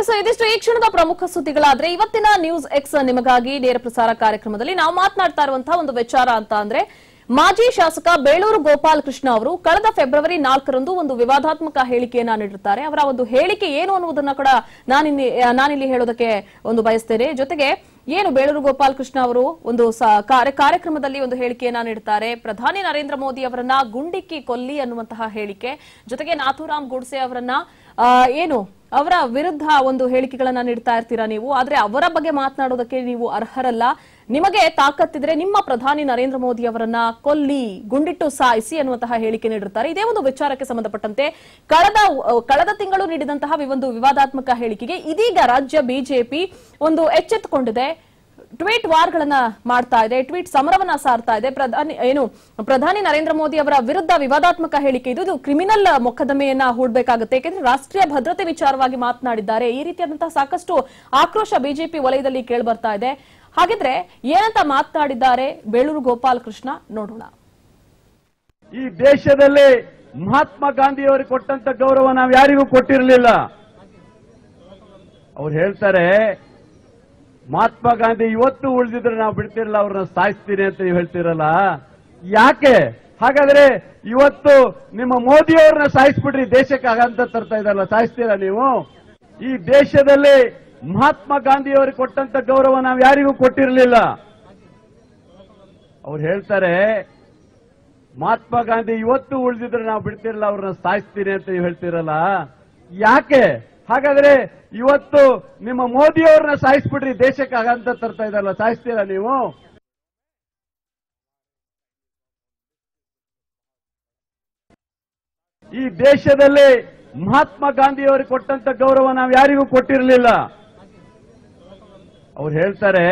S ಇದಿಷ್ಟು ಈ ಕ್ಷಣದ ಪ್ರಮುಖ ಸುದ್ದಿಗಳಾದ್ರೆ ಇವತ್ತಿನ ನ್ಯೂಸ್ ಎಕ್ಸ್ ನಿಮಗಾಗಿ ನೇರ ಪ್ರಸಾರ ಕಾರ್ಯಕ್ರಮದಲ್ಲಿ ನಾವು ಮಾತನಾಡ್ತಾ ಇರುವಂತಹ ಒಂದು ವಿಚಾರ ಅಂತ ಅಂದ್ರೆ ಮಾಜಿ ಶಾಸಕ ಬೇಳೂರು ಗೋಪಾಲ್ ಕೃಷ್ಣ ಅವರು ಕಳೆದ ಫೆಬ್ರವರಿ ನಾಲ್ಕರಂದು ಒಂದು ವಿವಾದಾತ್ಮಕ ಹೇಳಿಕೆಯನ್ನ ನೀಡಿರುತ್ತಾರೆ ಅವರ ಒಂದು ಹೇಳಿಕೆ ಏನು ಅನ್ನುವುದನ್ನ ಕೂಡ ನಾನಿಲ್ಲಿ ನಾನಿಲ್ಲಿ ಹೇಳೋದಕ್ಕೆ ಒಂದು ಬಯಸ್ತೇನೆ ಜೊತೆಗೆ ಏನು ಬೇಳೂರು ಗೋಪಾಲ್ ಕೃಷ್ಣ ಅವರು ಒಂದು ಸ- ಕಾರ್ಯ- ಕಾರ್ಯಕ್ರಮದಲ್ಲಿ ಒಂದು ಹೇಳಿಕೆಯನ್ನ ನೀಡುತ್ತಾರೆ ಪ್ರಧಾನಿ ನರೇಂದ್ರ ಮೋದಿ ಅವರನ್ನ ಗುಂಡಿಕ್ಕಿ ಕೊಲ್ಲಿ ಅನ್ನುವಂತಹ ಹೇಳಿಕೆ ಜೊತೆಗೆ ನಾಥೂರಾಮ್ ಗೋಡ್ಸೆ ಅವರನ್ನ ಆ, ಏನು ಅವರ ವಿರುದ್ಧ ಒಂದು ಹೇಳಿಕೆಗಳನ್ನ ನೀಡ್ತಾ ಇರ್ತೀರಾ ನೀವು ಆದ್ರೆ ಅವರ ಬಗ್ಗೆ ಮಾತನಾಡೋದಕ್ಕೆ ನೀವು ಅರ್ಹರಲ್ಲ ನಿಮಗೆ ತಾಕತ್ತಿದ್ರೆ ನಿಮ್ಮ ಪ್ರಧಾನಿ ನರೇಂದ್ರ ಮೋದಿ ಅವರನ್ನ ಕೊಲ್ಲಿ ಗುಂಡಿಟ್ಟು ಸಾಯಿಸಿ ಅನ್ನುವಂತಹ ಹೇಳಿಕೆ ನೀಡಿರುತ್ತಾರೆ ಇದೇ ಒಂದು ವಿಚಾರಕ್ಕೆ ಸಂಬಂಧಪಟ್ಟಂತೆ ಕಳೆದ ಕಳೆದ ತಿಂಗಳು ನೀಡಿದಂತಹ ವಿ- ಒಂದು ವಿವಾದಾತ್ಮಕ ಹೇಳಿಕೆಗೆ ಇದೀಗ ರಾಜ್ಯ ಬಿಜೆಪಿ ಒಂದು ಎಚ್ಚೆತ್ತುಕೊಂಡಿದೆ ಟ್ವೀಟ್ ವಾರ್ಗಳನ್ನ ಮಾಡ್ತಾ ಇದೆ ಟ್ವೀಟ್ ಸಮರವನ್ನ ಸಾರ್ತಾ ಇದೆ ಪ್ರಧಾನಿ ಏನು ಪ್ರಧಾನಿ ನರೇಂದ್ರ ಮೋದಿ ಅವರ ವಿರುದ್ಧ ವಿವಾದಾತ್ಮಕ ಹೇಳಿಕೆ ಇದು ಇದು ಕ್ರಿಮಿನಲ್ ಮೊಕದ್ದಮೆಯನ್ನ ಹೂಡಬೇಕಾಗುತ್ತೆ ಯಾಕೆಂದ್ರೆ ರಾಷ್ಟ್ರೀಯ ಭದ್ರತೆ ವಿಚಾರವಾಗಿ ಮಾತನಾಡಿದ್ದಾರೆ ಈ ರೀತಿಯಾದಂತಹ ಸಾಕಷ್ಟು ಆಕ್ರೋಶ ಬಿಜೆಪಿ ವಲಯದಲ್ಲಿ ಕೇಳಿ ಬರ್ತಾ ಇದೆ ಹಾಗಿದ್ರೆ ಏನಂತ ಮಾತನಾಡಿದ್ದಾರೆ ಬೇಳೂರು ಗೋಪಾಲ್ ಕೃಷ್ಣ ನೋಡೋಣ ಈ ದೇಶದಲ್ಲಿ ಮಹಾತ್ಮ ಗಾಂಧಿಯವರು ಕೊಟ್ಟಂತ ಗೌರವ ನಾವು ಯಾರಿಗೂ ಕೊಟ್ಟಿರಲಿಲ್ಲ ಅವ್ರು ಹೇಳ್ತಾರೆ ಮಹಾತ್ಮ ಗಾಂಧಿ ಇವತ್ತು ಉಳಿದಿದ್ರೆ ನಾವು ಬಿಡ್ತಿರಲ್ಲ ಅವ್ರನ್ನ ಸಾಯಿಸ್ತೀನಿ ಅಂತ ನೀವು ಹೇಳ್ತಿರಲ್ಲ ಯಾಕೆ ಹಾಗಾದ್ರೆ ಇವತ್ತು ನಿಮ್ಮ ಮೋದಿ ಅವ್ರನ್ನ ಸಾಯಿಸ್ಬಿಡ್ರಿ ದೇಶಕ್ಕೆ ಆಗಂತ ತರ್ತಾ ಇದಲ್ಲ ಸಾಯಿಸ್ತೀರಾ ನೀವು ಈ ದೇಶದಲ್ಲಿ ಮಹಾತ್ಮ ಗಾಂಧಿಯವರು ಕೊಟ್ಟಂತ ಗೌರವ ನಾವು ಯಾರಿಗೂ ಕೊಟ್ಟಿರಲಿಲ್ಲ ಅವ್ರು ಹೇಳ್ತಾರೆ ಮಹಾತ್ಮ ಗಾಂಧಿ ಇವತ್ತು ಉಳಿದಿದ್ರೆ ನಾವು ಬಿಡ್ತಿರಲ್ಲ ಅವ್ರನ್ನ ಸಾಯಿಸ್ತೀನಿ ಅಂತ ನೀವು ಹೇಳ್ತಿರಲ್ಲ ಯಾಕೆ ಹಾಗಾದ್ರೆ ಇವತ್ತು ನಿಮ್ಮ ಮೋದಿ ಅವ್ರನ್ನ ಸಾಯಿಸ್ಬಿಡ್ರಿ ದೇಶಕ್ಕೆ ಆಗಂತ ತರ್ತಾ ಇದಲ್ಲ ಸಾಯಿಸ್ತೀರಾ ನೀವು ಈ ದೇಶದಲ್ಲಿ ಮಹಾತ್ಮ ಗಾಂಧಿಯವರು ಕೊಟ್ಟಂತ ಗೌರವ ನಾವು ಯಾರಿಗೂ ಕೊಟ್ಟಿರಲಿಲ್ಲ ಅವ್ರು ಹೇಳ್ತಾರೆ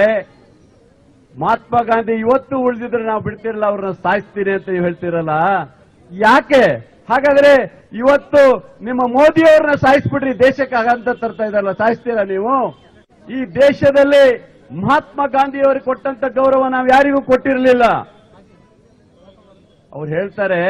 ಮಹಾತ್ಮ ಗಾಂಧಿ ಇವತ್ತು ಉಳಿದಿದ್ರೆ ನಾವು ಬಿಡ್ತಿರಲ್ಲ ಅವ್ರನ್ನ ಸಾಯಿಸ್ತೀನಿ ಅಂತ ನೀವು ಹೇಳ್ತಿರಲ್ಲ ಯಾಕೆ ಹಾಗಾದ್ರೆ ಇವತ್ತು ನಿಮ್ಮ ಮೋದಿ ಅವ್ರನ್ನ ಸಾಯಿಸ್ಬಿಡ್ರಿ ದೇಶಕ್ಕೆ ಆಗಂತ ತರ್ತಾ ಇದಲ್ಲ ಸಾಯಿಸ್ತೀರಾ ನೀವು ಈ ದೇಶದಲ್ಲಿ ಮಹಾತ್ಮ ಗಾಂಧಿಯವರು ಕೊಟ್ಟಂತ ಗೌರವ ನಾವು ಯಾರಿಗೂ ಕೊಟ್ಟಿರಲಿಲ್ಲ ಅವ್ರು ಹೇಳ್ತಾರೆ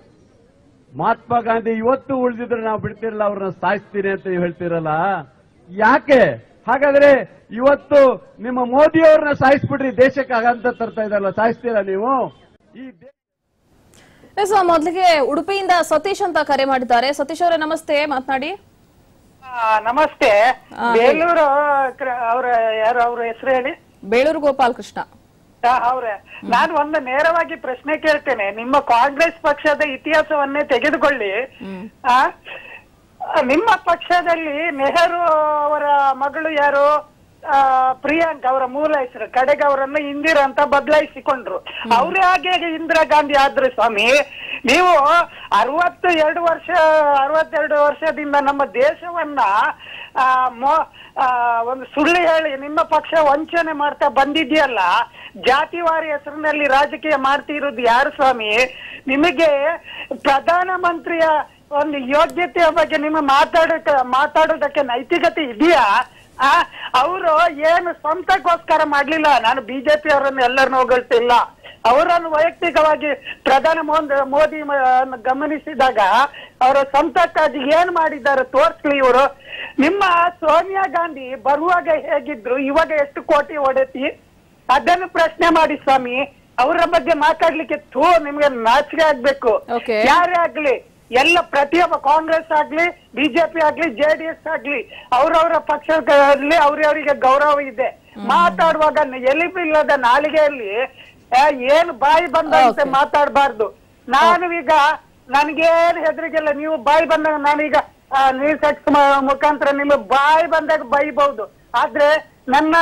ಮಹಾತ್ಮ ಗಾಂಧಿ ಇವತ್ತು ಉಳಿದಿದ್ರೆ ನಾವು ಬಿಡ್ತಿರಲ್ಲ ಅವ್ರನ್ನ ಸಾಯಿಸ್ತೀನಿ ಅಂತ ನೀವು ಹೇಳ್ತಿರಲ್ಲ ಯಾಕೆ ಹಾಗಾದ್ರೆ ಇವತ್ತು ನಿಮ್ಮ ಮೋದಿ ಅವ್ರನ್ನ ಸಾಯಿಸ್ಬಿಡ್ರಿ ದೇಶಕ್ಕೆ ಆಗಂತ ತರ್ತಾ ಇದಲ್ಲ ಸಾಯಿಸ್ತೀರಾ ನೀವು ಈ ದೇ- ಎಸ್ ಮೊದಲಿಗೆ ಉಡುಪಿಯಿಂದ ಸತೀಶ್ ಅಂತ ಕರೆ ಮಾಡಿದ್ದಾರೆ ಸತೀಶ್ ಅವರೇ ನಮಸ್ತೆ ಮಾತನಾಡಿ ಆ, ನಮಸ್ತೆ ಆ, ಬೇಲೂರು ಕ್ರ- ಅವ್ರ ಯಾರು ಅವ್ರ ಹೆಸರು ಹೇಳಿ ಬೇಳೂರು ಗೋಪಾಲ್ ಕೃಷ್ಣ ಆ, ಅವ್ರೆ ನಾನು ಒಂದು ನೇರವಾಗಿ ಪ್ರಶ್ನೆ ಕೇಳ್ತೇನೆ ನಿಮ್ಮ ಕಾಂಗ್ರೆಸ್ ಪಕ್ಷದ ಇತಿಹಾಸವನ್ನೇ ತೆಗೆದುಕೊಳ್ಳಿ ಆ, ನಿಮ್ಮ ಪಕ್ಷದಲ್ಲಿ ನೆಹರು ಅವರ ಮಗಳು ಯಾರು ಆ, ಪ್ರಿಯಾಂಕ್ ಅವರ ಮೂಲ ಹೆಸರು ಕಡೆಗೆ ಅವರನ್ನು ಇಂದಿರಾ ಅಂತ ಬದಲಾಯಿಸಿಕೊಂಡ್ರು ಅವರೇ ಹಾಗೆ ಇಂದಿರಾ ಗಾಂಧಿ ಆದ್ರು ಸ್ವಾಮಿ ನೀವು ಅರವತ್ತು ಎರಡು ವರ್ಷ ಅರವತ್ತೆರಡು ವರ್ಷದಿಂದ ನಮ್ಮ ದೇಶವನ್ನ ಆ, ಮೊ- ಆ, ಒಂದು ಸುಳ್ಳು ಹೇಳಿ ನಿಮ್ಮ ಪಕ್ಷ ವಂಚನೆ ಮಾಡ್ತಾ ಬಂದಿದೆಯಲ್ಲ ಜಾತಿವಾರಿ ಹೆಸರಿನಲ್ಲಿ ರಾಜಕೀಯ ಮಾಡ್ತಿರೋದು ಯಾರು ಸ್ವಾಮಿ ನಿಮಗೆ ಪ್ರಧಾನಮಂತ್ರಿಯ ಒಂದು ಯೋಗ್ಯತೆಯ ಬಗ್ಗೆ ನಿಮ್ಮ ಮಾತಾಡೋಕೆ ಮಾತಾಡೋದಕ್ಕೆ ನೈತಿಕತೆ ಇದೆಯಾ ಆ ಅವರು ಏನು ಸ್ವಂತಕ್ಕೋಸ್ಕರ ಮಾಡ್ಲಿಲ್ಲ ನಾನು ಬಿಜೆಪಿ ಅವರನ್ನು ಎಲ್ಲರನ್ನು ಹೊಗಳ್ತಿಲ್ಲ ಅವರನ್ನು ವೈಯಕ್ತಿಕವಾಗಿ ಪ್ರಧಾನ ಮೋದ್- ಮೋದಿ ಮ- ಗಮನಿಸಿದಾಗ ಅವರ ಸ್ವಂತಕ್ಕಾಗಿ ಏನ್ ಮಾಡಿದ್ದಾರೆ ತೋರ್ಸ್ಲಿ ಇವರು ನಿಮ್ಮ ಸೋನಿಯಾ ಗಾಂಧಿ ಬರುವಾಗ ಹೇಗಿದ್ರು ಇವಾಗ ಎಷ್ಟು ಕೋಟಿ ಹೊಡೆತಿ ಅದನ್ನು ಪ್ರಶ್ನೆ ಮಾಡಿ ಸ್ವಾಮಿ ಅವರ ಬಗ್ಗೆ ಮಾತಾಡ್ಲಿಕ್ಕೆ ಥೂ ನಿಮ್ಗೆ ನಾಚಿಕೆ ಆಗ್ಬೇಕು Okay. ಯಾರೇ ಆಗ್ಲಿ ಎಲ್ಲ ಪ್ರತಿಯೊಬ್ಬ ಕಾಂಗ್ರೆಸ್ ಆಗ್ಲಿ ಬಿಜೆಪಿ ಆಗ್ಲಿ ಜೆಡಿಎಸ್ ಆಗ್ಲಿ ಅವ್ರವ್ರ ಪಕ್ಷದಲ್ಲಿ ಅವ್ರವ್ರಿಗೆ ಗೌರವ ಇದೆ ಮಾತಾಡುವಾಗ ಎಲಿಬಿಲ್ಲದ ನಾಲಿಗೆಯಲ್ಲಿ ಆ, ಏನು ಬಾಯಿ ಬಂದಂತೆ Okay. ಮಾತಾಡಬಾರ್ದು ನಾನು ಈಗ ನನ್ಗೇನ್ ಹೆದರಿಗಿಲ್ಲ ನೀವು ಬಾಯಿ ಬಂದಾಗ ನಾನೀಗ ನ್ಯೂಸ್ ಎಕ್ಸ್ ಮುಖಾಂತರ ನಿಮಗೆ ಬಾಯಿ ಬಂದಾಗ ಬೈಬಹುದು ಆದ್ರೆ ನನ್ನ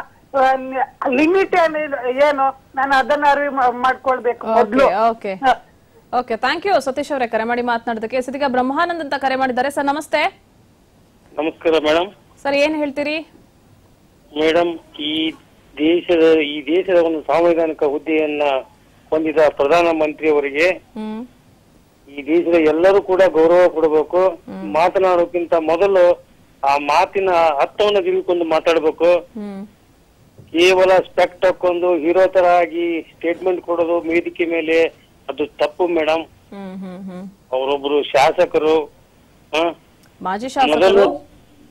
ಲಿಮಿಟ್ ಏನು ನಾನು ಅದನ್ನ ಅರಿವು ಮಾ- ಮಾಡ್ಕೊಳ್ಬೇಕು ಮೊದ್ಲು ಓಕೆ ಹ. ಓಕೆ ಥ್ಯಾಂಕ್ ಯು ಸತೀಶ್ ಅವರೇ ಕರೆ ಮಾಡಿ ಮಾತನಾಡೋದಕ್ಕೆ ಇದೀಗ ಬ್ರಹ್ಮಾನಂದ್ ಅಂತ ಕರೆ ಮಾಡಿದ್ದಾರೆ ಸರ್ ನಮಸ್ತೆ ನಮಸ್ಕಾರ ಮೇಡಮ್ ಸರ್ ಏನ್ ಹೇಳ್ತೀರಿ ಮೇಡಮ್ ಈ ದೇಶದ ಈ ದೇಶದ ಒಂದು ಸಾಂವಿಧಾನಿಕ ಹುದ್ದೆಯನ್ನ ಹೊಂದಿದ ಪ್ರಧಾನ ಮಂತ್ರಿಯವರಿಗೆ ಹ್ಮ್ ಈ ದೇಶದ ಎಲ್ಲರೂ ಕೂಡ ಗೌರವ ಕೊಡಬೇಕು ಮಾತನಾಡೋಕ್ಕಿಂತ ಮೊದಲು ಆ ಮಾತಿನ ಅರ್ಥವನ್ನು ತಿಳಿದುಕೊಂಡು ಮಾತಾಡಬೇಕು ಹ್ಮ್ ಕೇವಲ ಸ್ಪೆಕ್ಟ್ ಹಾಕೊಂಡು ಹೀರೋ ತರ ಆಗಿ ಸ್ಟೇಟ್ಮೆಂಟ್ ಕೊಡೋದು ವೇದಿಕೆ ಮೇಲೆ ಅದು ತಪ್ಪು ಮೇಡಮ್ ಹ್ಮ್ ಹ್ಮ್ ಹ್ಮ್ ಅವರೊಬ್ರು ಶಾಸಕರು ಹ? ಮಾಜಿ ಮೊದಲು ಶಾಸಕರು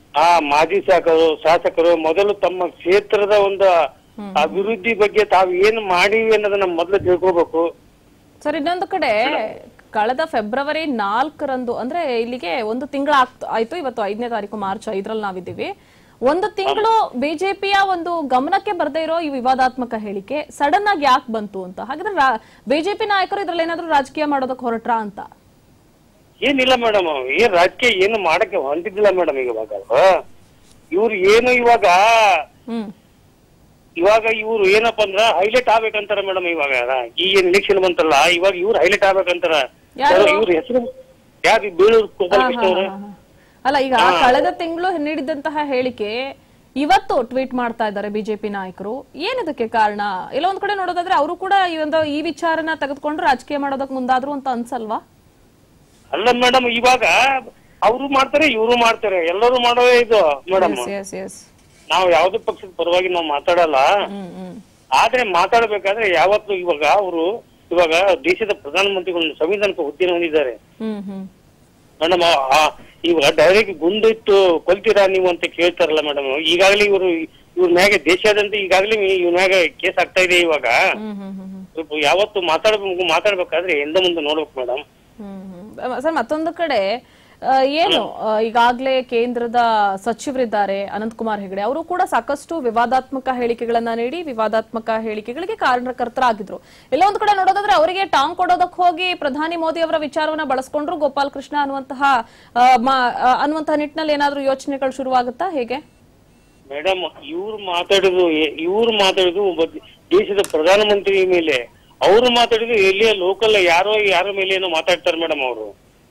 ಆ ಮಾಜಿ ಶಾಸಕರು ಶಾಸಕರು ಮೊದಲು ತಮ್ಮ ಕ್ಷೇತ್ರದ ಒಂದು ಅಭಿವೃದ್ಧಿ ಬಗ್ಗೆ ತಾವು ಏನು ಮಾಡಿವಿ ಅನ್ನೋದನ್ನ ಮೊದಲು ತಿಳ್ಕೋಬೇಕು ಸರ್ ಇನ್ನೊಂದು ಕಡೆ ಕಳೆದ ಫೆಬ್ರವರಿ ನಾಲ್ಕರಂದು ಅಂದ್ರೆ ಇಲ್ಲಿಗೆ ಒಂದು ತಿಂಗಳ ಆಯ್ತು ಇವತ್ತು ಐದನೇ ತಾರೀಕು ಮಾರ್ಚ್ ಐದರಲ್ಲಿ ನಾವಿದ್ದೀವಿ ಒಂದು ತಿಂಗಳು ಬಿಜೆಪಿಯ ಒಂದು ಗಮನಕ್ಕೆ ಬರದೇ ಇರೋ ಈ ವಿವಾದಾತ್ಮಕ ಹೇಳಿಕೆ ಸಡನ್ ಆಗಿ ಯಾಕೆ ಬಂತು ಅಂತ ಹಾಗಾದ್ರೆ ಬಿಜೆಪಿ ನಾಯಕರು ಇದ್ರಲ್ಲಿ ಏನಾದ್ರೂ ರಾಜಕೀಯ ಮಾಡೋದಕ್ಕೆ ಹೊರಟ್ರಾ ಅಂತ ಏನಿಲ್ಲ ಮೇಡಮ್ ಏನ್ ರಾಜಕೀಯ ಏನು ಮಾಡಕ್ಕೆ ಹೊಂಟಿದ್ದಿಲ್ಲ ಮೇಡಮ್ ಈಗ ಇವಾಗ ಇವ್ರು ಏನು ಇವಾಗ ಹ್ಮ್ ಇವಾಗ ಇವ್ರು ಏನಪ್ಪಾ ಅಂದ್ರ ಹೈಲೈಟ್ ಆಗ್ಬೇಕಂತಾರ ಮೇಡಮ್ ಇವಾಗ ಈ ಏನ್ ಎಲೆಕ್ಷನ್ ಬಂತಲ್ಲ ಇವಾಗ ಇವ್ರು ಹೈಲೈಟ್ ಆಗ್ಬೇಕಂತಾರ ಯಾರು? ಇವ್ರ ಹೆಸರು ಯಾರು ಬೀಳೂರು ಗೋಪಾಲಕೃಷ್ಣ ಅವರು ಹಾ, ಹಾ. ಅಲ್ಲ ಈಗ ಕಳೆದ ತಿಂಗಳು ನೀಡಿದಂತಹ ಹೇಳಿಕೆ ಇವತ್ತು ಟ್ವೀಟ್ ಮಾಡ್ತಾ ಇದ್ದಾರೆ ಬಿಜೆಪಿ ನಾಯಕರು ಏನಿದಕ್ಕೆ ಕಾರಣ ಇಲ್ಲ ಒಂದ್ ಕಡೆ ನೋಡೋದಾದ್ರೆ ಅವರು ಕೂಡ ಈ ಒಂದು ಈ ವಿಚಾರನ ತೆಗೆದುಕೊಂಡು ರಾಜಕೀಯ ಮಾಡೋದಕ್ಕೆ ಮುಂದಾದ್ರು ಅಂತ ಅನ್ಸಲ್ವಾ ಅಲ್ಲ ಮೇಡಮ್ ಇವಾಗ ಅವರು ಮಾಡ್ತಾರೆ ಇವರು ಮಾಡ್ತಾರೆ ಎಲ್ಲರೂ ಮಾಡೋದೇ ಇದು ಮೇಡಮ್ ಎಸ್ ಎಸ್ ನಾವು ಯಾವ್ದೇ ಪಕ್ಷದ ಪರವಾಗಿ ನಾವು ಮಾತಾಡಲ್ಲ ಹ್ಮ್ ಹ್ಮ್ ಆದ್ರೆ ಮಾತಾಡ್ಬೇಕಾದ್ರೆ ಯಾವತ್ತು ಇವಾಗ ಅವರು ಇವಾಗ ದೇಶದ ಪ್ರಧಾನಮಂತ್ರಿಗಳು ಸಂವಿಧಾನಕ್ಕೆ ಹುದ್ದೆನ ಹೊಂದಿದ್ದಾರೆ ಹ್ಮ್ ಹ್ಮ್ ಮೇಡಮ್ ಇವಾಗ ಡೈರೆಕ್ಟ್ ಗುಂಡಿಟ್ಟು ಕೊಲ್ತೀರಾ ನೀವು ಅಂತ ಕೇಳ್ತಾರಲ್ಲ ಮೇಡಮ್ ಈಗಾಗಲೇ ಇವರು ಇವ್ರ ಮ್ಯಾಗೆ ದೇಶಾದ್ಯಂತ ಈಗಾಗಲೇ ಇವ್ರ ಮ್ಯಾಗ ಕೇಸ್ ಆಗ್ತಾ ಇದೆ ಇವಾಗ ಹ್ಮ್ ಹ್ಮ್ ಹ್ಮ್ ಹ್ಮ್ ಸ್ವಲ್ಪ ಯಾವತ್ತು ಮಾತಾಡ್ಬೇಕು ಮಾತಾಡ್ಬೇಕಾದ್ರೆ ಹಿಂದೆ ಮುಂದೆ ನೋಡ್ಬೇಕು ಮೇಡಮ್ ಹ್ಮ್ ಹ್ಮ್. ಸರ್ ಮತ್ತೊಂದು ಕಡೆ ಆ, ಏನು ಆ, ಈಗಾಗ್ಲೇ ಕೇಂದ್ರದ ಸಚಿವರಿದ್ದಾರೆ ಅನಂತಕುಮಾರ್ ಹೆಗಡೆ ಅವರು ಕೂಡ ಸಾಕಷ್ಟು ವಿವಾದಾತ್ಮಕ ಹೇಳಿಕೆಗಳನ್ನ ನೀಡಿ ವಿವಾದಾತ್ಮಕ ಹೇಳಿಕೆಗಳಿಗೆ ಕಾರಣಕರ್ತರಾಗಿದ್ರು ಎಲ್ಲ ಒಂದ್ ಕಡೆ ನೋಡೋದಾದ್ರೆ ಅವರಿಗೆ ಟಾಂಗ್ ಕೊಡೋದಕ್ಕೆ ಹೋಗಿ ಪ್ರಧಾನಿ ಮೋದಿ ಅವರ ವಿಚಾರವನ್ನ ಬಳಸ್ಕೊಂಡ್ರು ಗೋಪಾಲ್ ಕೃಷ್ಣ ಅನ್ನುವಂತಹ ಆ, ಮಾ- ಆ, ಅನ್ನುವಂತಹ ನಿಟ್ಟಿನಲ್ಲಿ ಏನಾದ್ರೂ ಯೋಚನೆಗಳು ಶುರುವಾಗುತ್ತಾ ಹೇಗೆ ಮೇಡಮ್ ಇವ್ರು ಮಾತಾಡಿದ್ರು ಇವ್ರು ಮಾತಾಡಿದ್ರು ಒಬ್ಬ ದೇಶದ ಪ್ರಧಾನಮಂತ್ರಿ ಮೇಲೆ ಅವ್ರು ಮಾತಾಡಿದ್ರು ಎಲ್ಲಿಯ ಲೋಕಲ್ ಯಾರೋ ಯಾರ ಮೇಲೆ ಏನೋ ಮಾತಾಡ್ತಾರೆ ಮೇಡಮ್ ಅವರು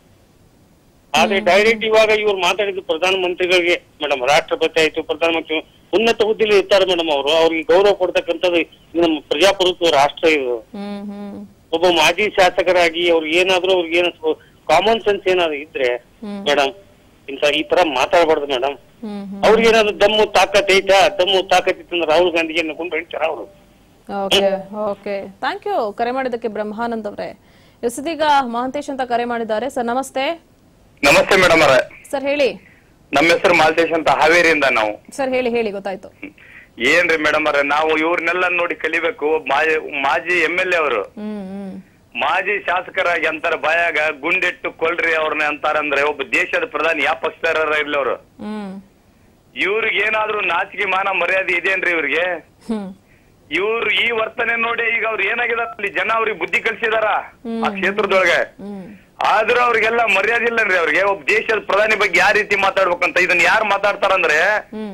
ಆದ್ರೆ ಡೈರೆಕ್ಟ್ ಇವಾಗ ಇವ್ರು ಮಾತಾಡಿದ್ದು ಪ್ರಧಾನಮಂತ್ರಿಗಳಿಗೆ ಮೇಡಮ್ ರಾಷ್ಟ್ರಪತಿ ಆಯ್ತು ಪ್ರಧಾನಮಂತ್ರಿ ಉನ್ನತ ಹುದ್ದೆಲಿ ಇರ್ತಾರೆ ಮೇಡಮ್ ಅವರು ಅವ್ರಿಗೆ ಗೌರವ ಕೊಡ್ತಕ್ಕಂಥದ್ದು ಇದು ನಮ್ಮ ಪ್ರಜಾಪ್ರಭುತ್ವ ರಾಷ್ಟ್ರ ಇದು ಹ್ಮ್ ಹ್ಮ್ ಒಬ್ಬ ಮಾಜಿ ಶಾಸಕರಾಗಿ ಅವ್ರಿಗೆ ಏನಾದ್ರೂ ಅವ್ರಿಗೆ ಏನ ಕಾಮನ್ ಸೆನ್ಸ್ ಏನಾದ್ರು ಇದ್ರೆ ಮೇಡಮ್ ಇಂತ ಈ ತರ ಮಾತಾಡಬಾರ್ದು ಮೇಡಮ್ ಹ್ಮ್ ಹ್ಮ್ ಅವ್ರಿಗೆ ಏನಾದ್ರು ದಮ್ಮು ತಾಕತ್ ಐತಾ ದಮ್ಮು ತಾಕತ್ ಇತ್ತಂದ್ರೆ ರಾಹುಲ್ ಗಾಂಧಿಗೆ ಕೊಂಡು ಹೇಳ್ತಾರ ಅವರು ಓಕೆ ಓಕೆ ಥ್ಯಾಂಕ್ ಯು ಕರೆ ಮಾಡಿದ್ದಕ್ಕೆ ಬ್ರಹ್ಮಾನಂದ್ ಅವರೇ ಎಸ್ ಇದೀಗ ಮಹಾಂತೇಶ್ ಅಂತ ಕರೆ ಮಾಡಿದ್ದಾರೆ ಸರ್ ನಮಸ್ತೆ ನಮಸ್ತೆ ಮೇಡಮ್ ಅವರೇ ಸರ್ ಹೇಳಿ ನಮ್ಮ ಹೆಸರು ಮಾಲ್ತೇಶ್ ಅಂತ ಹಾವೇರಿಯಿಂದ ನಾವು ಸರ್ ಹೇಳಿ ಹೇಳಿ ಗೊತ್ತಾಯ್ತು ಏನ್ರಿ ಮೇಡಮ್ ಅವರೇ ನಾವು ಇವ್ರನ್ನೆಲ್ಲ ನೋಡಿ ಕಲಿಬೇಕು ಮಾಜಿ ಮಾಜಿ ಎಮ್ ಎಲ್ ಎ ಅವರು ಹ್ಮ್ ಹ್ಮ್ ಮಾಜಿ ಶಾಸಕರಾಗಿ ಅಂತಾರ ಬಾಯಾಗ ಗುಂಡಿಟ್ಟು ಕೊಲ್ರಿ ಅವ್ರನ್ನ ಅಂತಾರಂದ್ರೆ ಒಬ್ಬ ದೇಶದ ಪ್ರಧಾನಿ ಯಾವ ಪಕ್ಷದಾರ ಇರ್ಲಿ ಅವರು ಹ್ಮ್ ಇವ್ರಿಗೆ ಏನಾದ್ರೂ ನಾಚಿಕೆ ಮಾನ ಮರ್ಯಾದೆ ಇದೇನ್ರಿ ಇವ್ರಿಗೆ ಹ್ಮ್ ಇವ್ರು ಈ ವರ್ತನೆ ನೋಡಿ ಈಗ ಅವ್ರು ಏನಾಗಿದಾರ ಅಲ್ಲಿ ಜನ ಅವ್ರಿಗೆ ಬುದ್ಧಿ ಕಲ್ಸಿದಾರ ಆ ಕ್ಷೇತ್ರದೊಳಗೆ ಹ್ಮ್ ಆದ್ರೂ ಅವ್ರಿಗೆಲ್ಲ ಮರ್ಯಾದೆ ಇಲ್ಲನ್ರಿ ಅವ್ರಿಗೆ ಒಬ್ಬ ದೇಶದ ಪ್ರಧಾನಿ ಬಗ್ಗೆ ಯಾವ ರೀತಿ ಮಾತಾಡ್ಬೇಕಂತ ಇದನ್ನ ಯಾರು ಮಾತಾಡ್ತಾರಂದ್ರೆ ಹ್ಮ್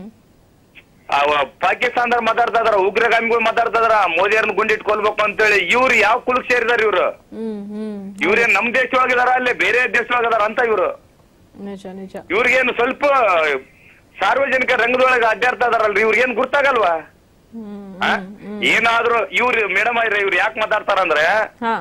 ಅವ ಪಾಕಿಸ್ತಾನದವ್ರು ಮಾತಾಡ್ತಾ ಇದಾರ ಉಗ್ರಗಾಮಿಗಳು ಮಾತಾಡ್ತಾ ಇದಾರ ಮೋದಿಯವ್ರನ್ನ ಗುಂಡಿಟ್ಕೊಳ್ಬೇಕು ಅಂತೇಳಿ ಇವ್ರು ಯಾವ ಕುಲಕ್ ಸೇರಿದಾರ ಇವ್ರು ಹ್ಮ್ ಹ್ಮ್ ಇವ್ರೇನ್ ನಮ್ ದೇಶದೊಳಗಿದಾರ ಅಲ್ಲೇ ಬೇರೆ ದೇಶದೊಳಗಿದಾರ ಅಂತ ಇವ್ರು ನಿಜ ನಿಜ ಇವ್ರಿಗೇನು ಸ್ವಲ್ಪ ಸಾರ್ವಜನಿಕ ರಂಗದೊಳಗೆ ಅಡ್ಡಾಡ್ತಾ ಇದಾರಲ್ರಿ ಇವ್ರಿಗೇನ್ ಗುರ್ತಾಗಲ್ವಾ ಹ್ಮ್ ಆ? ಏನಾದ್ರೂ ಇವ್ರು ಮೇಡಮ್ ಆಯ್ರೆ ಇವ್ರು ಯಾಕೆ ಮಾತಾಡ್ತಾರಂದ್ರೆ ಹಾ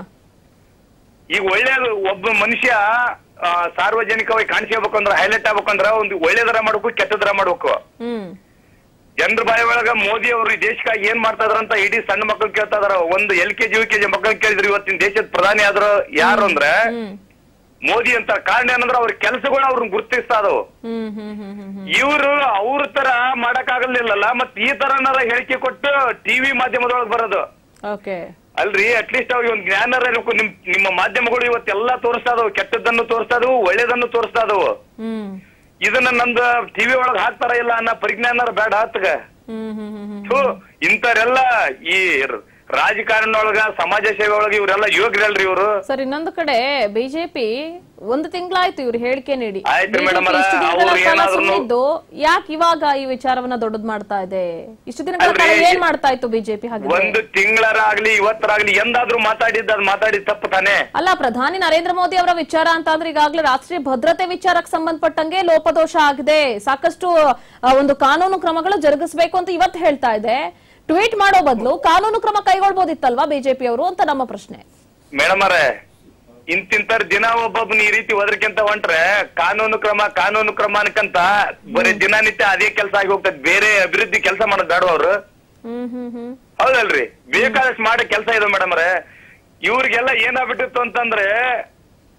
ಈಗ ಒಳ್ಳೇದು ಒಬ್ಬ ಮನುಷ್ಯ ಆ, ಸಾರ್ವಜನಿಕವಾಗಿ ಕಾಣಿಸ್ಕೋಬೇಕು ಅಂದ್ರೆ ಹೈಲೈಟ್ ಆಗ್ಬೇಕಂದ್ರ ಒಂದು ಒಳ್ಳೇದರ ಮಾಡ್ಬೇಕು ಕೆಟ್ಟದರ ಮಾಡ್ಬೇಕು ಹ್ಮ್ ಜನರ ಬಾಯಿ ಒಳಗ ಮೋದಿ ಅವರು ಈ ದೇಶಕ್ಕಾಗಿ ಏನ್ ಮಾಡ್ತಾ ಇದಾರಂತ ಇಡೀ ಸಣ್ಣ ಮಕ್ಕಳು ಕೇಳ್ತಾ ಇದಾರ ಒಂದು L K G U K G ಮಕ್ಕಳು ಕೇಳಿದ್ರು ಇವತ್ತಿನ ದೇಶದ ಪ್ರಧಾನಿ ಆದ್ರು ಯಾರು ಅಂದ್ರೆ ಹ್ಮ್ ಮೋದಿ ಅಂತ ಕಾರಣ ಏನಂದ್ರೆ ಅವ್ರ ಕೆಲಸಗಳು ಅವ್ರನ್ನ ಗುರ್ತಿಸ್ತಾ ಇದಾವು ಹ್ಮ್ ಹ್ಮ್ ಹ್ಮ್ ಹ್ಮ್ ಹ್ಮ್ ಇವ್ರು ಅವ್ರ ತರ ಮಾಡಕ್ ಆಗಲಿಲ್ಲಲ್ಲ ಮತ್ ಈ ತರನಾರ ಹೇಳಿಕೆ ಕೊಟ್ಟು ಟಿವಿ ಮಾಧ್ಯಮದೊಳಗೆ ಬರೋದು ಓಕೆ ಅಲ್ರಿ ಅಟ್ಲೀಸ್ಟ್ ಅವ್ರಿಗೆ ಒಂದು ಜ್ಞಾನ ಇರ್ಬೇಕು ನಿಮ್ ನಿಮ್ಮ ಮಾಧ್ಯಮಗಳು ಇವತ್ತೆಲ್ಲ ತೋರಿಸ್ತಾ ಇದಾವು ಕೆಟ್ಟದ್ದನ್ನು ತೋರಿಸ್ತಾ ಇದಾವು ಒಳ್ಳೇದನ್ನು ತೋರಿಸ್ತಾ ಇದಾವು ಹ್ಮ್ ಇದನ್ನ ನಂದು ಟಿವಿ ಒಳಗ್ ಹಾಕ್ತಾರ ಇಲ್ಲ ಅನ್ನೋ ಪರಿಜ್ಞಾನ ಬೇಡ ಹತ್ಗ ಹ್ಮ್ ಹ್ಮ್ ಹ್ಮ್ ಹ್ಮ್ ಥು, ಇಂಥವ್ರೆಲ್ಲ ಈ ರ- ರಾಜಕಾರಣ ಒಳಗ ಸಮಾಜ ಸೇವೆ ಒಳಗ ಇವರೆಲ್ಲ ಯೋಗ್ಯರಲ್ರಿ ಇವರು ಸರ್ ಇನ್ನೊಂದು ಕಡೆ ಬಿಜೆಪಿ ಒಂದು ತಿಂಗಳಾಯ್ತು ಇವ್ರು ಹೇಳಿಕೆ ನೀಡಿ ಆಯ್ತು BJP madam ಅವ್ರೆ, ಇಷ್ಟು ದಿನಗಳ ಅವ್ರು ಕಾಲ ಏನಾದ್ರೂ- ಸುಮ್ನಿದ್ದು ಯಾಕೆ ಇವಾಗ ಈ ವಿಚಾರವನ್ನ ದೊಡ್ಡದ್ ಮಾಡ್ತಾ ಇದೆ ಇಷ್ಟು ದಿನಗಳ ಕಾಲ ಅಲ್ರಿ, ಏನ್ ಮಾಡ್ತಾ ಇತ್ತು ಬಿಜೆಪಿ ಹಾಗೆ ಒಂದು ತಿಂಗಳರ ಆಗ್ಲಿ ಇವತ್ತರಾಗ್ಲಿ ಎಂದಾದ್ರೂ ಮಾತಾಡಿದ್ದ ಅದ್ ಮಾತಾಡಿದ್ ತಪ್ಪು ತಾನೆ ಅಲ್ಲ ಪ್ರಧಾನಿ ನರೇಂದ್ರ ಮೋದಿ ಅವರ ವಿಚಾರ ಅಂತ ಅಂದ್ರೆ ಈಗಾಗಲೇ ರಾಷ್ಟ್ರೀಯ ಭದ್ರತೆ ವಿಚಾರಕ್ಕೆ ಸಂಬಂಧಪಟ್ಟಂಗೆ ಲೋಪದೋಷ ಆಗಿದೆ ಸಾಕಷ್ಟು ಆ, ಒಂದು ಕಾನೂನು ಕ್ರಮಗಳು ಜರುಗಿಸಬೇಕು ಅಂತ ಇವತ್ತು ಹೇಳ್ತಾ ಇದೆ ಟ್ವೀಟ್ ಮಾಡೋ ಬದಲು ಕಾನೂನು ಕ್ರಮ ಕೈಗೊಳ್ಬೋದಿತ್ತಲ್ವಾ ಬಿಜೆಪಿ ಅವರು ಅಂತ ನಮ್ಮ ಪ್ರಶ್ನೆ ಮೇಡಮ್ ಅವರೇ ಇಂತಿಂತರ ದಿನ ಒಬ್ಬೊಬ್ಬನ ಈ ರೀತಿ ಒದರ್ಕೆಂತ ಹೊಂಟ್ರೆ ಕಾನೂನು ಕ್ರಮ ಕಾನೂನು ಕ್ರಮ ಅನ್ಕಂತ ಬರೀ ದಿನನಿತ್ಯ ಅದೇ ಕೆಲಸ ಆಗಿ ಹೋಗ್ತದೆ ಬೇರೆ ಅಭಿವೃದ್ಧಿ ಕೆಲಸ ಮಾಡೋದ್ ಬೇಡ ಅವ್ರು ಹ್ಮ್ ಹ್ಮ್ ಹ್ಮ್ ಹೌದಲ್ರಿ ಬೇಕಾದಷ್ಟು ಮಾಡೋ ಕೆಲಸ ಇದೆ ಮೇಡಮ್ ಅವ್ರೆ ಇವ್ರಿಗೆಲ್ಲ ಏನಾಗ್ಬಿಟ್ಟಿತ್ತು ಅಂತಂದ್ರೆ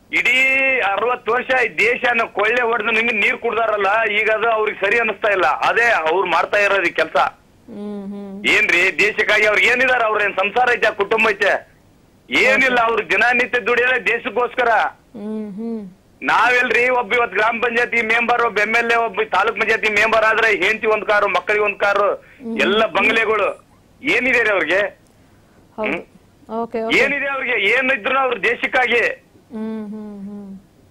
ಇಡೀ ಅರವತ್ತು ವರ್ಷ ಈ ದೇಶನ ಕೊಳ್ಳೆ ಹೊಡೆದು ನಿಮ್ಗೆ ನೀರ್ ಕುಡ್ದಾರಲ್ಲ ಈಗ ಅದು ಅವ್ರಿಗೆ ಸರಿ ಅನಿಸ್ತಾ ಇಲ್ಲ ಅದೇ ಅವ್ರು ಮಾಡ್ತಾ ಇರೋದು ಕೆಲಸ ಹ್ಮ್ ಹ್ಮ್ ಏನ್ರಿ ದೇಶಕ್ಕಾಗಿ ಅವ್ರಿಗೆ ಏನಿದಾರ ಅವ್ರೇನ್ ಸಂಸಾರ ಐತೆ ಕುಟುಂಬ ಐತೆ ಏನಿಲ್ಲ ಅವ್ರು ದಿನನಿತ್ಯ ದುಡಿಯೋದೇ ದೇಶಕ್ಕೋಸ್ಕರ ಹ್ಮ್ ಹ್ಮ್ ನಾವೆಲ್ರಿ ಒಬ್ಬ ಇವತ್ತು ಗ್ರಾಮ ಪಂಚಾಯತಿ ಮೆಂಬರ್ ಒಬ್ಬ ಎಂ ಎಲ್ ಎ ಒಬ್ಬ ತಾಲೂಕ್ ಪಂಚಾಯತಿ ಮೆಂಬರ್ ಆದ್ರೆ ಹೆಂಡತಿ ಒಂದ್ ಕಾರು ಮಕ್ಕಳಿಗೆ ಒಂದ್ ಕಾರು ಎಲ್ಲ ಬಂಗ್ಲೆಗಳು ಏನಿದೆ ರೀ ಅವ್ರಿಗೆ ಹೌದು ಓಕೆ ಓಕೆ ಏನಿದೆ ಅವ್ರಿಗೆ ಏನಿದ್ರು ಅವ್ರ ದೇಶಕ್ಕಾಗಿ ಹ್ಮ್ ಹ್ಮ್ ಹ್ಮ್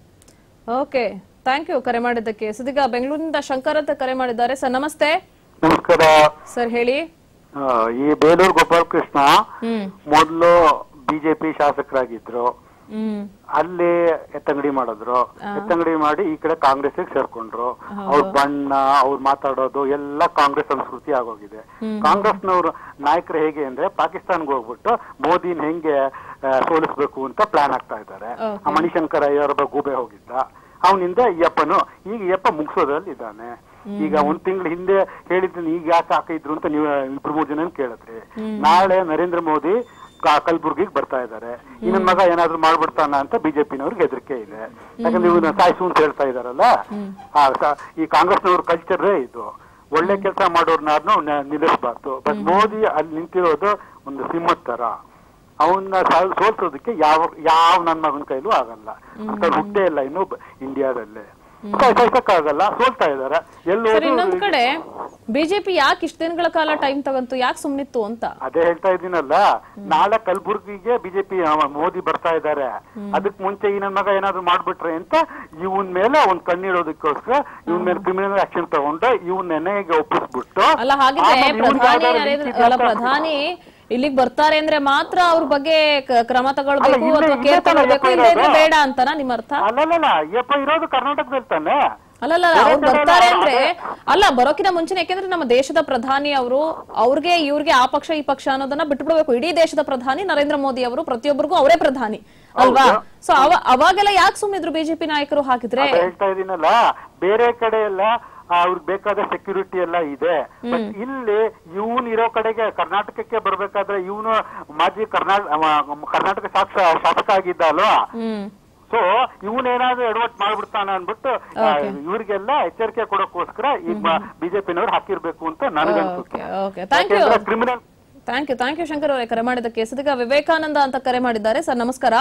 ಓಕೆ ಥ್ಯಾಂಕ್ ಯು ಕರೆ ಮಾಡಿದ್ದಕ್ಕೆ ಸದೀಗ ಬೆಂಗಳೂರಿನಿಂದ ಶಂಕರ್ ಅಂತ ಕರೆ ಮಾಡಿದ್ದಾರೆ ಸರ್ ನಮಸ್ತೆ ನಮಸ್ಕಾರ ಸರ್ ಹೇಳಿ ಆ, ಈ ಬೇಲೂರು ಗೋಪಾಲಕೃಷ್ಣ ಹ್ಮ್ ಮೊದಲು ಬಿಜೆಪಿ ಶಾಸಕರಾಗಿದ್ರು ಹ್ಮ್ ಅಲ್ಲಿ ಎತ್ತಂಗಡಿ ಮಾಡಿದ್ರು ಎತ್ತಂಗಡಿ ಮಾಡಿ ಈ ಕಡೆ ಕಾಂಗ್ರೆಸ್ ಸೇರ್ಕೊಂಡ್ರು ಅವ್ರ ಬಣ್ಣ ಅವ್ರು ಮಾತಾಡೋದು ಎಲ್ಲ ಕಾಂಗ್ರೆಸ್ ಸಂಸ್ಕೃತಿ ಆಗೋಗಿದೆ ಕಾಂಗ್ರೆಸ್ನವ್ರ ನಾಯಕರು ಹೇಗೆ ಅಂದ್ರೆ ಪಾಕಿಸ್ತಾನ್ಗೆ ಹೋಗ್ಬಿಟ್ಟು ಮೋದಿನ ಹೆಂಗೆ ಆ, ಸೋಲಿಸ್ಬೇಕು ಅಂತ ಪ್ಲಾನ್ ಆಗ್ತಾ ಇದ್ದಾರೆ Okay. ಆ ಮಣಿಶಂಕರ್ ಅಯ್ಯರೊಬ್ಬ ಗೂಬೆ ಹೋಗಿದ್ದ ಅವನಿಂದ ಯಪ್ಪನು ಈಗ ಯಪ್ಪ ಮುಗಿಸೋದ್ರಲ್ಲಿ ಇದ್ದಾನೆ ಈಗ ಒಂದ್ ತಿಂಗಳ ಹಿಂದೆ ಹೇಳಿದ್ದೀನಿ ಈಗ ಯಾಕೆ ಹಾಕಿದ್ರು ಅಂತ ನೀವು ಇಬ್ರು ಮೂರು ಜನ ಕೇಳಿದ್ರಿ ನಾಳೆ ನರೇಂದ್ರ ಮೋದಿ ಕ- ಕಲ್ಬುರ್ಗಿಗೆ ಬರ್ತಾ ಇದ್ದಾರೆ ಈ ನನ್ ಮಗ ಏನಾದ್ರು ಮಾಡ್ಬಿಡ್ತಾನ ಅಂತ ಬಿಜೆಪಿನವ್ರಿಗೆ ಹೆದರಿಕೆ ಇದೆ ಯಾಕಂದ್ರೆ ಇವ್ನ ಸಾಯಿಸು ಅಂತ ಹೇಳ್ತಾ ಇದಾರಲ್ಲ ಆ, ಸ- ಈ ಕಾಂಗ್ರೆಸ್ನವ್ರ ಕಲ್ಚರೇ ಇದು ಒಳ್ಳೆ ಕೆಲಸ ಮಾಡೋರ್ನಾದ್ನು ನಿಲ್ಲಿಸಬಾರ್ದು ಬಟ್ ಮೋದಿ ಅಲ್ಲಿ ನಿಂತಿರೋದು ಒಂದು ಸಿಂಹದ ತರ ಅವನ್ನ ಸೋಲ್ಸೋದಕ್ಕೆ ಯಾವ ಯಾವ ನನ್ನ ಮಗನ ಕೈಲೂ ಆಗಲ್ಲ ಅಂತ ಹುಟ್ಟೇ ಇಲ್ಲ ಇನ್ನು ಬ- ಇಂಡಿಯಾದಲ್ಲೇ ಸಾಯ್ಸಕ್ಕಾಗಲ್ಲ ಸೋಲ್ತಾ ಇದಾರೆ ಸರ್ ಎಲ್ಲೋ ಇನ್ನೊಂದ್ ಕಡೆ ಬಿಜೆಪಿ ಯಾಕೆ ಇಷ್ಟ ದಿನಗಳ ಕಾಲ ಟೈಮ್ ತಗಂತು ಯಾಕೆ ಸುಮ್ನಿತ್ತು ಅಂತ ಅದೇ ಹೇಳ್ತಾ ಇದ್ದೀನಲ್ಲ ನಾಳೆ ಕಲಬುರ್ಗಿಗೆ ಬಿಜೆಪಿ ಮೋದಿ ಬರ್ತಾ ಇದ್ದಾರೆ ಅದಕ್ ಮುಂಚೆ ಈ ನನ್ನ ಮಗ ಏನಾದ್ರು ಮಾಡ್ಬಿಟ್ರೆ ಅಂತ ಇವನ್ ಮೇಲೆ ಒಂದ್ ಕಣ್ಣಿಡೋದಕ್ಕೋಸ್ಕರ ಇವನ್ ಮೇಲೆ ಕ್ರಿಮಿನಲ್ ಆಕ್ಷನ್ ತಗೊಂಡು ಇವನ್ ನೆನೆಗೆ ಒಪ್ಪಿಸ್ಬಿಟ್ಟು ಅಲ್ಲ ಹಾಗಿದ್ರೆ ಆಮೇಲೆ ಇವ್ನ್ಗೆ ಪ್ರಧಾನಿ ಯಾವ್ದಾದ್ರು ನರೇಂದ್ರ ರೀತಿ ಅಲ್ಲ ಬೇಕಾ- ಪ್ರಧಾನಿ ಇಲ್ಲಿಗ್ ಬರ್ತಾರೆ ಅಂದ್ರೆ ಮಾತ್ರ ಅವ್ರ ಬಗ್ಗೆ ಕ- ಕ್ರಮ ತಗೊಳ್ಬೇಕು ಅಲ್ಲ, ಇಲ್ಲೇ- ಅಥವಾ ಇಲ್ಲೇ ಕೇರ್ ತಾನೇ ತಗೊಳ್ಬೇಕು ಯಪ್ಪ ಇಲ್ಲದೆ ಇದ್ರೆ ಇರೋದು? ಬೇಡ ಅಂತನಾ ನಿಮ್ಮ ಅರ್ಥ ಅಲ್ಲಲ್ಲ ಯಪ್ಪ ಇರೋದು ಕರ್ನಾಟಕದಲ್ಲಿ ತಾನೆ ಅಲ್ಲಲ್ಲ ಅವ್ರು ಬರ್ತಾರೆ ಅಂದ್ರೆ ಅಲ್ಲ ಬರೋಕಿನ ಮುಂಚೆನೆ ಯಾಕೆಂದ್ರೆ ನಮ್ಮ ದೇಶದ ಪ್ರಧಾನಿ ಅವರು ಅವ್ರಿಗೆ ಇವ್ರಿಗೆ ಆ ಪಕ್ಷ ಈ ಪಕ್ಷ ಅನ್ನೋದನ್ನ ಬಿಟ್ಬಿಡ್ಬೇಕು ಇಡೀ ದೇಶದ ಪ್ರಧಾನಿ ನರೇಂದ್ರ ಮೋದಿ ಅವರು ಪ್ರತಿಯೊಬ್ಬರಿಗೂ ಅವರೇ ಪ್ರಧಾನಿ ಅಲ್ವಾ ಸೊ ಅವ ಅವಾಗೆಲ್ಲ ಯಾಕೆ ಸುಮ್ನಿದ್ರು ಬಿಜೆಪಿ ನಾಯಕರು ಹಾಕಿದ್ರೆ ಅದೇ ಹೇಳ್ತಾ ಇದೀನಲ್ಲ ಬೇರೆ ಕಡೆ ಎಲ್ಲ ಅವ್ರಿಗೆ ಬೇಕಾದ ಸೆಕ್ಯೂರಿಟಿ ಎಲ್ಲ ಇದೆ ಬಟ್ ಇಲ್ಲಿ ಇವನ್ ಇರೋ ಕಡೆಗೆ ಕರ್ನಾಟಕಕ್ಕೆ ಬರ್ಬೇಕಾದ್ರೆ ಇವನು ಮಾಜಿ ಕರ್ನಾಟಕ ಕರ್ನಾಟಕ ಶಾಸಕ ಶಾಸಕ ಆಗಿದ್ದ ಅಲ್ವಾ ಹ್ಮ್ ಸೊ ಇವನೇನಾದ್ರೂ ಎಡವಟ್ ಮಾಡ್ಬಿಡ್ತಾನ ಅನ್ಬಿಟ್ಟು ಆ, ಇವ್ರಿಗೆಲ್ಲ ಎಚ್ಚರಿಕೆ ಕೊಡೋಕೋಸ್ಕರ ಈಗ ಬಿಜೆಪಿನವ್ರು ಹಾಕಿರ್ಬೇಕು ಅಂತ ನನಗನ್ಸುತ್ತೆ okay okay thank you criminal thank you thank you Shankar ಅವರೇ ಕರೆ ಮಾಡಿದ್ದಕ್ಕೆ ಸದ್ಯಗ ವಿವೇಕಾನಂದ ಅಂತ ಕರೆ ಮಾಡಿದ್ದಾರೆ ಸರ್ ನಮಸ್ಕಾರ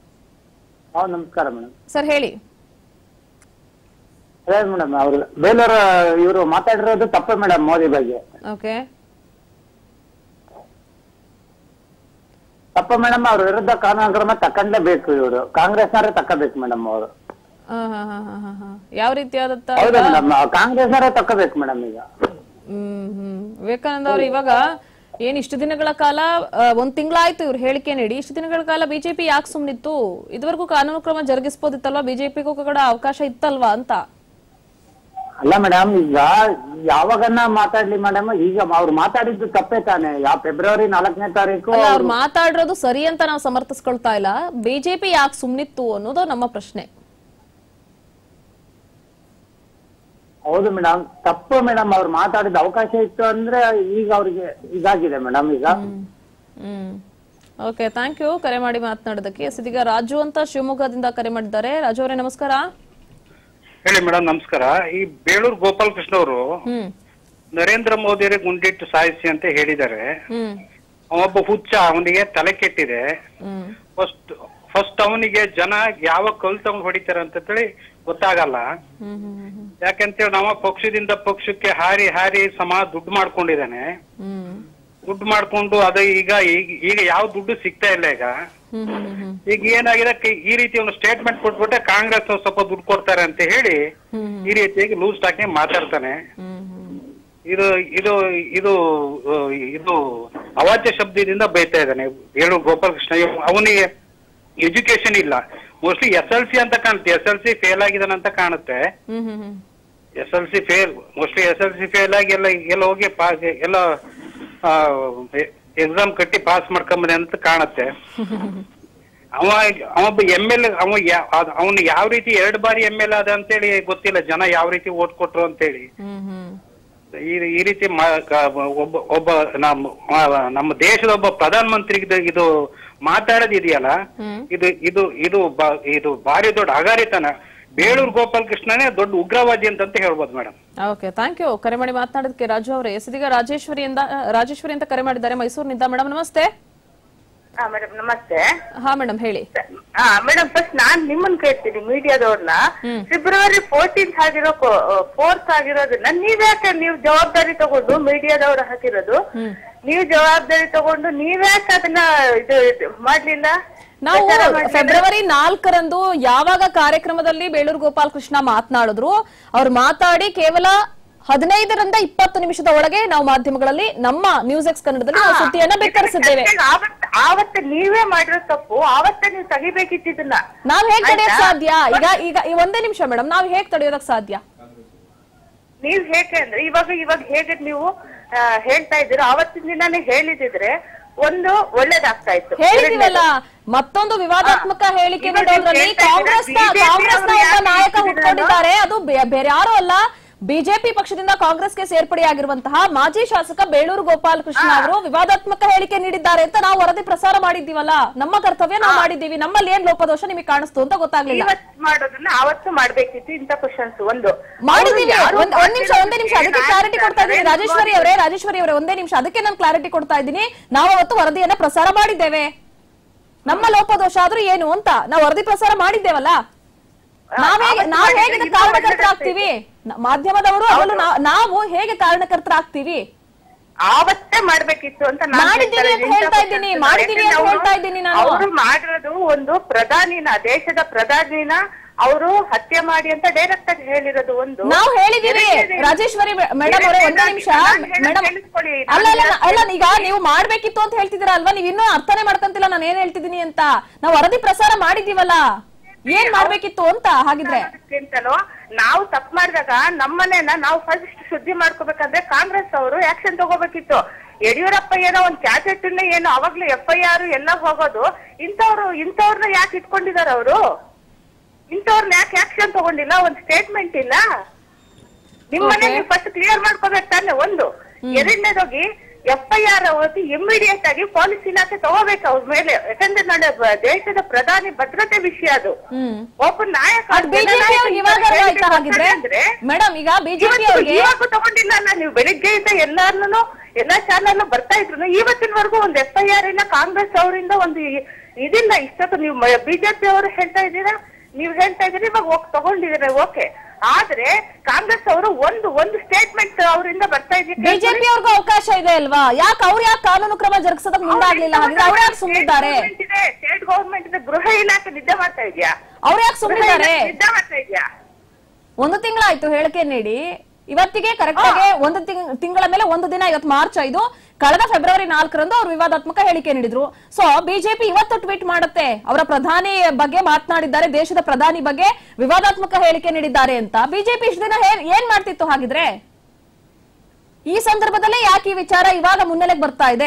ಹಾ ನಮಸ್ಕಾರ ಮೇಡಮ್ ಸರ್ ಹೇಳಿ ಅದೇ ಮೇಡಮ್ ಅವ್ರು ಬೇಲೂರು ಇವರು ಮಾತಾಡಿರೋದು ತಪ್ಪು ಮೇಡಮ್ ಮೋದಿ ಬಗ್ಗೆ ಓಕೆ ತಪ್ಪು ಮೇಡಮ್ ಅವ್ರ ವಿರುದ್ಧ ಕಾನೂನು ಕ್ರಮ ತಕೊಂಡ್ಲೇಬೇಕು ಇವರು ಕಾಂಗ್ರೆಸ್ನವರೇ ತಕ್ಕಬೇಕು ಮೇಡಮ್ ಅವರು ಹಾ ಹಾ ಹಾ ಹಾ ಹಾ ಹಾ ಯಾವ ರೀತಿಯಾದಂತ ಹೌದು ಮೇಡಮ್ ಕಾಂಗ್ರೆಸ್ನವರೇ ತಕ್ಕಬೇಕು ಮೇಡಮ್ ಈಗ ಹ್ಮ್ ಹ್ಮ್ ವಿವೇಕಾನಂದ ಅವರು ಇವಾಗ ಏನ್ ಇಷ್ಟು ದಿನಗಳ ಕಾಲ ಆ, ಒಂದ್ ತಿಂಗಳಾಯ್ತು ಇವ್ರು ಹೇಳಿಕೆ ನೀಡಿ ಇಷ್ಟು ದಿನಗಳ ಕಾಲ ಬಿಜೆಪಿ ಯಾಕೆ ಸುಮ್ನಿತ್ತು ಇದುವರೆಗೂ ಕಾನೂನು ಕ್ರಮ ಜರುಗಿಸಬಹುದಿತ್ತಲ್ವಾ ಬಿಜೆಪಿಗೂ ಕೂಡ ಅವಕಾಶ ಇತ್ತಲ್ವಾ ಅಂತ ಅಲ್ಲ ಮೇಡಮ್ ಈಗ ಯಾವಾಗನ್ನ ಮಾತಾಡ್ಲಿ ಮೇಡಮ್ ಈಗ ಅವ್ರು ಮಾತಾಡಿದ್ದು ತಪ್ಪೇ ತಾನೆ ಯಾವ ಫೆಬ್ರವರಿ ನಾಲ್ಕನೇ ತಾರೀಕು ಅಲ್ಲ ಅವ್ರು ಮಾತಾಡಿರೋದು ಸರಿ ಅಂತ ನಾವು ಸಮರ್ಥಿಸ್ಕೊಳ್ತಾ ಇಲ್ಲ ಬಿಜೆಪಿ ಯಾಕೆ ಸುಮ್ನಿತ್ತು ಅನ್ನೋದು ನಮ್ಮ ಪ್ರಶ್ನೆ ಹೌದು ಮೇಡಮ್ ತಪ್ಪು ಮೇಡಮ್ ಅವ್ರು ಮಾತಾಡಿದ ಅವಕಾಶ ಇತ್ತು ಅಂದ್ರೆ ಈಗ ಅವ್ರಿಗೆ ಇದಾಗಿದೆ ಮೇಡಮ್ ಈಗ ಹ್ಮ್ ಓಕೆ ಥ್ಯಾಂಕ್ ಯು ಕರೆ ಮಾಡಿ ಮಾತನಾಡೋದಕ್ಕೆ ಎಸ್ ಇದೀಗ ರಾಜು ಅಂತ ಶಿವಮೊಗ್ಗದಿಂದ ಕರೆ ಮಾಡಿದ್ದಾರೆ ರಾಜು ಅವರೇ ನಮಸ್ಕಾರ ಹೇಳಿ ಮೇಡಮ್ ನಮಸ್ಕಾರ ಈ ಬೇಳೂರು ಗೋಪಾಲಕೃಷ್ಣ ಅವರು ಹ್ಮ್ ನರೇಂದ್ರ ಮೋದಿಯವರಿಗೆ ಗುಂಡಿಟ್ಟು ಸಾಯಿಸಿ ಅಂತ ಹೇಳಿದ್ದಾರೆ ಹ್ಮ್ ಅವನೊಬ್ಬ ಹುಚ್ಚ ಅವನಿಗೆ ತಲೆ ಕೆಟ್ಟಿದೆ ಹ್ಮ್ ಫಸ್ಟ್ ಫಸ್ಟ್ ಅವನಿಗೆ ಜನ ಯಾವ ಕಲ್ ತಗೊಂಡ್ ಹೊಡಿತಾರೆ ಅಂತ ಹೇಳಿ ಗೊತ್ತಾಗಲ್ಲ ಹ್ಮ್ ಹ್ಮ್ ಹ್ಮ್ ಯಾಕಂತೇಳಿ ನಾವು ಪಕ್ಷದಿಂದ ಪಕ್ಷಕ್ಕೆ ಹಾರಿ ಹಾರಿ ಸಮ ದುಡ್ಡು ಮಾಡ್ಕೊಂಡಿದ್ದಾನೆ ಹ್ಮ್ ದುಡ್ಡು ಮಾಡ್ಕೊಂಡು ಅದ ಈಗ ಈಗ ಈಗ ಯಾವ ದುಡ್ಡು ಸಿಗ್ತಾ ಇಲ್ಲ ಈಗ ಹ್ಮ್ ಹ್ಮ್ ಹ್ಮ್ ಹ್ಮ್ ಈಗ ಏನಾಗಿದೆ ಕ- ಈ ರೀತಿ ಒಂದು ಸ್ಟೇಟ್ಮೆಂಟ್ ಕೊಟ್ಬಿಟ್ಟೆ ಕಾಂಗ್ರೆಸ್ ಅವ್ರು ಸ್ವಲ್ಪ ದುಡ್ಡು ಕೊಡ್ತಾರೆ ಅಂತ ಹೇಳಿ ಹ್ಮ್ ಈ ರೀತಿಯಾಗಿ ಲೂಸ್ ಟಾಕಿ ಮಾತಾಡ್ತಾನೆ ಹ್ಮ್ ಹ್ಮ್ ಇದು ಇದು ಇದು ಆ, ಇದು ಅವಾಚ್ಯ ಶಬ್ದದಿಂದ ಬೈತಾ ಇದ್ದಾನೆ ಹೇಳು ಗೋಪಾಲಕೃಷ್ಣ ಇವ್- ಅವನಿಗೆ ಎಜುಕೇಶನ್ ಇಲ್ಲ ಮೋಸ್ಟ್ಲಿ ಎಸ್ ಎಲ್ ಸಿ ಅಂತ ಕಾಣುತ್ತೆ ಎಸ್ ಎಲ್ ಸಿ ಫೇಲ್ ಆಗಿದಾನೆ ಅಂತ ಕಾಣುತ್ತೆ ಹ್ಮ್ ಹ್ಮ್ ಹ್ಮ್ S L C fail mostly S L C fail ಆಗಿ ಎಲ್ಲ ಎಲ್ಲ ಹೋಗಿ ಪಾಸ್ ಎಲ್ಲ ಎಕ್ಸಾಮ್ ಕಟ್ಟಿ ಪಾಸ್ ಮಾಡ್ಕೊಂಬನೆ ಅಂತ ಕಾಣುತ್ತೆ ಅವ ಅವೊಬ್ಬ ಎಮ್ ಎಲ್ ಅವ ಅವನು ಯಾವ ರೀತಿ ಎರಡು ಬಾರಿ ಎಮ್ ಎಲ್ ಆದ ಅಂತೇಳಿ ಗೊತ್ತಿಲ್ಲ ಜನ ಯಾವ ರೀತಿ ಓಟ್ ಕೊಟ್ರು ಅಂತೇಳಿ ಹ್ಮ್ ಹ್ಮ್ ಈ ಈ ರೀತಿ ಮಾ- ಕ- ಒಬ್ಬ ಒಬ್ಬ ನಮ್ಮ ಆ, ನಮ್ಮ ದೇಶದ ಒಬ್ಬ ಪ್ರಧಾನ ಮಂತ್ರಿಗೆ ಇದು ಮಾತಾಡೋದು ಇದೆಯಲ್ಲ ಇದು ಇದು ಇದು ಬಾ- ಇದು ಭಾರಿ ದೊಡ್ಡ ಹಗಾರಿತನ ಬೇಳೂರು ಗೋಪಾಲ್ ಕೃಷ್ಣನೇ ದೊಡ್ಡ ಉಗ್ರವಾದಿ ಅಂತಂತ ಹೇಳ್ಬೋದು ಮೇಡಮ್ ಓಕೆ ಥ್ಯಾಂಕ್ ಯು ಕರೆ ಮಾಡಿ ಮಾತನಾಡೋದಕ್ಕೆ ರಾಜು ಅವರೇ ಎಸ್ ಇದೀಗ ರಾಜೇಶ್ವರಿಯಿಂದ ರಾಜೇಶ್ವರಿ ಅಂತ ಕರೆ ಮಾಡಿದ್ದಾರೆ ಮೈಸೂರಿನಿಂದ ಮೇಡಮ್ ನಮಸ್ತೆ ಹಾ ಮೇಡಮ್ ನಮಸ್ತೆ ಹಾ ಮೇಡಮ್ ಹೇಳಿ ಹಾ ಮೇಡಮ್ ಫಸ್ಟ್ ನಾನ್ ನಿಮ್ಮನ್ನ ಕೇಳ್ತೀನಿ ಮೀಡಿಯಾದವ್ರನ್ನ ಫೆಬ್ರವರಿ ಫೋರ್ಟೀನ್ತ್ ಆಗಿರೋ ಫೋರ್ತ್ ಆಗಿರೋದನ್ನ ನೀವ್ಯಾಕೆ ನೀವು ಜವಾಬ್ದಾರಿ ತಗೊಂಡು ಮೀಡಿಯಾದವ್ರು ಹಾಕಿರೋದು ನೀವು ಜವಾಬ್ದಾರಿ ತಗೊಂಡು ನೀವ್ಯಾಕೆ ಅದನ್ನ ಇದು ಇದು ಮಾಡ್ಲಿಲ್ಲ ನಾವು ಪ್ರಚಾರ ಮಾಡ್ಲಿಲ್ಲ? ಫೆಬ್ರವರಿ ನಾಲ್ಕರಂದು ಯಾವಾಗ ಕಾರ್ಯಕ್ರಮದಲ್ಲಿ ಬೇಳೂರು ಗೋಪಾಲ್ ಕೃಷ್ಣ ಮಾತನಾಡಿದ್ರು ಅವ್ರು ಮಾತಾಡಿ ಕೇವಲ ಹದಿನೈದರಿಂದ ಇಪ್ಪತ್ತು ನಿಮಿಷದ ಒಳಗೆ ನಾವು ಮಾಧ್ಯಮಗಳಲ್ಲಿ ನಮ್ಮ ನ್ಯೂಸ್ ಎಕ್ಸ್ ಕನ್ನಡದಲ್ಲಿ ನಾವು ಸುದ್ದಿಯನ್ನ ಬಿತ್ತರಿಸಿದ್ದೇವೆ ಆವತ್ತು ಆವತ್ತು ನೀವೇ ಮಾಡಿರೋ ತಪ್ಪು ಆವತ್ತೇ ನೀವು ತೆಗಿಬೇಕಿತ್ತಿದ್ದನ್ನ ನಾವ್ ಹೇಗ್ ತಡೆಯೋಕ್ ಆಯ್ತಾ? ಸಾಧ್ಯ ಈಗ ಈಗ ಈ ಒಂದೇ ನಿಮಿಷ ಮೇಡಮ್ ನಾವ್ ಹೇಗ್ ತಡೆಯೋದಕ್ ಸಾಧ್ಯ ನೀವ್ ಹೇಗೆ ಅಂದ್ರೆ ಇವಾಗ ಇವಾಗ ಹೇಗೆ ನೀವು ಆ, ಹೇಳ್ತಾ ಇದ್ದೀರಾ ಆವತ್ತಿನ ದಿನಾನೇ ಹೇಳಿದಿದ್ರೆ ಒಂದು ಒಳ್ಳೇದಾಗ್ತಾ ಇತ್ತು ಹೇಳಿದೀವಲ್ಲ ಮತ್ತೊಂದು ವಿವಾದಾತ್ಮಕ ಹೇಳಿಕೆ ಇವಾಗ ನೀಡೋದ್ರಲ್ಲಿ ಹೇಳ್ತಾ ಇದ್ದೀರಾ, ಕಾಂಗ್ರೆಸ್ನ BJP ಕಾಂಗ್ರೆಸ್ನ ಅವರು ಒಬ್ಬ ಯಾಕೆ ನಾಯಕ ಇಟ್ಟಿದ್ರು ಹುಟ್ಕೊಂಡಿದ್ದಾರೆ ಅದು ಬೆ- ಬೇರೆ ಯಾರು ಅಲ್ಲ ಬಿಜೆಪಿ ಪಕ್ಷದಿಂದ ಕಾಂಗ್ರೆಸ್ಗೆ ಸೇರ್ಪಡೆಯಾಗಿರುವಂತಹ ಮಾಜಿ ಶಾಸಕ ಬೇಳೂರು ಗೋಪಾಲ್ ಕೃಷ್ಣ ಅವರು ವಿವಾದಾತ್ಮಕ ಹೇಳಿಕೆ ನೀಡಿದ್ದಾರೆ ಅಂತ ನಾವು ವರದಿ ಪ್ರಸಾರ ಮಾಡಿದ್ದೀವಲ್ಲ ನಮ್ಮ ಕರ್ತವ್ಯ ನಾವು ಮಾಡಿದ್ದೀವಿ ನಮ್ಮಲ್ಲಿ ಏನ್ ಲೋಪದೋಷ ನಿಮಗೆ ಕಾಣಿಸ್ತು ಅಂತ ಗೊತ್ತಾಗ್ಲಿಲ್ಲ ಇವತ್ತು ಮಾಡೋದನ್ನ ಅವತ್ತು ಮಾಡ್ಬೇಕಿತ್ತು ಇಂಥ ಕ್ವಶನ್ಸ್ ಒಂದು ಮಾಡಿದೀವಿ ಅವ್ರು ಯಾರು ಒಂದ್ ಒಂದ್ ನಿಮಿಷ ಒಂದೇ ನಿಮಿಷ ಅದಕ್ಕೆ ಕ್ಲಾರಿಟಿ ಕೊಡ್ತಾ ಇದ್ದೀನಿ ರಾಜೇಶ್ವರಿ ಅವರೇ ರಾಜೇಶ್ವರಿ ಅವರೇ ಒಂದೇ ನಿಮಿಷ ಅದಕ್ಕೆ ನಾನು ಕ್ಲಾರಿಟಿ ಕೊಡ್ತಾ ಇದ್ದೀನಿ ನಾವು ಅವತ್ತು ವರದಿಯನ್ನ ಪ್ರಸಾರ ಮಾಡಿದ್ದೇವೆ ನಮ್ಮ ಲೋಪದೋಷ ಆದ್ರೂ ಏನು ಅಂತ ನಾವು ವರದಿ ಪ್ರಸಾರ ಮಾಡಿದ್ದೇವಲ್ಲ ನಾವೇ ಅವತ್ತು ನಾವ್ ಹೇಗೆ ಮಾಡಿದ್ರೆ ಇದಕ್ಕೆ ಇನ್ನೂ ಕಾರಣಕರ್ತರಾಗ್ತೀವಿ ನ- ಮಾಧ್ಯಮದವರು ಅದರಲ್ಲೂ ನಾ- ನಾವು ಹೇಗೆ ಕಾರಣಕರ್ತರಾಗ್ತೀವಿ ಆವತ್ತೇ ಮಾಡ್ಬೇಕಿತ್ತು ಅಂತ ನಾನ್ ಮಾಡಿದ್ದೀವಿ ಹೇಳ್ತಾ ಅಂತ ಇದ್ದೀನಿ. ಹೇಳ್ತಾ ಇದ್ದೀನಿ, ಯಾಕಂದ್ರೆ ಮಾಡಿದ್ದೀವಿ ಅಂತ ಅವ್ರು- ಹೇಳ್ತಾ ಇದ್ದೀನಿ ನಾನು. ಅವ್ರು ಮಾಡಿರೋದು ಒಂದು ಪ್ರಧಾನಿನ ದೇಶದ ಪ್ರಧಾನಿನ ಅವರು ಹತ್ಯೆ ಮಾಡಿ ಅಂತ ಡೈರೆಕ್ಟ್ ಆಗಿ ಹೇಳಿರೋದು ಒಂದು ನಾವು ಹೇಳಿದೀವಿ ಎರಡನೇದು- ರಾಜೇಶ್ವರಿ ಮೇಡಮ್ ಅವರೇ ಒಂದೇ ನಿಮಿಷ ನಾನು ಹೇಳೋದು ಮೇಡಮ್ ಕೇಳಿಸ್ಕೊಳ್ಳಿ. ಅಲ್ಲ ಅಲ್ಲ ನಾನು ಅಲ್ಲ ಈಗ ನೀವು ಮಾಡ್ಬೇಕಿತ್ತು ಅಂತ ಹೇಳ್ತಿದ್ದೀರಾ ಅಲ್ವಾ ನೀವು ಇನ್ನೂ ಅರ್ಥನೇ ಮಾಡ್ಕೊಂತಿಲ್ಲ ನಾನು ಏನ್ ಹೇಳ್ತಿದ್ದೀನಿ ಅಂತ ನಾವು ವರದಿ ಪ್ರಸಾರ ಮಾಡಿದೀವಲ್ಲ ಏನ್ ಮಾಡ್ಬೇಕಿತ್ತು ಅಂತ ಹಾಗಿದ್ರೆ ಅದಕ್ಕಿಂತಲೂ ನಾವು ತಪ್ಪು ಮಾಡಿದಾಗ ನಮ್ಮನೆಯನ್ನ ನಾವು ಫಸ್ಟ್ ಶುದ್ಧಿ ಮಾಡ್ಕೋಬೇಕಂದ್ರೆ ಕಾಂಗ್ರೆಸ್ ಅವರು ಆಕ್ಷನ್ ತಗೋಬೇಕಿತ್ತು ಯಡಿಯೂರಪ್ಪ ಏನೋ ಒಂದ್ ಕ್ಯಾಸೆಟ್ ಏನೋ ಅವಾಗ್ಲೂ ಎಫ್ ಐ ಆರ್ ಎಲ್ಲ ಹೋಗೋದು ಇಂಥವ್ರು ಇಂಥವ್ರನ್ನ ಯಾಕೆ ಇಟ್ಕೊಂಡಿದಾರ ಅವರು ಇಂಥವ್ರನ್ನ ಯಾಕೆ ಆಕ್ಷನ್ ತಗೊಂಡಿಲ್ಲ ಒಂದ್ ಸ್ಟೇಟ್ಮೆಂಟ್ ಇಲ್ಲ ನಿಮ್ಮನೆ ನೀವು ಫಸ್ಟ್ ಕ್ಲಿಯರ್ ಮಾಡ್ಕೋಬೇಕು ತಾನೆ ಒಂದು ಎರಡನೇದೋಗಿ ಎಫ್ ಐ ಆರ್ ಓದಿ ಇಮಿಡಿಯೇಟ್ ಆಗಿ ಪೊಲೀಸ್ ಇಲಾಖೆ ತಗೋಬೇಕು ಅವ್ರ ಮೇಲೆ ಯಾಕಂದ್ರೆ ನಾಳೆ ಬ- ದೇಶದ ಪ್ರಧಾನಿ ಭದ್ರತೆ ವಿಷಯ ಅದು ಹ್ಮ್ ಒಬ್ಬ ನಾಯಕ ಅದ್ ಬಿಜೆಪಿ ಅವ್ರಿಗೆ ಇವಾಗ ಆಯ್ತಾ ಹಾಗಿದ್ರೆ ಮೇಡಮ್ ಈಗ ಬಿಜೆಪಿ ಇವತ್ತು- ಅವ್ರಿಗೆ ಇವಾಗೂ ತಗೊಂಡಿಲ್ಲ ಅಲ್ಲ ನೀವು ಬೆಳಿಗ್ಗೆಯಿಂದ ಎಲ್ಲಾರ್ನು ಎಲ್ಲಾ ಚಾನಲ್ ಬರ್ತಾ ಇದ್ರು ಇವತ್ತಿನವರೆಗೂ ಒಂದು ಎಫ್ ಐ ಆರ್ ಇಲ್ಲ ಕಾಂಗ್ರೆಸ್ ಅವರಿಂದ ಒಂದು ಇ- ಇದಿಲ್ಲ ಇಷ್ಟೊತ್ತು ನೀವು ಬಿಜೆಪಿ ಅವರು ಹೇಳ್ತಾ ಇದ್ದೀರಾ ನೀವು ಹೇಳ್ತಾ ಇದ್ದೀರಿ ಇವಾಗ ಹೋಗ್ ತಗೊಂಡಿದ್ದೀರಾ ಓಕೆ ಆದ್ರೆ ಕಾಂಗ್ರೆಸ್ ಅವರು ಒಂದು ಒಂದು ಸ್ಟೇಟ್ಮೆಂಟ್ ಅವರಿಂದ ಬರ್ತಾ ಬಿಜೆಪಿ ಅವ್ರಿಗೂ ಅವಕಾಶ ಇದೆ ಅಲ್ವಾ ಯಾಕೆ ಅವ್ರು ಯಾಕೆ ಕಾನೂನು ಕ್ರಮ ಜರುಗಿಸೋದಕ್ ಮುಂದಾಗ್ಲಿಲ್ಲ ಹಾಗಿದ್ರೆ ಅವ್ರು ಯಾಕೆ ಸುಮ್ಮನಿದ್ದಾರೆ ಸ್ಟೇಟ್ ಗೌರ್ಮೆಂಟ್ ಇದೆ ಗೃಹ ಇಲಾಖೆ ನಿದ್ದೆ ಮಾಡ್ತಾ ಇದೆಯಾ ಅವ್ರು ಯಾಕೆ ಸುಮ್ಮನಿದ್ದಾರೆ ನಿದ್ದೆ ಮಾಡ್ತಾ ಇದೆಯಾ ಒಂದು ತಿಂಗಳಾಯ್ತು ಹೇಳಿಕೆ ನೀಡಿ ಇವತ್ತಿಗೆ ಕರೆಕ್ಟ್ ಆಗಿ ಒಂದು ತಿಂಗ್- ತಿಂಗಳ ಮೇಲೆ ಒಂದು ದಿನ ಇವತ್ತು ಮಾರ್ಚ್ ಐದು ಕಳೆದ ಫೆಬ್ರವರಿ ನಾಲ್ಕರಂದು ಅವರು ವಿವಾದಾತ್ಮಕ ಹೇಳಿಕೆ ನೀಡಿದ್ರು ಸೊ ಬಿಜೆಪಿ ಇವತ್ತು ಟ್ವೀಟ್ ಮಾಡುತ್ತೆ ಅವರ ಪ್ರಧಾನಿ ಬಗ್ಗೆ ಮಾತನಾಡಿದ್ದಾರೆ ದೇಶದ ಪ್ರಧಾನಿ ಬಗ್ಗೆ ವಿವಾದಾತ್ಮಕ ಹೇಳಿಕೆ ನೀಡಿದ್ದಾರೆ ಅಂತ ಬಿಜೆಪಿ ಇಷ್ಟು ದಿನ ಹೇ- ಏನ್ ಮಾಡ್ತಿತ್ತು ಹಾಗಿದ್ರೆ ಈ ಸಂದರ್ಭದಲ್ಲೇ ಯಾಕೆ ಈ ವಿಚಾರ ಇವಾಗ ಮುನ್ನೆಲೆಗೆ ಬರ್ತಾ ಇದೆ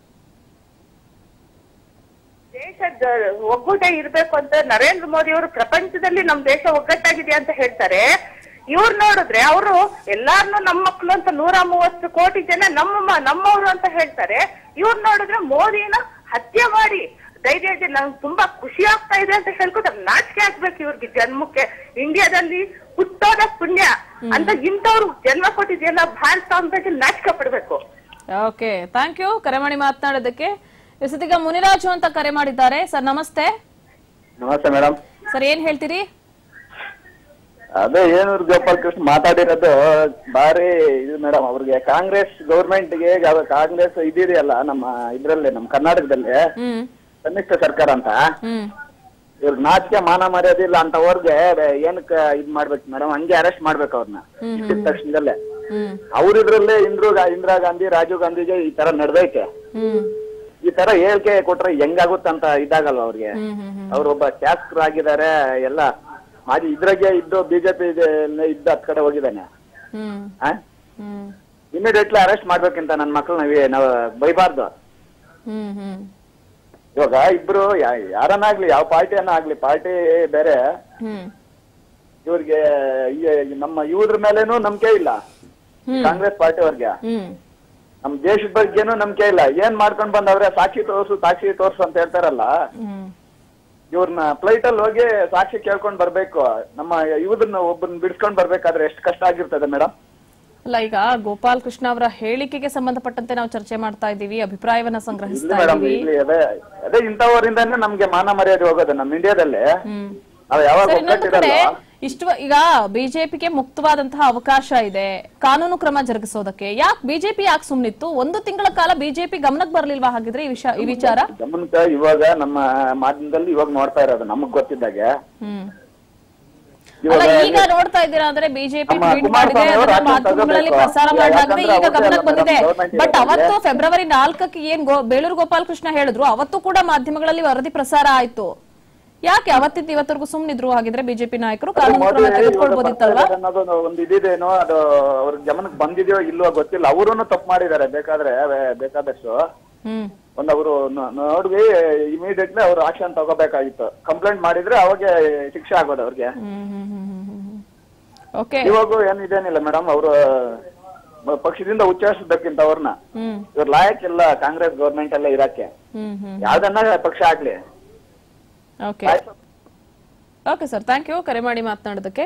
ದೇಶದ ಒಗ್ಗೂಟ ಇರ್ಬೇಕು ಅಂತ ನರೇಂದ್ರ ಮೋದಿ ಅವರು ಪ್ರಪಂಚದಲ್ಲಿ ನಮ್ ದೇಶ ಒಗ್ಗಟ್ಟಾಗಿದೆ ಅಂತ ಹೇಳ್ತಾರೆ ಇವ್ರು ನೋಡಿದ್ರೆ ಅವರು ಎಲ್ಲಾರ್ನು ನಮ್ಮ ಮಕ್ಕಳು ಅಂತ ನೂರ ಮೂವತ್ತು ಕೋಟಿ ಜನ ನಮ್ಮ ಮ- ನಮ್ಮವ್ರು ಅಂತ ಹೇಳ್ತಾರೆ ಇವ್ರು ನೋಡಿದ್ರೆ ಮೋದಿನ ಹತ್ಯೆ ಮಾಡಿ ಧೈರ್ಯ ಇದೆ ನಂಗೆ ತುಂಬಾ ಖುಷಿ ಆಗ್ತಾ ಇದೆ ಅಂತ ಹೇಳ್ಕೊತಾರೆ ನಾಚಿಕೆ ಆಗ್ಬೇಕು ಇವ್ರಿಗೆ ಜನ್ಮಕ್ಕೆ ಇಂಡಿಯಾದಲ್ಲಿ ಹುಟ್ಟೋದ ಪುಣ್ಯ ಅಂತ ಇಂಥವ್ರು ಜನ್ಮ ಕೊಟ್ಟಿದೆಯಲ್ಲ ಭಾರತ ಅಂತ ನಾಚಿಕೆ ಪಡ್ಬೇಕು ಓಕೆ ಥ್ಯಾಂಕ್ ಯು ಕರೆ ಮಾಡಿ ಮಾತನಾಡೋದಕ್ಕೆ ಇಸತಿಗ ಮುನಿರಾಜು ಅಂತ ಕರೆ ಮಾಡಿದ್ದಾರೆ ಸರ್ ನಮಸ್ತೆ ನಮಸ್ತೆ ಮೇಡಮ್ ಸರ್ ಏನ್ ಹೇಳ್ತೀರಿ ಅದೇ ಏನೂರು ಗೋಪಾಲ್ ಕೃಷ್ಣ ಮಾತಾಡಿರೋದು ಬಾರಿ ಇದು ಮೇಡಮ್ ಅವ್ರಿಗೆ ಕಾಂಗ್ರೆಸ್ ಗೌರ್ಮೆಂಟ್ಗೆ ಕಾಂಗ್ರೆಸ್ ಇದೆಯಲ್ಲ ನಮ್ಮ ಇದ್ರಲ್ಲಿ ನಮ್ಮ ಕರ್ನಾಟಕದಲ್ಲಿ ಹ್ಮ್ ಸಮ್ಮಿಶ್ರ ಸರ್ಕಾರ ಅಂತ ಹ್ಮ್ ಇವ್ರಿಗೆ ನಾಚಿಕೆ ಮಾನ ಮರ್ಯಾದಿಲ್ಲ ಅಂತವ್ರಿಗೆ ಏನಕ್ಕ ಇದ್ ಮಾಡ್ಬೇಕು ಮೇಡಮ್ ಹಂಗೆ ಅರೆಸ್ಟ್ ಮಾಡ್ಬೇಕು ಅವ್ರನ್ನ ಇಷ್ಟಿದ ತಕ್ಷಣದಲ್ಲೇ ಹ್ಮ್ ಅವ್ರಿದ್ರಲ್ಲೇ ಇಂದ್ರು ಇಂದಿರಾ ಗಾಂಧಿ ರಾಜೀವ್ ಗಾಂಧಿಗೆ ಈ ತರ ನಡೆದೈತೆ ಹ್ಮ್ ಈ ತರ ಹೇಳಿಕೆ ಕೊಟ್ರೆ ಹೆಂಗಾಗುತ್ತಂತ ಇದಾಗಲ್ವಾ ಅವ್ರಿಗೆ ಹ್ಮ್ ಹ್ಮ್ ಹ್ಮ್ ಅವ್ರೊಬ್ಬ ಶಾಸಕರಾಗಿದ್ದಾರೆ ಎಲ್ಲ ಮಾಜಿ ಇದ್ರಾಗೆ ಇದ್ದು ಬಿಜೆಪಿ ಇದ್ದ ಹತ್ ಕಡೆ ಹೋಗಿದ್ದಾನೆ ಹ್ಮ್ ಹ್ಮ್ ಇಮಿಡಿಯೇಟ್ಲಿ ಅರೆಸ್ಟ್ ಮಾಡ್ಬೇಕಂತ ನನ್ನ ಮಕ್ಕಳನ್ನ ನಾವು ಬೈಬಾರ್ದು ಹ್ಮ್ ಹ್ಮ್ ಇವಾಗ ಇಬ್ರು ಯಾ- ಯಾರನ್ನಾಗ್ಲಿ ಯಾವ ಪಾರ್ಟಿಯನ್ನ ಆಗ್ಲಿ ಪಾರ್ಟಿ ಬೇರೆ ಹ್ಮ್ ಇವ್ರಿಗೆ ಈ- ನಮ್ಮ ಇವ್ರ ಮೇಲೇನು ನಂಬಿಕೆ ಇಲ್ಲ ಹ್ಮ್. ಕಾಂಗ್ರೆಸ್ ಪಾರ್ಟಿ ಅವ್ರಿಗೆ ಹ್ಮ್ ನಮ್ ದೇಶದ ಬಗ್ಗೆನೂ ನಂಬಿಕೆ ಇಲ್ಲ ಏನ್ ಮಾಡ್ಕೊಂಡ್ ಬಂದವ್ರೆ ಸಾಕ್ಷಿ ತೋರ್ಸು ಸಾಕ್ಷಿ ತೋರ್ಸು ಅಂತ ಹೇಳ್ತಾರಲ್ಲ ಹ್ಮ್ ಇವ್ರನ್ನ ಫ್ಲೈಟ್ ಅಲ್ಲಿ ಹೋಗಿ ಸಾಕ್ಷಿ ಕೇಳ್ಕೊಂಡ್ ಬರ್ಬೇಕು ನಮ್ಮ ಇವ್ರನ್ನ ಒಬ್ಬರನ್ನ ಬಿಡ್ಸ್ಕೊಂಡ್ ಬರ್ಬೇಕಾದ್ರೆ ಎಷ್ಟು ಕಷ್ಟ ಆಗಿರ್ತದೆ ಮೇಡಮ್ ಅಲ್ಲ ಈಗ ಗೋಪಾಲ್ ಕೃಷ್ಣ ಅವರ ಹೇಳಿಕೆಗೆ ಸಂಬಂಧಪಟ್ಟಂತೆ ನಾವು ಚರ್ಚೆ ಮಾಡ್ತಾ ಇದ್ದೀವಿ ಅಭಿಪ್ರಾಯವನ್ನ ಇಲ್ಲಿ ಸಂಗ್ರಹಿಸ್ತಾ ಮೇಡಮ್ ಇದ್ದೀವಿ ಇಲ್ಲಿ ಅದೇ ಅದೇ ಇಂಥವರಿಂದಾನೇ ನಮ್ಗೆ ಮಾನ ಮರ್ಯಾದೆ ಹೋಗೋದು ನಮ್ಮ ಇಂಡಿಯಾದಲ್ಲಿ ಹ್ಮ್ ನಾವ್ ಯಾವಾಗ ಸರ್ ಇನ್ನೊಂದು ಕಡೆ ಒಗ್ಗಟ್ಟಿರಲ್ಲ ಇಷ್ಟು ಈಗ ಬಿಜೆಪಿಗೆ ಮುಕ್ತವಾದಂತಹ ಅವಕಾಶ ಇದೆ ಕಾನೂನು ಕ್ರಮ ಜರುಗಿಸೋದಕ್ಕೆ ಯಾಕೆ ಬಿಜೆಪಿ ಯಾಕೆ ಸುಮ್ನಿತ್ತು ಒಂದು ತಿಂಗಳ ಕಾಲ ಬಿಜೆಪಿ ಗಮನಕ್ಕೆ ಬರ್ಲಿಲ್ವಾ ಹಾಗಿದ್ರೆ ಈ ವಿಷಯ ಈ ವಿಚಾರ ಗಮನಕ್ಕೆ ಇವಾಗ ನಮ್ಮ ಮಾಧ್ಯಮದಲ್ಲಿ ಇವಾಗ ನೋಡ್ತಾ ಇರೋದು ನಮಗ್ ಗೊತ್ತಿದ್ದಾಗೆ ಹ್ಮ್ ಅಲ್ಲ ಇವಾಗ ಈಗ ನೋಡ್ತಾ ಇದ್ದೀರಾ ಅಂದ್ರೆ ಬಿಜೆಪಿ ನಮ್ಮ ಟ್ವೀಟ್ ಕುಮಾರಸ್ವಾಮಿ ಮಾಡಿದೆ ಅವರು ಅದನ್ನ action ಮಾಧ್ಯಮಗಳಲ್ಲಿ ತಗೋಬೇಕು. ಪ್ರಸಾರ ಈಗ ಮಾಡಲಾಗಿದೆ ಈಗ ಯಾಕಂದ್ರೆ ಗಮನಕ್ಕೆ ಅವತ್ತೇ ಬಂದಿದೆ ಅಲ್ಲ madam, ಬಟ್ government ಅವತ್ತು ಇರೋದು. ಫೆಬ್ರವರಿ ನಾಲ್ಕಕ್ಕೆ ಏನ್ ಗೋ- ಬೇಳೂರು ಗೋಪಾಲ್ ಕೃಷ್ಣ ಹೇಳಿದ್ರು ಅವತ್ತು ಕೂಡ ಮಾಧ್ಯಮಗಳಲ್ಲಿ ವರದಿ ಪ್ರಸಾರ ಆಯ್ತು ಯಾಕೆ ಅವತ್ತಿದ್ದು ಇವತ್ತರೆಗೂ ಸುಮ್ನಿದ್ರು ಹಾಗಿದ್ರೆ ಬಿಜೆಪಿ ನಾಯಕರು ಕಾನೂನು ಮೋದಿ ಕ್ರಮ ಇವಾಗ ತೆಗೆದುಕೊಳ್ಬೋದಿತ್ತಲ್ವಾ ಬರ್ತಾ ಇದ್ದಾರೆ ಅನ್ನೋದು ಒಂದು ಇದಿದೇನೋ ಅದು ಅವ್ರ ಗಮನಕ್ಕೆ ಬಂದಿದೆಯೋ ಇಲ್ವೋ ಗೊತ್ತಿಲ್ಲ ಅವರೂ ತಪ್ಪು ಮಾಡಿದ್ದಾರೆ ಬೇಕಾದ್ರೆ ಅವೇ- ಬೇಕಾದಷ್ಟು ಹ್ಮ್ ಒಂದು ಅವರು ನೋಡಿ ಇಮಿಡಿಯೇಟ್ಲಿ ಅವ್ರು ಆಕ್ಷನ್ ತಗೋಬೇಕಾಗಿತ್ತು ಕಂಪ್ಲೇಂಟ್ ಮಾಡಿದ್ರೆ ಅವಾಗ ಶಿಕ್ಷೆ ಆಗೋದು ಅವ್ರಿಗೆ ಓಕೆ ಇವಾಗ ಏನ್ ಇದೇನಿಲ್ಲ ಮೇಡಮ್ ಅವರು ಪಕ್ಷದಿಂದ ಉಚ್ಚಾರಿಸಬೇಕಿಂತ ಅವ್ರನ್ನ ಹ್ಮ್ ಇವ್ರ ಲಾಯಕ್ಕಿಲ್ಲ ಕಾಂಗ್ರೆಸ್ ಗೌರ್ಮೆಂಟ್ ಎಲ್ಲ ಇರಕ್ಕೆ ಹ್ಮ್ ಹ್ಮ್ ಯಾವ್ದನ್ನ ಪಕ್ಷ ಆಗ್ಲಿ okay okay sir thank you ಕರೆ ಮಾಡಿ ಮಾತನಾಡೋದಕ್ಕೆ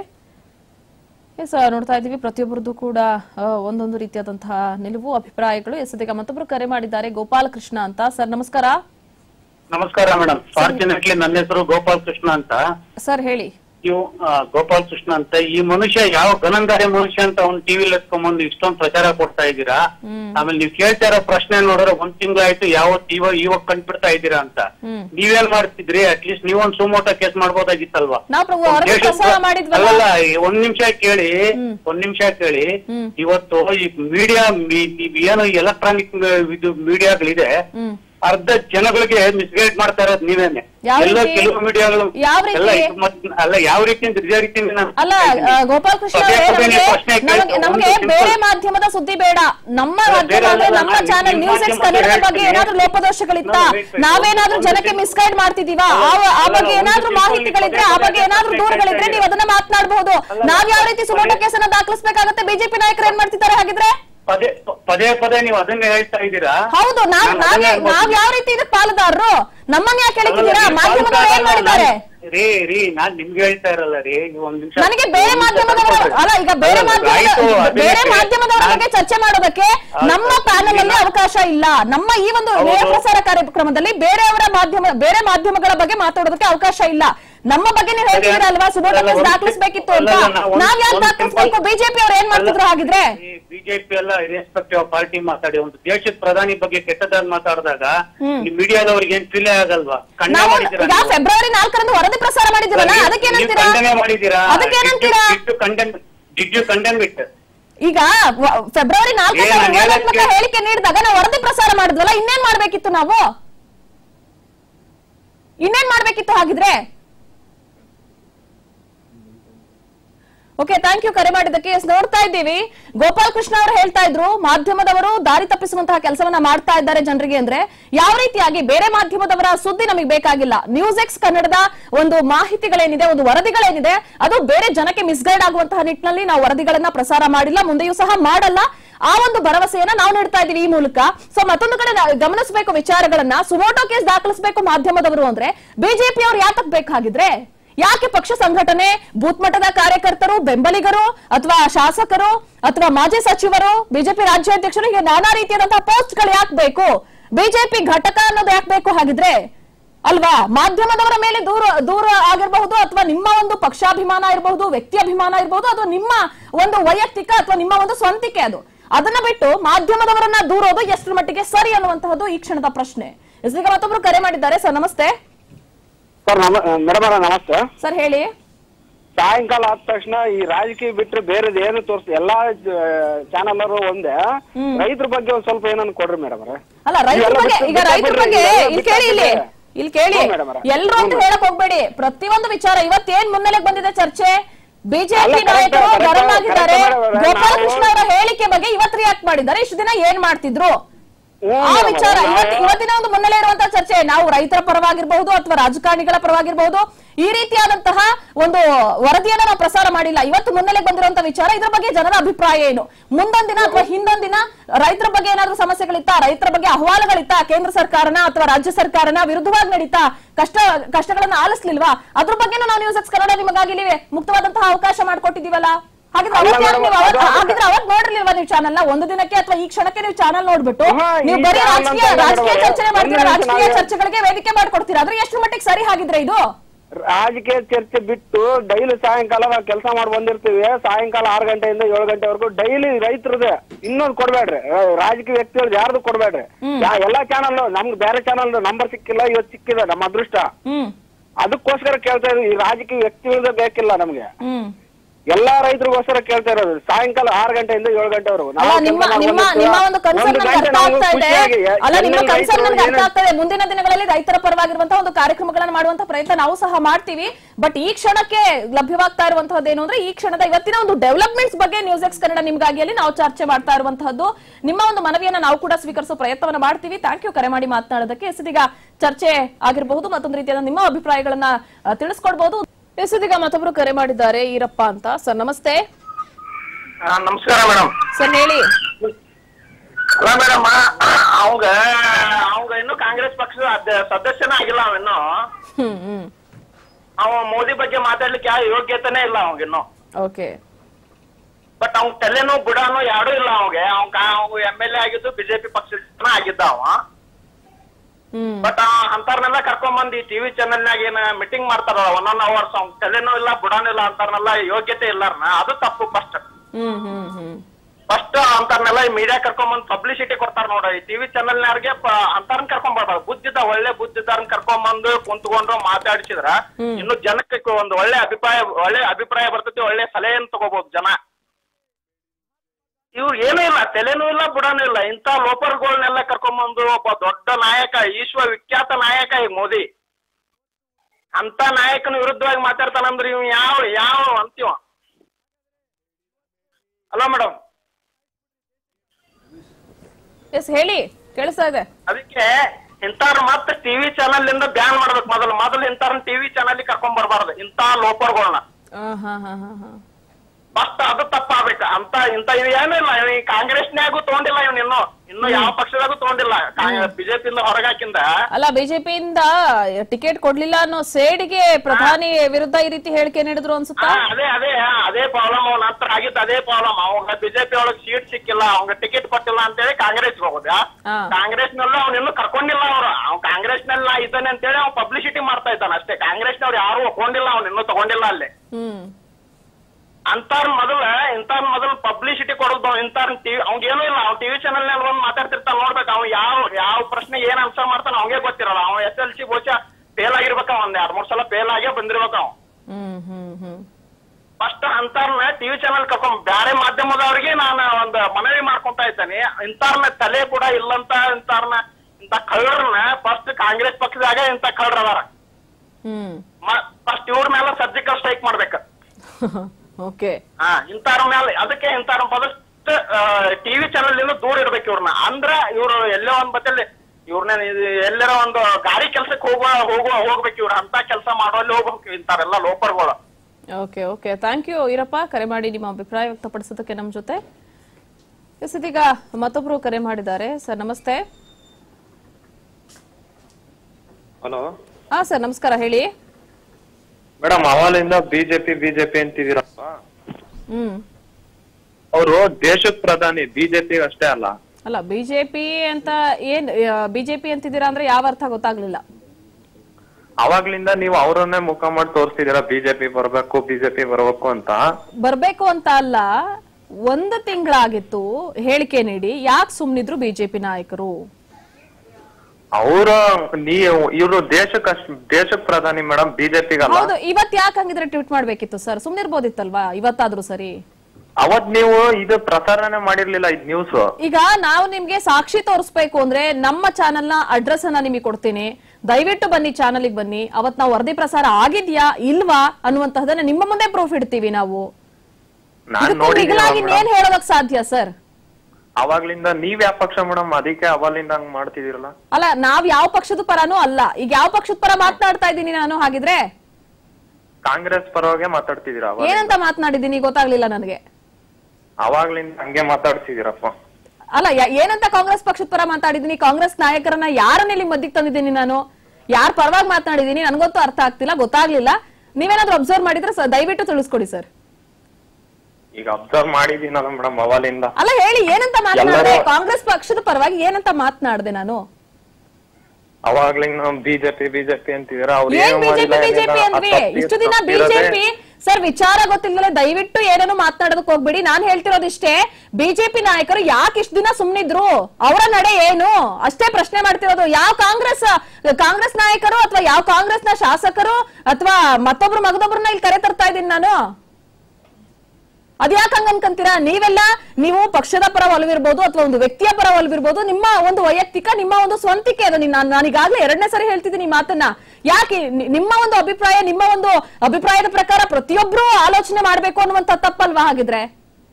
ಎಸ್ ನೋಡ್ತಾ ಇದ್ದೀವಿ ಪ್ರತಿಯೊಬ್ಬರದ್ದು ಕೂಡ ಆ, ಒಂದೊಂದು ರೀತಿಯಾದಂತಹ ನಿಲುವು ಅಭಿಪ್ರಾಯಗಳು ಎಸ್ ಇದೀಗ ಮತ್ತೊಬ್ರು ಕರೆ ಮಾಡಿದ್ದಾರೆ ಗೋಪಾಲಕೃಷ್ಣ ಅಂತ ಸರ್ ನಮಸ್ಕಾರ ನಮಸ್ಕಾರ ಮೇಡಮ್ ಫಾರ್ಚುನೇಟ್ಲಿ ನನ್ನ ಹೆಸರು ಗೋಪಾಲ್ ಕೃಷ್ಣ ಅಂತ ಸರ್ ಹೇಳಿ ಇವು ಆ, ಗೋಪಾಲ್ ಕೃಷ್ಣ ಅಂತ ಈ ಮನುಷ್ಯ ಯಾವ ಗನಂದಾರಿ ಮನುಷ್ಯ ಅಂತ ಅವ್ನು ಟಿವಿಲಿ ಎತ್ಕೊಂಡ್ಬಂದು ಇಷ್ಟೊಂದು ಪ್ರಚಾರ ಕೊಡ್ತಾ ಇದ್ದೀರಾ ಆಮೇಲೆ ನೀವು ಕೇಳ್ತಾ ಇರೋ ಪ್ರಶ್ನೆ ನೋಡಿದ್ರೆ ಒಂದ್ ತಿಂಗಳಾಯ್ತು ಯಾವತ್ತು ಇವಾಗ ಇವಾಗ ಕಂಡ್ಬಿಡ್ತಾ ಇದ್ದೀರಾ ಅಂತ ಹ್ಮ್ ನೀವೇನ್ ಮಾಡ್ತಿದ್ರಿ ಅಟ್ಲೀಸ್ಟ್ ನೀವೊಂದ್ ಸುಮೋಟ ಕೇಸ್ ಮಾಡ್ಬೋದಾಗಿತ್ತಲ್ವಾ ನಾವು ಪ್ರ- ಒಂದ್ ವರದಿ ದೇಶದ- ಪ್ರಸಾರ ಮಾಡಿದ್ವಲ್ಲ ಅಲ್ಲಲ್ಲ ಈ ಒಂದ್ ನಿಮಿಷ ಕೇಳಿ ಒಂದ್ ನಿಮಿಷ ಕೇಳಿ ಹ್ಮ್. ಇವತ್ತು ಈ ಮೀಡಿಯಾ ಏನು ಎಲೆಕ್ಟ್ರಾನಿಕ್ ಇದು ಮೀಡಿಯಾಗಳಿದೆ ಹ್ಮ್ ಅರ್ಧ ಜನಗಳಿಗೆ ಮಿಸ್ಗೈಡ್ ಮಾಡ್ತಾ ಇರೋದು ನೀವೇನೆ ಯಾವ ಎಲ್ಲ ರೀತಿ? ಕೆಲವು ಮೀಡಿಯಾಗಳು ಯಾವ ರೀತಿ? ಎಲ್ಲ ಇದು ಮತ್- ಅಲ್ಲ ಯಾವ ರೀತಿ ಅಂತ ಇದೇ ರೀತಿ ನಾನು ಅಲ್ಲ ಆ, ಗೋಪಾಲ್ ಕೃಷ್ಣ ಪದೇ ಅವರೇ ಪದೇ ನಮಗೆ ನೀವು ಪ್ರಶ್ನೆ ಕೇಳ್ತಾ ನಮಗೆ ನಮಗೆ ಒಂದು ಬೇರೆ simple- ಮಾಧ್ಯಮದ ಸುದ್ದಿ ಬೇಡ ನಮ್ಮ ಬೇರೆ ಮಾಧ್ಯಮ ಅಲ್ಲ, ಅಂದ್ರೆ ನಮ್ಮ ನಾನು ಚಾನೆಲ್ ನಿಮ್ಮ ನ್ಯೂಸ್ ಎಕ್ಸ್ ಮಾಧ್ಯಮ ಕನ್ನಡದ ಬಗ್ಗೆ ಹೇಳ್ತೀನಿ. ಏನಾದ್ರೂ ಲೋಪದೋಷಗಳಿತ್ತ ನಾನು wait, wait. ನಾವೇನಾದ್ರೂ ಒಂದು ಜನಕ್ಕೆ simple- ಮಿಸ್ಗೈಡ್ ಮಾಡ್ತಿದೀವಾ ಆ ಆ ಅಲ್ಲ, ಬಗ್ಗೆ ಒಂದು ಏನಾದ್ರೂ simple ಮಾಹಿತಿಗಳಿದ್ರೆ ಆ ಪದೇ ಬಗ್ಗೆ ಪದೇ ಏನಾದ್ರೂ ಪ್ರಶ್ನೆ ದೂರುಗಳಿದ್ರೆ ಕೇಳ್ತಾ ನೀವು ಅದನ್ನ ಮಾತನಾಡಬಹುದು ಅಲ್ಲ, ನಾವ್ ಯಾವ ರೀತಿ ಸುಮೋಟೋ ಪದೇ- ಕೇಸನ್ನ ದಾಖಲಿಸಬೇಕಾಗತ್ತೆ ಬಿಜೆಪಿ ನಾಯಕರು ಏನ್ ಮಾಡ್ತಿದ್ದಾರೆ ಹಾಗಿದ್ರೆ ಪದೇ ಪದೇ ಪದೇ ನೀವು ಅದನ್ನೇ ಹೇಳ್ತಾ ಇದ್ದೀರಾ ಹೌದು ನಾವ್ ನಾನು ನಾವ್ ಅದನ್ನೇ ನಾವ್ ಯಾವ ರೀತಿ ಇದಕ್ಕೆ ಪಾಲುದಾರರು ನಮ್ಮನ್ನ ಯಾಕೆ ಕೇಳಿದ್ದೀರಾ ಅಲ್ಲ, ಮಾಧ್ಯಮದವ್ರು ಏನ್ ಮಾಡಿದ್ದಾರೆ ರೀ ರೀ ನಾನ್ ನಿಮ್ಗೆ ಹೇಳ್ತಾ ಇರಲ್ಲ ರೀ ನೀವು ಒಂದ್ ನಿಮಿಷ ನನಗೆ ಬೇರೆ ಮಾಧ್ಯಮದವರ ಅಲ್ಲ ಈಗ ಬೇರೆ ಮಾಧ್ಯಮದ ಆಯ್ತು, ಅದನ್ನೇ ಬೇರೆ ಕೇಳಿ- ಮಾಧ್ಯಮದವರ ನಾನ್- ಬಗ್ಗೆ ಚರ್ಚೆ ಮಾಡೋದಕ್ಕೆ ನಮ್ಮ ಪ್ಯಾನೆಲ್ ಅಲ್ಲಿ ಅವಕಾಶ ಇಲ್ಲ ನಮ್ಮ ಈ ಒಂದು ಹೌದು. ನೇರ ಪ್ರಸಾರ ಕಾರ್ಯಕ್ರಮದಲ್ಲಿ ಬೇರೆಯವರ ಮಾಧ್ಯಮ ಬೇರೆ ಮಾಧ್ಯಮಗಳ ಬಗ್ಗೆ ಮಾತಾಡೋದಕ್ಕೆ ಅವಕಾಶ ಇಲ್ಲ ನಮ್ಮ ಬಗ್ಗೆ ನೀವು ಹೇಳ್ತಿದ್ದೀರಾ ಅಲ್ವಾ ಸುಬೋಧ ಅಲ್ಲ, ಒಂದು- ದಾಖಲಿಸಬೇಕಿತ್ತು ಅಂತ ಅಲ್ಲ, ಅಲ್ಲ, ಒಂದು- ನಾವ್ ಯಾಕೆ ಒಂದು ದಾಖಲಿಸ್ಬೇಕು simple- ಬಿಜೆಪಿ ಅವ್ರು ಏನ್ ಮಾಡ್ತಿದ್ರು ಹಾಗಿದ್ರೆ ಬಿಜೆಪಿ ಎಲ್ಲ ಇರೆಸ್ಪೆಕ್ಟಿವ್ ಪಾರ್ಟಿ ಮಾತಾಡಿ ಒಂದು ದೇಶದ ಪ್ರಧಾನಿ ಬಗ್ಗೆ ಕೆಟ್ಟದಾಗಿ ಮಾತಾಡಿದಾಗ ಹ್ಮ್. ಈ ಮೀಡಿಯಾದವ್ರಿಗೆ ಏನ್ ಫೀಲೇ ಆಗಲ್ವಾ ಖಂಡನೆ ನಾವು ಮಾಡಿದ್ದೀರಾ ಈಗ ನೀವು? ಫೆಬ್ರವರಿ ನಾಲ್ಕರಂದು ವರದಿ ಪ್ರಸಾರ ಮಾಡಿದಿರಲ್ಲ ನೀವು- ಅದಕ್ಕೆ ನೀವು ಏನಂತೀರಾ ಖಂಡನೆ ಮಾಡಿದ್ದೀರಾ ಅದಕ್ಕೆ ಏನಂತೀರಾ ಡಿಡ್ ಯು ಕಂಡೆಮ್ ಇಟ್ ಈಗ ವ- ಫೆಬ್ರವರಿ ನಾಲ್ಕಕ್ಕೆ ಏ, ನಾನು ವಿವಾದಾತ್ಮಕ ಹೇಳಕ್ಕೆ- ಹೇಳಿಕೆ ನೀಡಿದಾಗ ನಾವು ವರದಿ ಪ್ರಸಾರ ಮಾಡಿದ್ವಲ್ಲ ಇನ್ನೇನ್ ಮಾಡ್ಬೇಕಿತ್ತು ನಾವು ಇನ್ನೇನ್ ಮಾಡ್ಬೇಕಿತ್ತು ಹಾಗಿದ್ರೆ ಓಕೆ ಥ್ಯಾಂಕ್ ಯು ಕರೆ ಮಾಡಿದ್ದಕ್ಕೆ ಎಸ್ ನೋಡ್ತಾ ಇದ್ದೀವಿ ಗೋಪಾಲ್ ಕೃಷ್ಣ ಅವರು ಹೇಳ್ತಾ ಇದ್ರು ಮಾಧ್ಯಮದವರು ದಾರಿ ತಪ್ಪಿಸುವಂತಹ ಕೆಲಸವನ್ನ ಮಾಡ್ತಾ ಇದ್ದಾರೆ ಜನರಿಗೆ ಅಂದ್ರೆ ಯಾವ ರೀತಿಯಾಗಿ ಬೇರೆ ಮಾಧ್ಯಮದವರ ಸುದ್ದಿ ನಮಗೆ ಬೇಕಾಗಿಲ್ಲ ನ್ಯೂಸ್ ಎಕ್ಸ್ ಕನ್ನಡದ ಒಂದು ಮಾಹಿತಿಗಳೇನಿದೆ ಒಂದು ವರದಿಗಳೇನಿದೆ ಅದು ಬೇರೆ ಜನಕ್ಕೆ ಮಿಸ್ಗೈಡ್ ಆಗುವಂತಹ ನಿಟ್ಟಿನಲ್ಲಿ ನಾವು ವರದಿಗಳನ್ನ ಪ್ರಸಾರ ಮಾಡಿಲ್ಲ ಮುಂದೆಯೂ ಸಹ ಮಾಡಲ್ಲ ಆ ಒಂದು ಭರವಸೆಯನ್ನ ನಾವು ನೀಡ್ತಾ ಇದೀವಿ ಈ ಮೂಲಕ ಸೊ ಮತ್ತೊಂದು ಕಡೆ ನಾವು ಗಮನಿಸಬೇಕು ವಿಚಾರಗಳನ್ನ ಸುಮೋಟೋ ಕೇಸ್ ದಾಖಲಿಸಬೇಕು ಮಾಧ್ಯಮದವರು ಅಂದ್ರೆ ಬಿಜೆಪಿ ಅವ್ರು ಯಾತಕ್ ಬೇಕಾಗಿದ್ರೆ ಯಾಕೆ ಪಕ್ಷ ಸಂಘಟನೆ ಬೂತ್ ಮಟ್ಟದ ಕಾರ್ಯಕರ್ತರು ಬೆಂಬಲಿಗರು ಅಥವಾ ಶಾಸಕರು ಅಥವಾ ಮಾಜಿ ಸಚಿವರು ಬಿಜೆಪಿ ರಾಜ್ಯಾಧ್ಯಕ್ಷರು ಹೀಗೆ ನಾನಾ ರೀತಿಯಾದಂತಹ ಪೋಸ್ಟ್ ಗಳು ಯಾಕೆ ಬೇಕು ಬಿಜೆಪಿ ಘಟಕ ಅನ್ನೋದು ಯಾಕೆ ಬೇಕು ಹಾಗಿದ್ರೆ ಅಲ್ವಾ ಮಾಧ್ಯಮದವರ ಮೇಲೆ ದೂರ ದೂರ ಆಗಿರಬಹುದು ಅಥವಾ ನಿಮ್ಮ ಒಂದು ಪಕ್ಷಾಭಿಮಾನ ಇರಬಹುದು ವ್ಯಕ್ತಿ ಅಭಿಮಾನ ಇರಬಹುದು ಅಥವಾ ನಿಮ್ಮ ಒಂದು ವೈಯಕ್ತಿಕ ಅಥವಾ ನಿಮ್ಮ ಒಂದು ಸ್ವಂತಿಕೆ ಅದು ಅದನ್ನ ಬಿಟ್ಟು ಮಾಧ್ಯಮದವರನ್ನ ದೂರೋದು ಎಷ್ಟರ ಮಟ್ಟಿಗೆ ಸರಿ ಅನ್ನುವಂತಹದ್ದು ಈ ಕ್ಷಣದ ಪ್ರಶ್ನೆ ಈಗ ಮತ್ತೊಬ್ರು ಕರೆ ಮಾಡಿದ್ದಾರೆ ಸರ್ ನಮಸ್ತೆ ಸರ್ ಮೇಡಮ್ ಅವರ ನಮಸ್ತೆ ಸರ್ ಹೇಳಿ ಸಾಯಂಕಾಲ ಆದ ತಕ್ಷಣ ಈ ರಾಜಕೀಯ ಬಿಟ್ರೆ ಬೇರೆದ್ ಏನು ತೋರ್ಸ್ ಎಲ್ಲಾ ಚಾನಲ್ ಒಂದೇ ಹ್ಮ್. ರೈತರ ಬಗ್ಗೆ ಒಂದ್ ಸ್ವಲ್ಪ ಏನನ್ನ ಕೊಡ್ರಿ ಮೇಡಮ್ ಅವ್ರೆ ಅಲ್ಲ ರೈತರ ಇವೆಲ್ಲ ಬಗ್ಗೆ ಬಿಟ್ಟು- ಈಗ ರೈತರ ಬಿಟ್ಟು ಬಗ್ಗೆ ಬಿಡ್ರಿ, ಇಲ್ಲಿ ಕೇಳಿ ಇಲ್ಲಿ ಬಿಟ್ಟು ಇಲ್ಲಿ ಕೇಳಿ ಹ್ಞೂ madam ಅವ್ರೆ. ಎಲ್ರು ಅಂತ ಹ್ಞೂ ಹೇಳಕ್ ಹೋಗ್ಬೇಡಿ ಪ್ರತಿಯೊಂದು ವಿಚಾರ ಇವತ್ತೇನ್ ಮುನ್ನೆಲೆಗೆ ಬಂದಿದೆ ಚರ್ಚೆ ಅಲ್ಲ, ಬಿಜೆಪಿ correct, ನಾಯಕರು correct, ಗರಂ ಆಗಿದ್ದಾರೆ correct madam ಅವ್ರೆ. ಗೋಪಾಲ ನಾವು- ಕೃಷ್ಣ ಅವರ ಹೇಳಿಕೆ ಬಗ್ಗೆ ಇವತ್ತು ರಿಯಾಕ್ಟ್ ಮಾಡಿದ್ದಾರೆ ಇಷ್ಟು ದಿನ ಏನ್ ಮಾಡ್ತಿದ್ರು ಹ್ಞೂ ಆ madam, ವಿಚಾರ ನಾವು- ಇವತ್ತು- ಇವತ್ತಿನ ಒಂದು ಮುನ್ನೆಲೆ ಇರುವಂತಹ ಚರ್ಚೆ ನಾವು ರೈತರ ಪರವಾಗಿರ್ಬಹುದು ಅಥವಾ ರಾಜಕಾರಣಿಗಳ ಪರವಾಗಿರ್ಬಹುದು ಈ ರೀತಿಯಾದಂತಹ ಒಂದು ವರದಿಯನ್ನ ನಾವು ಪ್ರಸಾರ ಮಾಡಿಲ್ಲ ಇವತ್ತು ಮುನ್ನೆಲೆಗೆ ಬಂದಿರುವಂತಹ ವಿಚಾರ ಇದ್ರ ಬಗ್ಗೆ ಜನರ ಅಭಿಪ್ರಾಯ ಏನು ಮುಂದೊಂದಿನ ಅಥವಾ ಹಿಂದೊಂದಿನ ರೈತರ ಬಗ್ಗೆ ಏನಾದ್ರೂ ಸಮಸ್ಯೆಗಳಿತ್ತಾ ರೈತರ ಬಗ್ಗೆ ಅಹವಾಲುಗಳಿತ್ತಾ ಕೇಂದ್ರ ಸರ್ಕಾರನ ಅಥವಾ ರಾಜ್ಯ ಸರ್ಕಾರನ ವಿರುದ್ಧವಾಗಿ ನಡೀತಾ ಕಷ್ಟ ಕಷ್ಟಗಳನ್ನ ಆಲಿಸ್ಲಿಲ್ವಾ ಅದ್ರ ಬಗ್ಗೆನೂ ನಾವು ನ್ಯೂಸ್ ಎಕ್ಸ್ ಕನ್ನಡ ನಿಮಗಾಗಿ ಇಲ್ಲಿ ಮುಕ್ತವಾದಂತಹ ಅವಕಾಶ ಮಾಡ್ಕೊಟ್ಟಿದೀವಲ್ಲ ಹಾಗಿದ್ರೆ ಅಲ್ಲ ಅವತ್ತು ಯಾಕೆ madam, ನೀವು ಅವತ್ತು- ಅದು- ಹಾಗಿದ್ರೆ ಅವತ್ ನೋಡಿರ್ಲಿಲ್ವಾ ನೀವು ಚಾನಲ್ ನ ಒಂದು ದಿನಕ್ಕೆ ಅಥವಾ ಈ ಕ್ಷಣಕ್ಕೆ ನೀವು ಚಾನಲ್ ನೋಡ್ಬಿಟ್ಟು ಹಾ, ಈ ನೀವು ಬರೀ channel ರಾಜಕೀಯ ಅಂತ ರಾಜಕೀಯ madam, ಚರ್ಚೆ ಮಾಡ್ತೀರಾ ಒಂದು ನಿಮಿಷ ರಾಜಕೀಯ ನಾನು- ಚರ್ಚೆಗಳಿಗೆ ವೇದಿಕೆ ಮಾಡ್ಕೊಡ್ತೀರಾ ಆದ್ರೆ ಎಷ್ಟು ಮಟ್ಟಿಗೆ ಸರಿ ಹಾಗಿದ್ರೆ ಇದು ರಾಜಕೀಯ ಚರ್ಚೆ ಬಿಟ್ಟು ಡೈಲಿ ಸಾಯಂಕಾಲ ನಾವು ಕೆಲಸ ಮಾಡಿ ಬಂದಿರ್ತೀವಿ ಸಾಯಂಕಾಲ ಆರು ಗಂಟೆಯಿಂದ ಏಳು ಗಂಟೆವರೆಗೂ ಡೈಲಿ ರೈತರದೇ ಇನ್ನೊಂದು ಕೊಡ್ಬೇಡ್ರಿ ರಾ- ರಾಜಕೀಯ ವ್ಯಕ್ತಿಗಳು ಯಾರ್ದು ಕೊಡ್ಬೇಡ್ರಿ ಯಾ- ಎಲ್ಲಾ ಚಾನಲ್ ನಮ್ಗೆ ಬೇರೆ ಚಾನಲ್ ನಂಬರ್ ಸಿಕ್ಕಿಲ್ಲ ಇವತ್ತು ಸಿಕ್ಕಿದೆ ನಮ್ಮ ಅದೃಷ್ಟ ಹ್ಮ್ ಅದಕ್ಕೋಸ್ಕರ ಕೇಳ್ತಾ ಇದ್ವಿ ಈ ರಾಜಕೀಯ ವ್ಯಕ್ತಿಗಳದ್ದು ಬೇಕಿಲ್ಲ ನಮ್ಗೆ ಹ್ಮ್ ಎಲ್ಲಾ ರೈತರಿಗೋಸ್ಕರ ಕೇಳ್ತಾ ಇರೋದು ಸಾಯಂಕಾಲ ಆರು ಗಂಟೆಯಿಂದ ಏಳು ಗಂಟೆವರೆಗೂ ಅಲ್ಲ ನಿಮ್ಮ ನಿಮ್ಮ ನಿಮ್ಮ ಒಂದು ಕನ್ಸರ್ನ್ ನನ್ಗೆ ಅರ್ಥ ಆಗ್ತಾ ಇದೆ ಅಲ್ಲ ನಿಮ್ಮ ಕನ್ಸರ್ನ್ ನನ್ಗೆ ಅರ್ಥ ಆಗ್ತಾ ಇದೆ ಮುಂದಿನ ದಿನಗಳಲ್ಲಿ ರೈತರ ಪರವಾಗಿರುವಂತಹ ಒಂದು ಕಾರ್ಯಕ್ರಮಗಳನ್ನ ಮಾಡುವಂತ ಪ್ರಯತ್ನ ನಾವು ಸಹ ಮಾಡ್ತೀವಿ ಬಟ್ ಈ ಕ್ಷಣಕ್ಕೆ ಲಭ್ಯವಾಗ್ತಾ ಇರುವಂತಹದ್ದು ಏನು ಅಂದ್ರೆ ಈ ಕ್ಷಣದ ಇವತ್ತಿನ ಒಂದು ಡೆವಲಪ್ಮೆಂಟ್ಸ್ ಬಗ್ಗೆ ನ್ಯೂಸ್ ಎಕ್ಸ್ ಕನ್ನಡ ನಿಮ್ಗಾಗಿ ಅಲ್ಲಿ ನಾವು ಚರ್ಚೆ ಮಾಡ್ತಾ ಇರುವಂತಹದ್ದು ನಿಮ್ಮ ಒಂದು ಮನವಿಯನ್ನ ನಾವು ಕೂಡ ಸ್ವೀಕರಿಸೋ ಪ್ರಯತ್ನವನ್ನ ಮಾಡ್ತೀವಿ ಥ್ಯಾಂಕ್ ಯು ಕರೆ ಮಾಡಿ ಮಾತನಾಡೋದಕ್ಕೆ ಎಸದೀಗ ಚರ್ಚೆ ಆಗಿರಬಹುದು ಮತ್ತೊಂದು ರೀತಿಯಾದ ನಿಮ್ಮ ಅಭಿಪ್ರಾಯಗಳನ್ನ ಆ, ತಿಳಿಸ್ಕೊಡ್ಬಹುದು ಎಸದೀಗ ಮತ್ತೊಬ್ರು ಕರೆ ಮಾಡಿದ್ದಾರೆ ಈರಪ್ಪ ಅಂತ ಸರ್ ನಮಸ್ತೆ ನಮಸ್ಕಾರ ಮೇಡಮ್ ಸರ್ ಹೇಳಿ ಅಲ್ಲ ಮೇಡಮ್ ಅವಂಗ ಅವಂಗ ಇನ್ನು ಕಾಂಗ್ರೆಸ್ ಪಕ್ಷದ ಅಧ್ಯ- ಸದಸ್ಯನೇ ಆಗಿಲ್ಲ ಅವಿನ್ನು ಹ್ಮ್ ಹ್ಮ್ ಅವ ಮೋದಿ ಬಗ್ಗೆ ಮಾತಾಡ್ಲಿಕ್ಕೆ ಯಾವ ಯೋಗ್ಯತೆನೇ ಇಲ್ಲ ಅವಂಗಿನ್ನು ಓಕೆ ಬಟ್ ಅವ್ನ್ ತಲೆನೂ ಬುಡಾನು ಯಾರು ಇಲ್ಲ ಅವಂಗೆ ಅವ್ನ್ ಅವ್ನು ಎಮ್ ಎಲ್ ಎ ಆಗಿದ್ದು ಬಿಜೆಪಿ ಪಕ್ಷದ ಆಗಿದ್ದ ಅವ ಹ್ಮ್ ಬಟ್ ಅಂತರ್ನೆಲ್ಲ ಕರ್ಕೊಂಡ್ ಬಂದ್ ಈ ಟಿವಿ ಚಾನೆಲ್ನಾಗ ಏನ ಮೀಟಿಂಗ್ ಮಾಡ್ತಾರಲ್ಲ ಒನ್ ಒನ್ ಅವರ್ಸ್ ಅವ್ನ್ ತಲೆನೂ ಇಲ್ಲ ಬುಡಾನು ಇಲ್ಲ ಅಂತಾರನೆಲ್ಲ ಯೋಗ್ಯತೆ ಇಲ್ಲಾರ್ನ ಅದು ತಪ್ಪು ಫಸ್ಟ್ ಹ್ಮ್ ಹ್ಮ್ ಹ್ಮ್ ಫಸ್ಟ್ ಅಂತರ್ನೆಲ್ಲ ಈ ಮೀಡಿಯಾ ಕರ್ಕೊಂಡ್ ಬಂದ್ ಪಬ್ಲಿಸಿಟಿ ಕೊಡ್ತಾರ ನೋಡ ಈ ಟಿವಿ ಚಾನೆಲ್ನವ್ರಿಗೆ ಅಂತರ್ನ ಕರ್ಕೊಂಡ್ ಬರ್ಬಾರ್ದು ಬುದ್ಧಿದ ಒಳ್ಳೆ ಬುದ್ಧಿದಾರನ್ ಕರ್ಕೊಂಡ್ ಬಂದು ಕುಂತ್ಕೊಂಡು ಮಾತಾಡಿಸಿದ್ರ ಇನ್ನು ಜನಕ್ಕೆ ಒಂದು ಒಳ್ಳೆ ಅಭಿಪ್ರಾಯ ಒಳ್ಳೆ ಅಭಿಪ್ರಾಯ ಬರ್ತೈತಿ ಒಳ್ಳೆ ಸಲಹೆಯನ್ನು ತಗೋಬಹುದು ಜನ ಇವ್ರು ಏನೂ ಇಲ್ಲ ತಲೆನೂ ಇಲ್ಲ ಬುಡನೂ ಇಲ್ಲ ಇಂಥ ಲೋಪರ್ಗಳನ್ನೆಲ್ಲ ಕರ್ಕೊಂಬಂದು ಒಬ್ಬ ದೊಡ್ಡ ನಾಯಕ ವಿಶ್ವ ವಿಖ್ಯಾತ ನಾಯಕ ಈ ಮೋದಿ ಅಂತ ನಾಯಕನ ವಿರುದ್ಧವಾಗಿ ಮಾತಾಡ್ತಾನಂದ್ರೆ ಇವ್ ಯಾವ ಯಾವ ಅಂತೀವ ಅಲ್ಲ ಮೇಡಮ್ ಎಸ್ ಹೇಳಿ ಕೇಳಿಸ್ತಾ ಇದೆ ಅದಕ್ಕೆ ಇಂಥವ್ರ ಮತ್ತೆ ಟಿವಿ ಚಾನಲ್ ಇಂದ ಬ್ಯಾನ್ ಮಾಡ್ಬೇಕು ಮೊದಲು ಮೊದಲು ಇಂಥವ್ರನ್ನ ಟಿವಿ ಚಾನಲ್ ಕರ್ಕೊಂಡ್ ಬರ್ಬಾರ್ದು ಇಂಥ ಲೋಪರ್ಗಳನ್ನ ಆ, ಹಾ ಹಾ ಹಾ ಹಾ ಫಸ್ಟ್ ಅದು ತಪ್ಪಾಗ್ಬೇಕು ಅಂತ ಇಂತ ಇವ್ ಏನಿಲ್ಲ ಇವ್ ಈ ಕಾಂಗ್ರೆಸ್ನ್ಯಾಗೂ ತಗೊಂಡಿಲ್ಲ ಇವ್ನ ಇನ್ನು ಇನ್ನು ಯಾವ ಪಕ್ಷದಾಗೂ ತಗೊಂಡಿಲ್ಲ ಬಿಜೆಪಿಯಿಂದ ಹೊರಗಾಕಿಂದ ಅಲ್ಲ ಬಿಜೆಪಿಯಿಂದ ಟಿಕೆಟ್ ಕೊಡ್ಲಿಲ್ಲ ಅನ್ನೋ ಸೇಡಿಗೆ ಪ್ರಧಾನಿ ವಿರುದ್ಧ ಈ ರೀತಿ ಹೇಳಿಕೆ ನೀಡಿದ್ರು ಅನ್ಸುತ್ತಾ ಹಾ, ಅದೇ ಅದೇ ಹಾ, ಅದೇ ಪ್ರಾಬ್ಲಮ್ ಅವ್ನ ಹತ್ರ ಆಗಿದ್ದು ಅದೇ ಪ್ರಾಬ್ಲಮ್ ಅವಾಗ ಬಿಜೆಪಿ ಒಳಗ್ ಸೀಟ್ ಸಿಕ್ಕಿಲ್ಲ ಅವಂಗ ಟಿಕೆಟ್ ಕೊಟ್ಟಿಲ್ಲ ಅಂತೇಳಿ ಕಾಂಗ್ರೆಸ್ ಹೋಗೋದ ಹಾ. ಕಾಂಗ್ರೆಸ್ ನಲ್ಲೂ ಅವ್ನ ಇನ್ನೂ ಕರ್ಕೊಂಡಿಲ್ಲ ಅವ್ರು ಅವ್ನ್ ಕಾಂಗ್ರೆಸ್ ನಲ್ಲಿ ನಾ ಇದ್ದಾನೆ ಅಂತೇಳಿ ಅವ್ನ್ ಪಬ್ಲಿಸಿಟಿ ಮಾಡ್ತಾ ಇದ್ದಾನ ಅಷ್ಟೇ ಕಾಂಗ್ರೆಸ್ನವ್ರು ಯಾರು ಒಪ್ಕೊಂಡಿಲ್ಲ ಅವ್ನ ಇನ್ನೂ ತಗೊಂಡಿಲ್ಲ ಅಲ್ಲಿ ಹ್ಮ್ ಅಂತಾರ್ ಮೊದಲ ಇಂತಾರ್ ಮೊದಲು ಪಬ್ಲಿಸಿಟಿ ಕೊಡೋದು ಇಂತಾರ್ ಟಿವಿ ಅವ್ನ್ ಏನೂ ಇಲ್ಲ ಅವ್ನ್ ಟಿವಿ ಚಾನಲ್ ನಲ್ಲಿ ಒಂದ್ ಮಾತಾಡ್ತಿರ್ತಾನ ನೋಡ್ಬೇಕು ಅವ್ನ್ ಯಾವ ಯಾವ ಪ್ರಶ್ನೆ ಏನ್ ಆನ್ಸರ್ ಮಾಡ್ತಾನ ಅವಂಗೆ ಗೊತ್ತಿರಲ್ಲ ಅವ್ನ್ ಎಸ್ ಎಲ್ ಸಿ ಬಹುಶಃ ಫೇಲ್ ಆಗಿರ್ಬೇಕ ಒಂದ್ ಎರಡ್ ಮೂರ್ ಸಲ ಫೇಲ್ ಆಗೇ ಬಂದಿರ್ಬೇಕ ಅವ್ ಹ್ಮ್ ಹ್ಮ್ ಹ್ಮ್ ಫಸ್ಟ್ ಅಂತಾರ್ನ ಟಿವಿ ಚಾನಲ್ ಕರ್ಕೊಂಡ್ ಬ್ಯಾರೆ ಮಾಧ್ಯಮದವ್ರಿಗೆ ನಾನು ಒಂದು ಮನವಿ ಮಾಡ್ಕೊಂತ ಇದ್ದೇನೆ ಇಂತಾರ್ನ ತಲೆ ಕೂಡ ಇಲ್ಲಂತ ಇಂತಾರ್ನ ಇಂತ ಕಳ್ಳರನ್ನ ಫಸ್ಟ್ ಕಾಂಗ್ರೆಸ್ ಪಕ್ಷದಾಗ ಇಂತ ಕಳ್ಳರ ಅದಾರ ಹ್ಮ್ ಫಸ್ಟ್ ಇವ್ರ ಮೇಲೆ ಸರ್ಜಿಕಲ್ ಸ್ಟ್ರೈಕ್ ಮಾಡ್ಬೇಕು ಓಕೆ ಹಾ ಇಂತಾರ ಮೇಲೆ ಅದಕ್ಕೆ ಇಂತಾರ ಫಸ್ಟ್ ಟಿವಿ ಚಾನಲ್ ಇಂದ ದೂರ ಇಡ್ಬೇಕು ಇವ್ರನ್ನ ಅಂದ್ರ ಇವ್ರು ಎಲ್ಲೋ ಒಂದ್ ಬತ್ತಲ್ಲಿ ಇವ್ರನ್ನ ಎಲ್ಲರ ಒಂದು ಗಾಡಿ ಕೆಲ್ಸಕ್ಕೆ ಹೋಗುವ ಹೋಗುವ ಹೋಗ್ಬೇಕು ಇವ್ರ ಅಂತ ಕೆಲಸ ಮಾಡೋಲ್ಲಿ ಹೋಗ್ಬೇಕು ಇಂತಾರೆಲ್ಲ ಲೋಪರ್ಗಳು okay okay thank you Eerappa ಕರೆ ಮಾಡಿ ನಿಮ್ಮ ಅಭಿಪ್ರಾಯ ವ್ಯಕ್ತಪಡಿಸೋದಕ್ಕೆ ನಮ್ಮ ಜೊತೆ ಎಸ್ ಇದೀಗ ಮತ್ತೊಬ್ರು ಕರೆ ಮಾಡಿದ್ದಾರೆ ಸರ್ ನಮಸ್ತೆ ಹಲೋ ಹಾ ಸರ್ ನಮಸ್ಕಾರ ಹೇಳಿ ಮೇಡಮ್ ಅವಾಲಿಂದ ಬಿಜೆಪಿ ಬಿಜೆಪಿ ಅಂತಿದ್ದೀರಪ್ಪ ಹ್ಮ್ ಅವರು ದೇಶದ ಪ್ರಧಾನಿ ಬಿಜೆಪಿ ಅಷ್ಟೇ ಅಲ್ಲ ಅಲ್ಲ ಬಿಜೆಪಿ ಅಂತ ಏನ್ ಬಿಜೆಪಿ ಅಂತಿದ್ದೀರಾ ಅಂದ್ರೆ ಯಾವ ಅರ್ಥ ಗೊತ್ತಾಗ್ಲಿಲ್ಲ ಅವಾಗ್ಲಿಂದ ನೀವು ಅವರನ್ನೇ ಮುಖ ಮಾಡಿ ತೋರಿಸ್ತಿದ್ದೀರಾ ಬಿಜೆಪಿ ಬರ್ಬೇಕು ಬಿಜೆಪಿ ಬರ್ಬೇಕು ಅಂತ ಬರ್ಬೇಕು ಅಂತ ಅಲ್ಲ ಒಂದು ತಿಂಗಳಾಗಿತ್ತು ಹೇಳಿಕೆ ನೀಡಿ ಯಾಕೆ ಸುಮ್ನಿದ್ರು ಬಿಜೆಪಿ ನಾಯಕರು ಅವ್ರ ನೀವು ಇವ್ರು ದೇಶಕ್ ಅಷ್ಟ್ ದೇಶಕ್ ಪ್ರಧಾನಿ ಮೇಡಮ್ ಬಿಜೆಪಿಗಲ್ಲ ಹೌದು ಇವತ್ ಯಾಕೆ ಹಂಗಿದ್ರೆ ಟ್ವೀಟ್ ಮಾಡ್ಬೇಕಿತ್ತು ಸರ್ ಸುಮ್ನಿರ್ಬೋದಿತ್ತಲ್ವಾ ಇವತ್ತಾದ್ರೂ ಸರಿ ಅವತ್ ನೀವು ಇದು ಪ್ರಸಾರನೇ ಮಾಡಿರ್ಲಿಲ್ಲ ಇದ್ ನ್ಯೂಸ್ ಈಗ ನಾವು ನಿಮ್ಗೆ ಸಾಕ್ಷಿ ತೋರಿಸ್ಬೇಕು ಅಂದ್ರೆ ನಮ್ಮ ಚಾನೆಲ್ ನ ಅಡ್ರೆಸ್ ಅನ್ನ ನಿಮಗೆ ಕೊಡ್ತೀನಿ ದಯವಿಟ್ಟು ಬನ್ನಿ ಚಾನಲ್ಗೆ ಬನ್ನಿ ಅವತ್ ನಾವು ವರದಿ ಪ್ರಸಾರ ಆಗಿದ್ಯಾ ಇಲ್ವಾ ಅನ್ನುವಂತಹದನ್ನ ನಿಮ್ಮ ಮುಂದೆ ಪ್ರೂಫ್ ಇಡ್ತೀವಿ ನಾವು ನಾನ್ ಇದಕ್ಕೂ ನೋಡಿದ್ದೀನಿ ಮಿಗಿಲಾಗಿ ಮೇಡಮ್ ಏನ್ ಹೇಳೋದಕ್ ಸಾಧ್ಯ ಸರ್ ಅವಾಗ್ಲಿಂದ ನೀವ್ ಯಾವ ಪಕ್ಷ ಮೇಡಮ್ ಅದಕ್ಕೆ ಅವಾಗ್ಲಿಂದ ಹಂಗ್ ಮಾಡ್ತಿದ್ದೀರಲ್ಲ ಅಲ್ಲ ನಾವ್ ಯಾವ ಪಕ್ಷದ ಪರನೂ ಅಲ್ಲ ಈಗ ಯಾವ ಪಕ್ಷದ ಪರ ಮಾತನಾಡ್ತಾ ಇದ್ದೀನಿ ನಾನು ಹಾಗಿದ್ರೆ ಕಾಂಗ್ರೆಸ್ ಪರವಾಗೆ ಮಾತಾಡ್ತಿದ್ದೀರಾ ಅವಾಗ ಏನಂತ ಮಾತನಾಡಿದ್ದೀನಿ ಗೊತ್ತಾಗ್ಲಿಲ್ಲ ನನಗೆ ಅವಾಗ್ಲಿಂದ ಹಂಗೆ ಮಾತಾಡ್ತಿದ್ದೀರಪ್ಪ ಅಲ್ಲ ಯಾ- ಏನಂತ ಕಾಂಗ್ರೆಸ್ ಪಕ್ಷದ ಪರ ಮಾತಾಡಿದ್ದೀನಿ ಕಾಂಗ್ರೆಸ್ ನಾಯಕರನ್ನ ಯಾರನ್ನ ಇಲ್ಲಿ ಮಧ್ಯಕ್ಕೆ ತಂದಿದ್ದೀನಿ ನಾನು ಯಾರ ಪರವಾಗಿ ಮಾತನಾಡಿದ್ದೀನಿ ನನಗೊತ್ತು ಅರ್ಥ ಆಗ್ತಿಲ್ಲ ಗೊತ್ತಾಗ್ಲಿಲ್ಲ ನೀವೇನಾದ್ರೂ ಅಬ್ಸರ್ವ್ ಮಾಡಿದ್ರೆ ಸ- ದಯವಿಟ್ಟು ತಿಳಿಸ್ಕೊಡಿ ಸರ್ ಈಗ ಅಬ್ಸರ್ವ್ ಮಾಡಿದೀನಲ್ಲ ಮೇಡಮ್ ಅವಾಲಿಂದ ಅಲ್ಲ ಹೇಳಿ ಏನಂತ ಮಾತನಾಡಿದೆ ಎಲ್ಲರೂ- ಕಾಂಗ್ರೆಸ್ ಪಕ್ಷದ ಪರವಾಗಿ ಏನಂತ ಮಾತನಾಡಿದೆ ನಾನು ಅವಾಗ್ಲಿಂದ ಬಿಜೆಪಿ ಬಿಜೆಪಿ ಅಂತಿದ್ದೀರಾ ಅವ್ರು ಏನ್ ಏನು ಬಿಜೆಪಿ ಮಾಡಿಲ್ಲ ಬಿಜೆಪಿ ಏನಿಲ್ಲ, ಅಂದ್ವಿ ತಪ್ಪಿ- ಇಷ್ಟು ದಿನ ತಪ್ಪಿರೋದೇ- ಬಿಜೆಪಿ ಸರ್ ವಿಚಾರ ಗೊತ್ತಿಲ್ಲದೆ ದಯವಿಟ್ಟು ಏನೇನು ಮಾತನಾಡೋದಕ್ಕೆ ಹೋಗ್ಬಿಡಿ ನಾನ್ ಹೇಳ್ತಿರೋದಿಷ್ಟೇ ಬಿಜೆಪಿ ನಾಯಕರು ಯಾಕೆ ಇಷ್ಟು ದಿನ ಸುಮ್ನಿದ್ರು ಅವರ ನಡೆ ಏನು ಅಷ್ಟೇ ಪ್ರಶ್ನೆ ಮಾಡ್ತಿರೋದು ಯಾವ ಕಾಂಗ್ರೆಸ್ ಕಾಂಗ್ರೆಸ್ ನಾಯಕರು ಅಥವಾ ಯಾವ ಕಾಂಗ್ರೆಸ್ನ ಶಾಸಕರು ಅಥವಾ ಮತ್ತೊಬ್ರು ಮಗದೊಬ್ರನ್ನ ಇಲ್ಲಿ ಕರೆ ತರ್ತಾ ಇದ್ದೀನಿ ನಾನು ಅದ್ಯಾಕ್ ಹಂಗ ಅನ್ಕಂತೀರಾ ನೀವೆಲ್ಲ ನೀವು ಪಕ್ಷದ ಪರ ಒಲವಿರ್ಬೋದು ಅಥವಾ ಒಂದು ವ್ಯಕ್ತಿಯ ಪರ ಒಲವಿರ್ಬೋದು ನಿಮ್ಮ ಒಂದು ವೈಯಕ್ತಿಕ ನಿಮ್ಮ ಒಂದು ಸ್ವಂತಿಕೆ ಅದು ನೀನ್- ನಾನ್- ನಾನೀಗಾಗ್ಲೇ ಎರಡನೇ ಸರಿ ಹೇಳ್ತಿದ್ದೀನಿ ಈ ಮಾತನ್ನ ಯಾಕೆ ನಿ- ನಿಮ್ಮ ಒಂದು ಅಭಿಪ್ರಾಯ ನಿಮ್ಮ ಒಂದು ಅಭಿಪ್ರಾಯದ ಪ್ರಕಾರ ಪ್ರತಿಯೊಬ್ರು ಆಲೋಚನೆ ಮಾಡ್ಬೇಕು ಅನ್ನುವಂತ ತಪ್ಪಲ್ವಾ ಹಾಗಿದ್ರೆ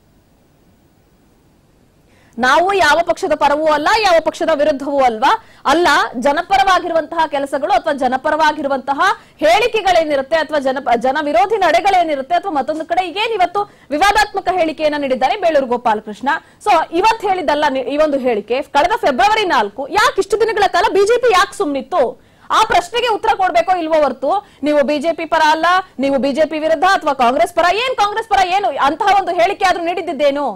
ನಾವು ಯಾವ ಪಕ್ಷದ ಪರವೂ ಅಲ್ಲ ಯಾವ ಪಕ್ಷದ ವಿರುದ್ಧವೂ ಅಲ್ವಾ ಅಲ್ಲ ಜನಪರವಾಗಿರುವಂತಹ ಕೆಲಸಗಳು ಅಥವಾ ಜನಪರವಾಗಿರುವಂತಹ ಹೇಳಿಕೆಗಳೇನಿರುತ್ತೆ ಅಥವಾ ಜನ ಜನ ವಿರೋಧಿ ನಡೆಗಳೇನಿರುತ್ತೆ ಅಥವಾ ಮತ್ತೊಂದು ಕಡೆ ಏನ್ ಇವತ್ತು ವಿವಾದಾತ್ಮಕ ಹೇಳಿಕೆಯನ್ನ ನೀಡಿದ್ದಾರೆ ಬೇಳೂರು ಗೋಪಾಲಕೃಷ್ಣ ಸೊ ಇವತ್ ಹೇಳಿದ್ದಲ್ಲ ನಿ- ಈ ಒಂದು ಹೇಳಿಕೆ ಕಳೆದ ಫೆಬ್ರವರಿ ನಾಲ್ಕು ಯಾಕೆ ಇಷ್ಟು ದಿನಗಳ ಕಾಲ ಬಿಜೆಪಿ ಯಾಕೆ ಸುಮ್ನಿತ್ತು ಆ ಪ್ರಶ್ನೆಗೆ ಉತ್ತರ ಕೊಡ್ಬೇಕೋ ಇಲ್ವೋ ಹೊರ್ತು ನೀವು ಬಿಜೆಪಿ ಪರ ಅಲ್ಲ ನೀವು ಬಿಜೆಪಿ ವಿರುದ್ಧ ಅಥವಾ ಕಾಂಗ್ರೆಸ್ ಪರ ಏನ್ ಕಾಂಗ್ರೆಸ್ ಪರ ಏನು ಅಂತಹ ಒಂದು ಹೇಳಿಕೆ ಆದ್ರೂ ನೀಡಿದ್ದೇನು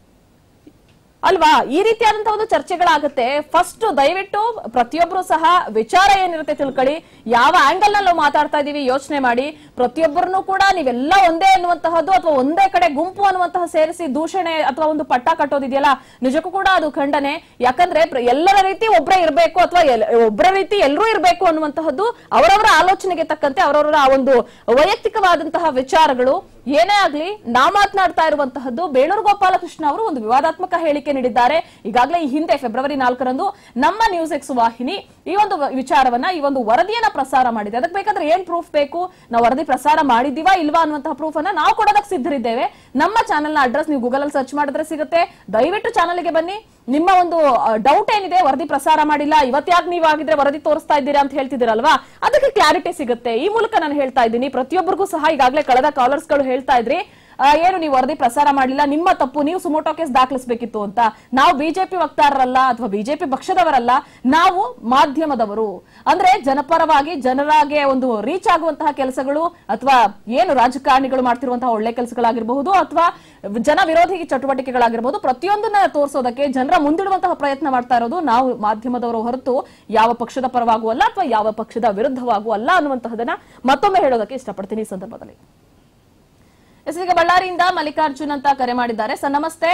ಅಲ್ವಾ ಈ ರೀತಿಯಾದಂತಹ ಒಂದು ಚರ್ಚೆಗಳಾಗುತ್ತೆ ಫಸ್ಟ್ ದಯವಿಟ್ಟು ಪ್ರತಿಯೊಬ್ರು ಸಹ ವಿಚಾರ ಏನಿರುತ್ತೆ ತಿಳ್ಕೊಳ್ಳಿ ಯಾವ ಆಂಗಲ್ ನಲ್ಲಿ ನಾವು ಮಾತಾಡ್ತಾ ಇದೀವಿ ಯೋಚನೆ ಮಾಡಿ ಪ್ರತಿಯೊಬ್ಬರನ್ನು ಕೂಡ ನೀವೆಲ್ಲ ಒಂದೇ ಅನ್ನುವಂತಹದ್ದು ಅಥವಾ ಒಂದೇ ಕಡೆ ಗುಂಪು ಅನ್ನುವಂತಹ ಸೇರಿಸಿ ದೂಷಣೆ ಅಥವಾ ಒಂದು ಪಟ್ಟ ಕಟ್ಟೋದಿದೆಯಲ್ಲ ನಿಜಕ್ಕೂ ಕೂಡ ಅದು ಖಂಡನೆ ಯಾಕಂದ್ರೆ ಪ್ರ- ಎಲ್ಲರ ರೀತಿ ಒಬ್ಬರೇ ಇರಬೇಕು ಅಥವಾ ಒಬ್ಬರ ರೀತಿ ಎಲ್ಲರೂ ಇರಬೇಕು ಅನ್ನುವಂತಹದ್ದು ಅವರವರ ಆಲೋಚನೆಗೆ ತಕ್ಕಂತೆ ಅವರವರ ಆ ಒಂದು ವೈಯಕ್ತಿಕವಾದಂತಹ ವಿಚಾರಗಳು ಏನೇ ಆಗ್ಲಿ ನಾ ಮಾತನಾಡ್ತಾ ಇರುವಂತಹದ್ದು ಬೇಳೂರು ಗೋಪಾಲಕೃಷ್ಣ ಅವರು ಒಂದು ವಿವಾದಾತ್ಮಕ ಹೇಳಿಕೆ ನೀಡಿದ್ದಾರೆ ಈಗಾಗಲೇ ಈ ಹಿಂದೆ ಫೆಬ್ರವರಿ ನಾಲ್ಕರಂದು ನಮ್ಮ ನ್ಯೂಸ್ ಎಕ್ಸ್ ವಾಹಿನಿ ಈ ಒಂದು ವ- ವಿಚಾರವನ್ನ ಈ ಒಂದು ವರದಿಯನ್ನ ಪ್ರಸಾರ ಮಾಡಿದೆ ಅದಕ್ಕೆ ಬೇಕಾದ್ರೆ ಏನ್ ಪ್ರೂಫ್ ಬೇಕು ನಾವು ವರದಿ ಪ್ರಸಾರ ಮಾಡಿದೀವಾ ಇಲ್ವಾ ಅನ್ನುವಂತಹ ಪ್ರೂಫ್ ಅನ್ನ ನಾವು ಕೊಡೋದಕ್ಕೆ ಸಿದ್ಧರಿದ್ದೇವೆ ನಮ್ಮ ಚಾನೆಲ್ ನ ಅಡ್ರೆಸ್ ನೀವು ಗೂಗಲ್ ಅಲ್ಲಿ ಸರ್ಚ್ ಮಾಡಿದ್ರೆ ಸಿಗುತ್ತೆ ದಯವಿಟ್ಟು ಚಾನಲ್ ಗೆ ಬನ್ನಿ ನಿಮ್ಮ ಒಂದು ಡೌಟ್ ಏನಿದೆ ವರದಿ ಪ್ರಸಾರ ಮಾಡಿಲ್ಲ ಇವತ್ತ್ಯಾಕ್ ನೀವು ಆಗಿದ್ರೆ ವರದಿ ತೋರಿಸ್ತಾ ಇದ್ದೀರಾ ಅಂತ ಹೇಳ್ತಿದ್ದೀರಲ್ವಾ ಅದಕ್ಕೆ ಕ್ಲಾರಿಟಿ ಸಿಗುತ್ತೆ ಈ ಮೂಲಕ ನಾನು ಹೇಳ್ತಾ ಇದ್ದೀನಿ ಪ್ರತಿಯೊಬ್ಬರಿಗೂ ಸಹ ಈಗಾಗಲೇ ಕಳೆದ ಕಾಲರ್ಸ್ ಗಳು ಹೇಳ್ತಾ ಇದ್ರಿ ಆ, ಏನು ನೀವು ವರದಿ ಪ್ರಸಾರ ಮಾಡಿಲ್ಲ ನಿಮ್ಮ ತಪ್ಪು ನೀವು ಸುಮೋಟೋ ಕೇಸ್ ದಾಖಲಿಸಬೇಕಿತ್ತು ಅಂತ ನಾವು ಬಿಜೆಪಿ ವಕ್ತಾರರಲ್ಲ ಅಥವಾ ಬಿಜೆಪಿ ಪಕ್ಷದವರಲ್ಲ ನಾವು ಮಾಧ್ಯಮದವರು ಅಂದ್ರೆ ಜನಪರವಾಗಿ ಜನರಾಗೆ ಒಂದು ರೀಚ್ ಆಗುವಂತಹ ಕೆಲಸಗಳು ಅಥವಾ ಏನು ರಾಜಕಾರಣಿಗಳು ಮಾಡ್ತಿರುವಂತಹ ಒಳ್ಳೆ ಕೆಲಸಗಳಾಗಿರಬಹುದು ಅಥವಾ ಜನ ವಿರೋಧಿ ಚಟುವಟಿಕೆಗಳಾಗಿರಬಹುದು ಪ್ರತಿಯೊಂದನ್ನ ತೋರಿಸೋದಕ್ಕೆ ಜನರ ಮುಂದಿಡುವಂತಹ ಪ್ರಯತ್ನ ಮಾಡ್ತಾ ಇರೋದು ನಾವು ಮಾಧ್ಯಮದವರು ಹೊರತು ಯಾವ ಪಕ್ಷದ ಪರವಾಗೂ ಅಲ್ಲ ಅಥವಾ ಯಾವ ಪಕ್ಷದ ವಿರುದ್ಧವಾಗೂ ಅಲ್ಲ ಅನ್ನುವಂತಹದನ್ನ ಮತ್ತೊಮ್ಮೆ ಹೇಳೋದಕ್ಕೆ ಇಷ್ಟಪಡ್ತೀನಿ ಈ ಸಂದರ್ಭದಲ್ಲಿ ಎಸ್ ಈಗ ಬಳ್ಳಾರಿಯಿಂದ ಮಲ್ಲಿಕಾರ್ಜುನ್ ಅಂತ ಕರೆ ಮಾಡಿದ್ದಾರೆ ಸರ್ ನಮಸ್ತೆ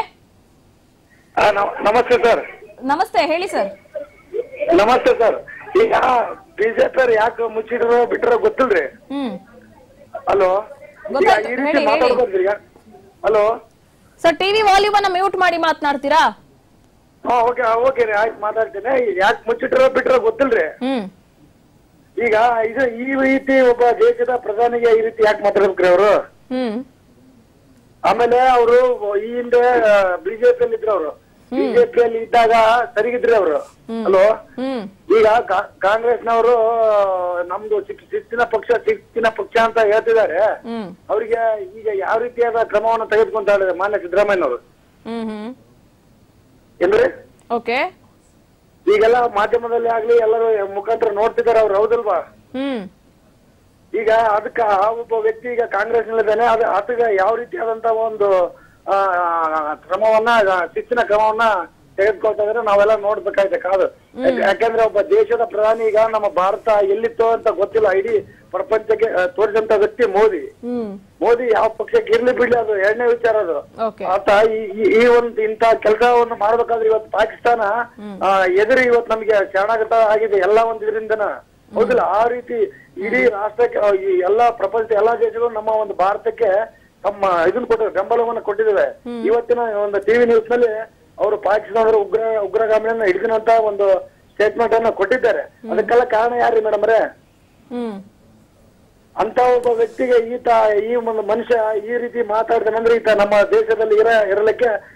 ನಮಸ್ತೆ ಸರ್ ನಮಸ್ತೆ ಹೇಳಿ ಸರ್ ನಮಸ್ತೆ ಸರ್ ಈಗ ಬಿಜೆಪಿ ಅವ್ರು ಯಾಕೆ ಮುಚ್ಚಿಡ್ರೋ ಬಿಟ್ರೋ ಗೊತ್ತಿಲ್ರಿ ಹ್ಮ್ ಹಲೋ ಈಗ ಗೊತ್ತಾಯ್ತು. ಈ ಹೇಳಿ, ರೀತಿ ಹೇಳಿ. ಮಾತಾಡ್ಬೋದ್ರಿ ಈಗ ಹಲೋ ಸರ್ ಟಿವಿ ವಾಲ್ಯೂಮ್ ಅನ್ನ ಮ್ಯೂಟ್ ಮಾಡಿ ಮಾತನಾಡ್ತೀರಾ ಹಾ ಓಕೆ ಓಕೆ ರೀ ಆಯ್ತು ಮಾತಾಡ್ತೇನೆ ಯಾಕೆ ಮುಚ್ಚಿಟ್ರೋ ಬಿಟ್ರೋ ಗೊತ್ತಿಲ್ರಿ ಹ್ಮ್ ಈಗ ಇದು ಈ ರೀತಿ ಒಬ್ಬ ದೇಶದ ಪ್ರಧಾನಿಗೆ ಈ ರೀತಿ ಯಾಕೆ ಮಾತಾಡ್ಬೇಕ್ರಿ ಅವರು ಹ್ಮ್ ಆಮೇಲೆ ಅವರು ಈ ಹಿಂದೆ ಬಿಜೆಪಿಯಲ್ಲಿ ಇದ್ರು ಅವರು ಬಿಜೆಪಿಯಲ್ಲಿ ಇದ್ದಾಗ ಸರಿಗಿದ್ರಿ ಅವರು ಹಲೋ ಹ್ಮ್ ಈಗ ಕಾ- ಕಾಂಗ್ರೆಸ್ನವರು ನಮ್ದು ಶಿಕ್- ಶಿಸ್ತಿನ ಪಕ್ಷ ಶಿಸ್ತಿನ ಪಕ್ಷ ಅಂತ ಹೇಳ್ತಿದ್ದಾರೆ ಹ್ಮ್ ಅವರಿಗೆ ಈಗ ಯಾವ ರೀತಿಯಾದ ಕ್ರಮವನ್ನು ತೆಗೆದುಕೊಂತ ಇದ್ದಾರೆ ಮಾನ್ಯ ಸಿದ್ದರಾಮಯ್ಯನವರು ಹ್ಮ್ ಹ್ಮ್ ಏನ್ರಿ ಓಕೆ ಈಗೆಲ್ಲ ಮಾಧ್ಯಮದಲ್ಲಿ ಆಗ್ಲಿ ಎಲ್ಲರೂ ಮುಖಾಂತರ ನೋಡ್ತಿದ್ದಾರೆ ಅವ್ರು ಹೌದಲ್ವಾ ಹ್ಮ್ ಈಗ ಅದಕ್ಕ ಆ ಒಬ್ಬ ವ್ಯಕ್ತಿ ಈಗ ಕಾಂಗ್ರೆಸ್ ನಲ್ಲಿದ್ದಾನೆ ಅದು ಆತಗ ಯಾವ ರೀತಿಯಾದಂತ ಒಂದು ಆ, ಕ್ರಮವನ್ನ ಆ, ಶಿಸ್ತಿನ ಕ್ರಮವನ್ನ ತೆಗೆದುಕೊಳ್ತಾ ಇದ್ರೆ ನಾವೆಲ್ಲ ನೋಡ್ಬೇಕಾಗಿದೆ ಕಾದು ಯಾಕಂದ್ರೆ ಒಬ್ಬ ದೇಶದ ಪ್ರಧಾನಿ ಈಗ ನಮ್ಮ ಭಾರತ ಎಲ್ಲಿತ್ತು ಅಂತ ಗೊತ್ತಿಲ್ಲ ಇಡೀ ಪ್ರಪಂಚಕ್ಕೆ ಆ, ತೋರಿಸಿದಂತ ವ್ಯಕ್ತಿ ಮೋದಿ ಹ್ಮ್ ಮೋದಿ ಯಾವ ಪಕ್ಷಕ್ಕೆ ಇರ್ಲಿ ಬಿಡ್ಲಿ ಅದು ಎರಡನೇ ವಿಚಾರ ಅದು ಓಕೆ ಆತ ಈ- ಈ- ಈ ಒಂದು ಇಂತ ಕೆಲಸವನ್ನು ಮಾಡ್ಬೇಕಾದ್ರೆ ಇವತ್ತು ಪಾಕಿಸ್ತಾನ ಆ, ಎದುರು ಇವತ್ತು ನಮಗೆ ಶರಣಾಗತ ಆಗಿದೆ ಎಲ್ಲ ಒಂದು ಇದರಿಂದನ ಹೌದಿಲ್ಲ ಆ ರೀತಿ ಇಡೀ ರಾಷ್ಟ್ರಕ್ಕೆ ಆ, ಈ ಎಲ್ಲಾ ಪ್ರಪಂಚದ ಎಲ್ಲಾ ದೇಶಗಳು ನಮ್ಮ ಒಂದು ಭಾರತಕ್ಕೆ ತಮ್ಮ ಇದನ್ನ ಕೊಟ್ಟಿವೆ ಬೆಂಬಲವನ್ನು ಕೊಟ್ಟಿದ್ದೇವೆ ಇವತ್ತಿನ ಒಂದು ಟಿವಿ ನ್ಯೂಸ್ ನಲ್ಲಿ ಅವರು ಪಾಕಿಸ್ತಾನದ ಉಗ್ರ ಉಗ್ರಗಾಮಿಯನ್ನ ಹಿಡಿದಿನಂತ ಒಂದು ಸ್ಟೇಟ್ಮೆಂಟ್ ಅನ್ನ ಕೊಟ್ಟಿದ್ದಾರೆ ಅದಕ್ಕೆಲ್ಲ ಕಾರಣ ಯಾರ್ರಿ ಮೇಡಮ್ ರೇ ಹ್ಮ್ ಅಂತ ಒಬ್ಬ ವ್ಯಕ್ತಿಗೆ ಈತ ಈ ಒಂದು ಮನುಷ್ಯ ಈ ರೀತಿ ಮಾತಾಡ್ತಾನಂದ್ರೆ ಈತ ನಮ್ಮ ದೇಶದಲ್ಲಿ ಇರ ಇರಲಿಕ್ಕೆ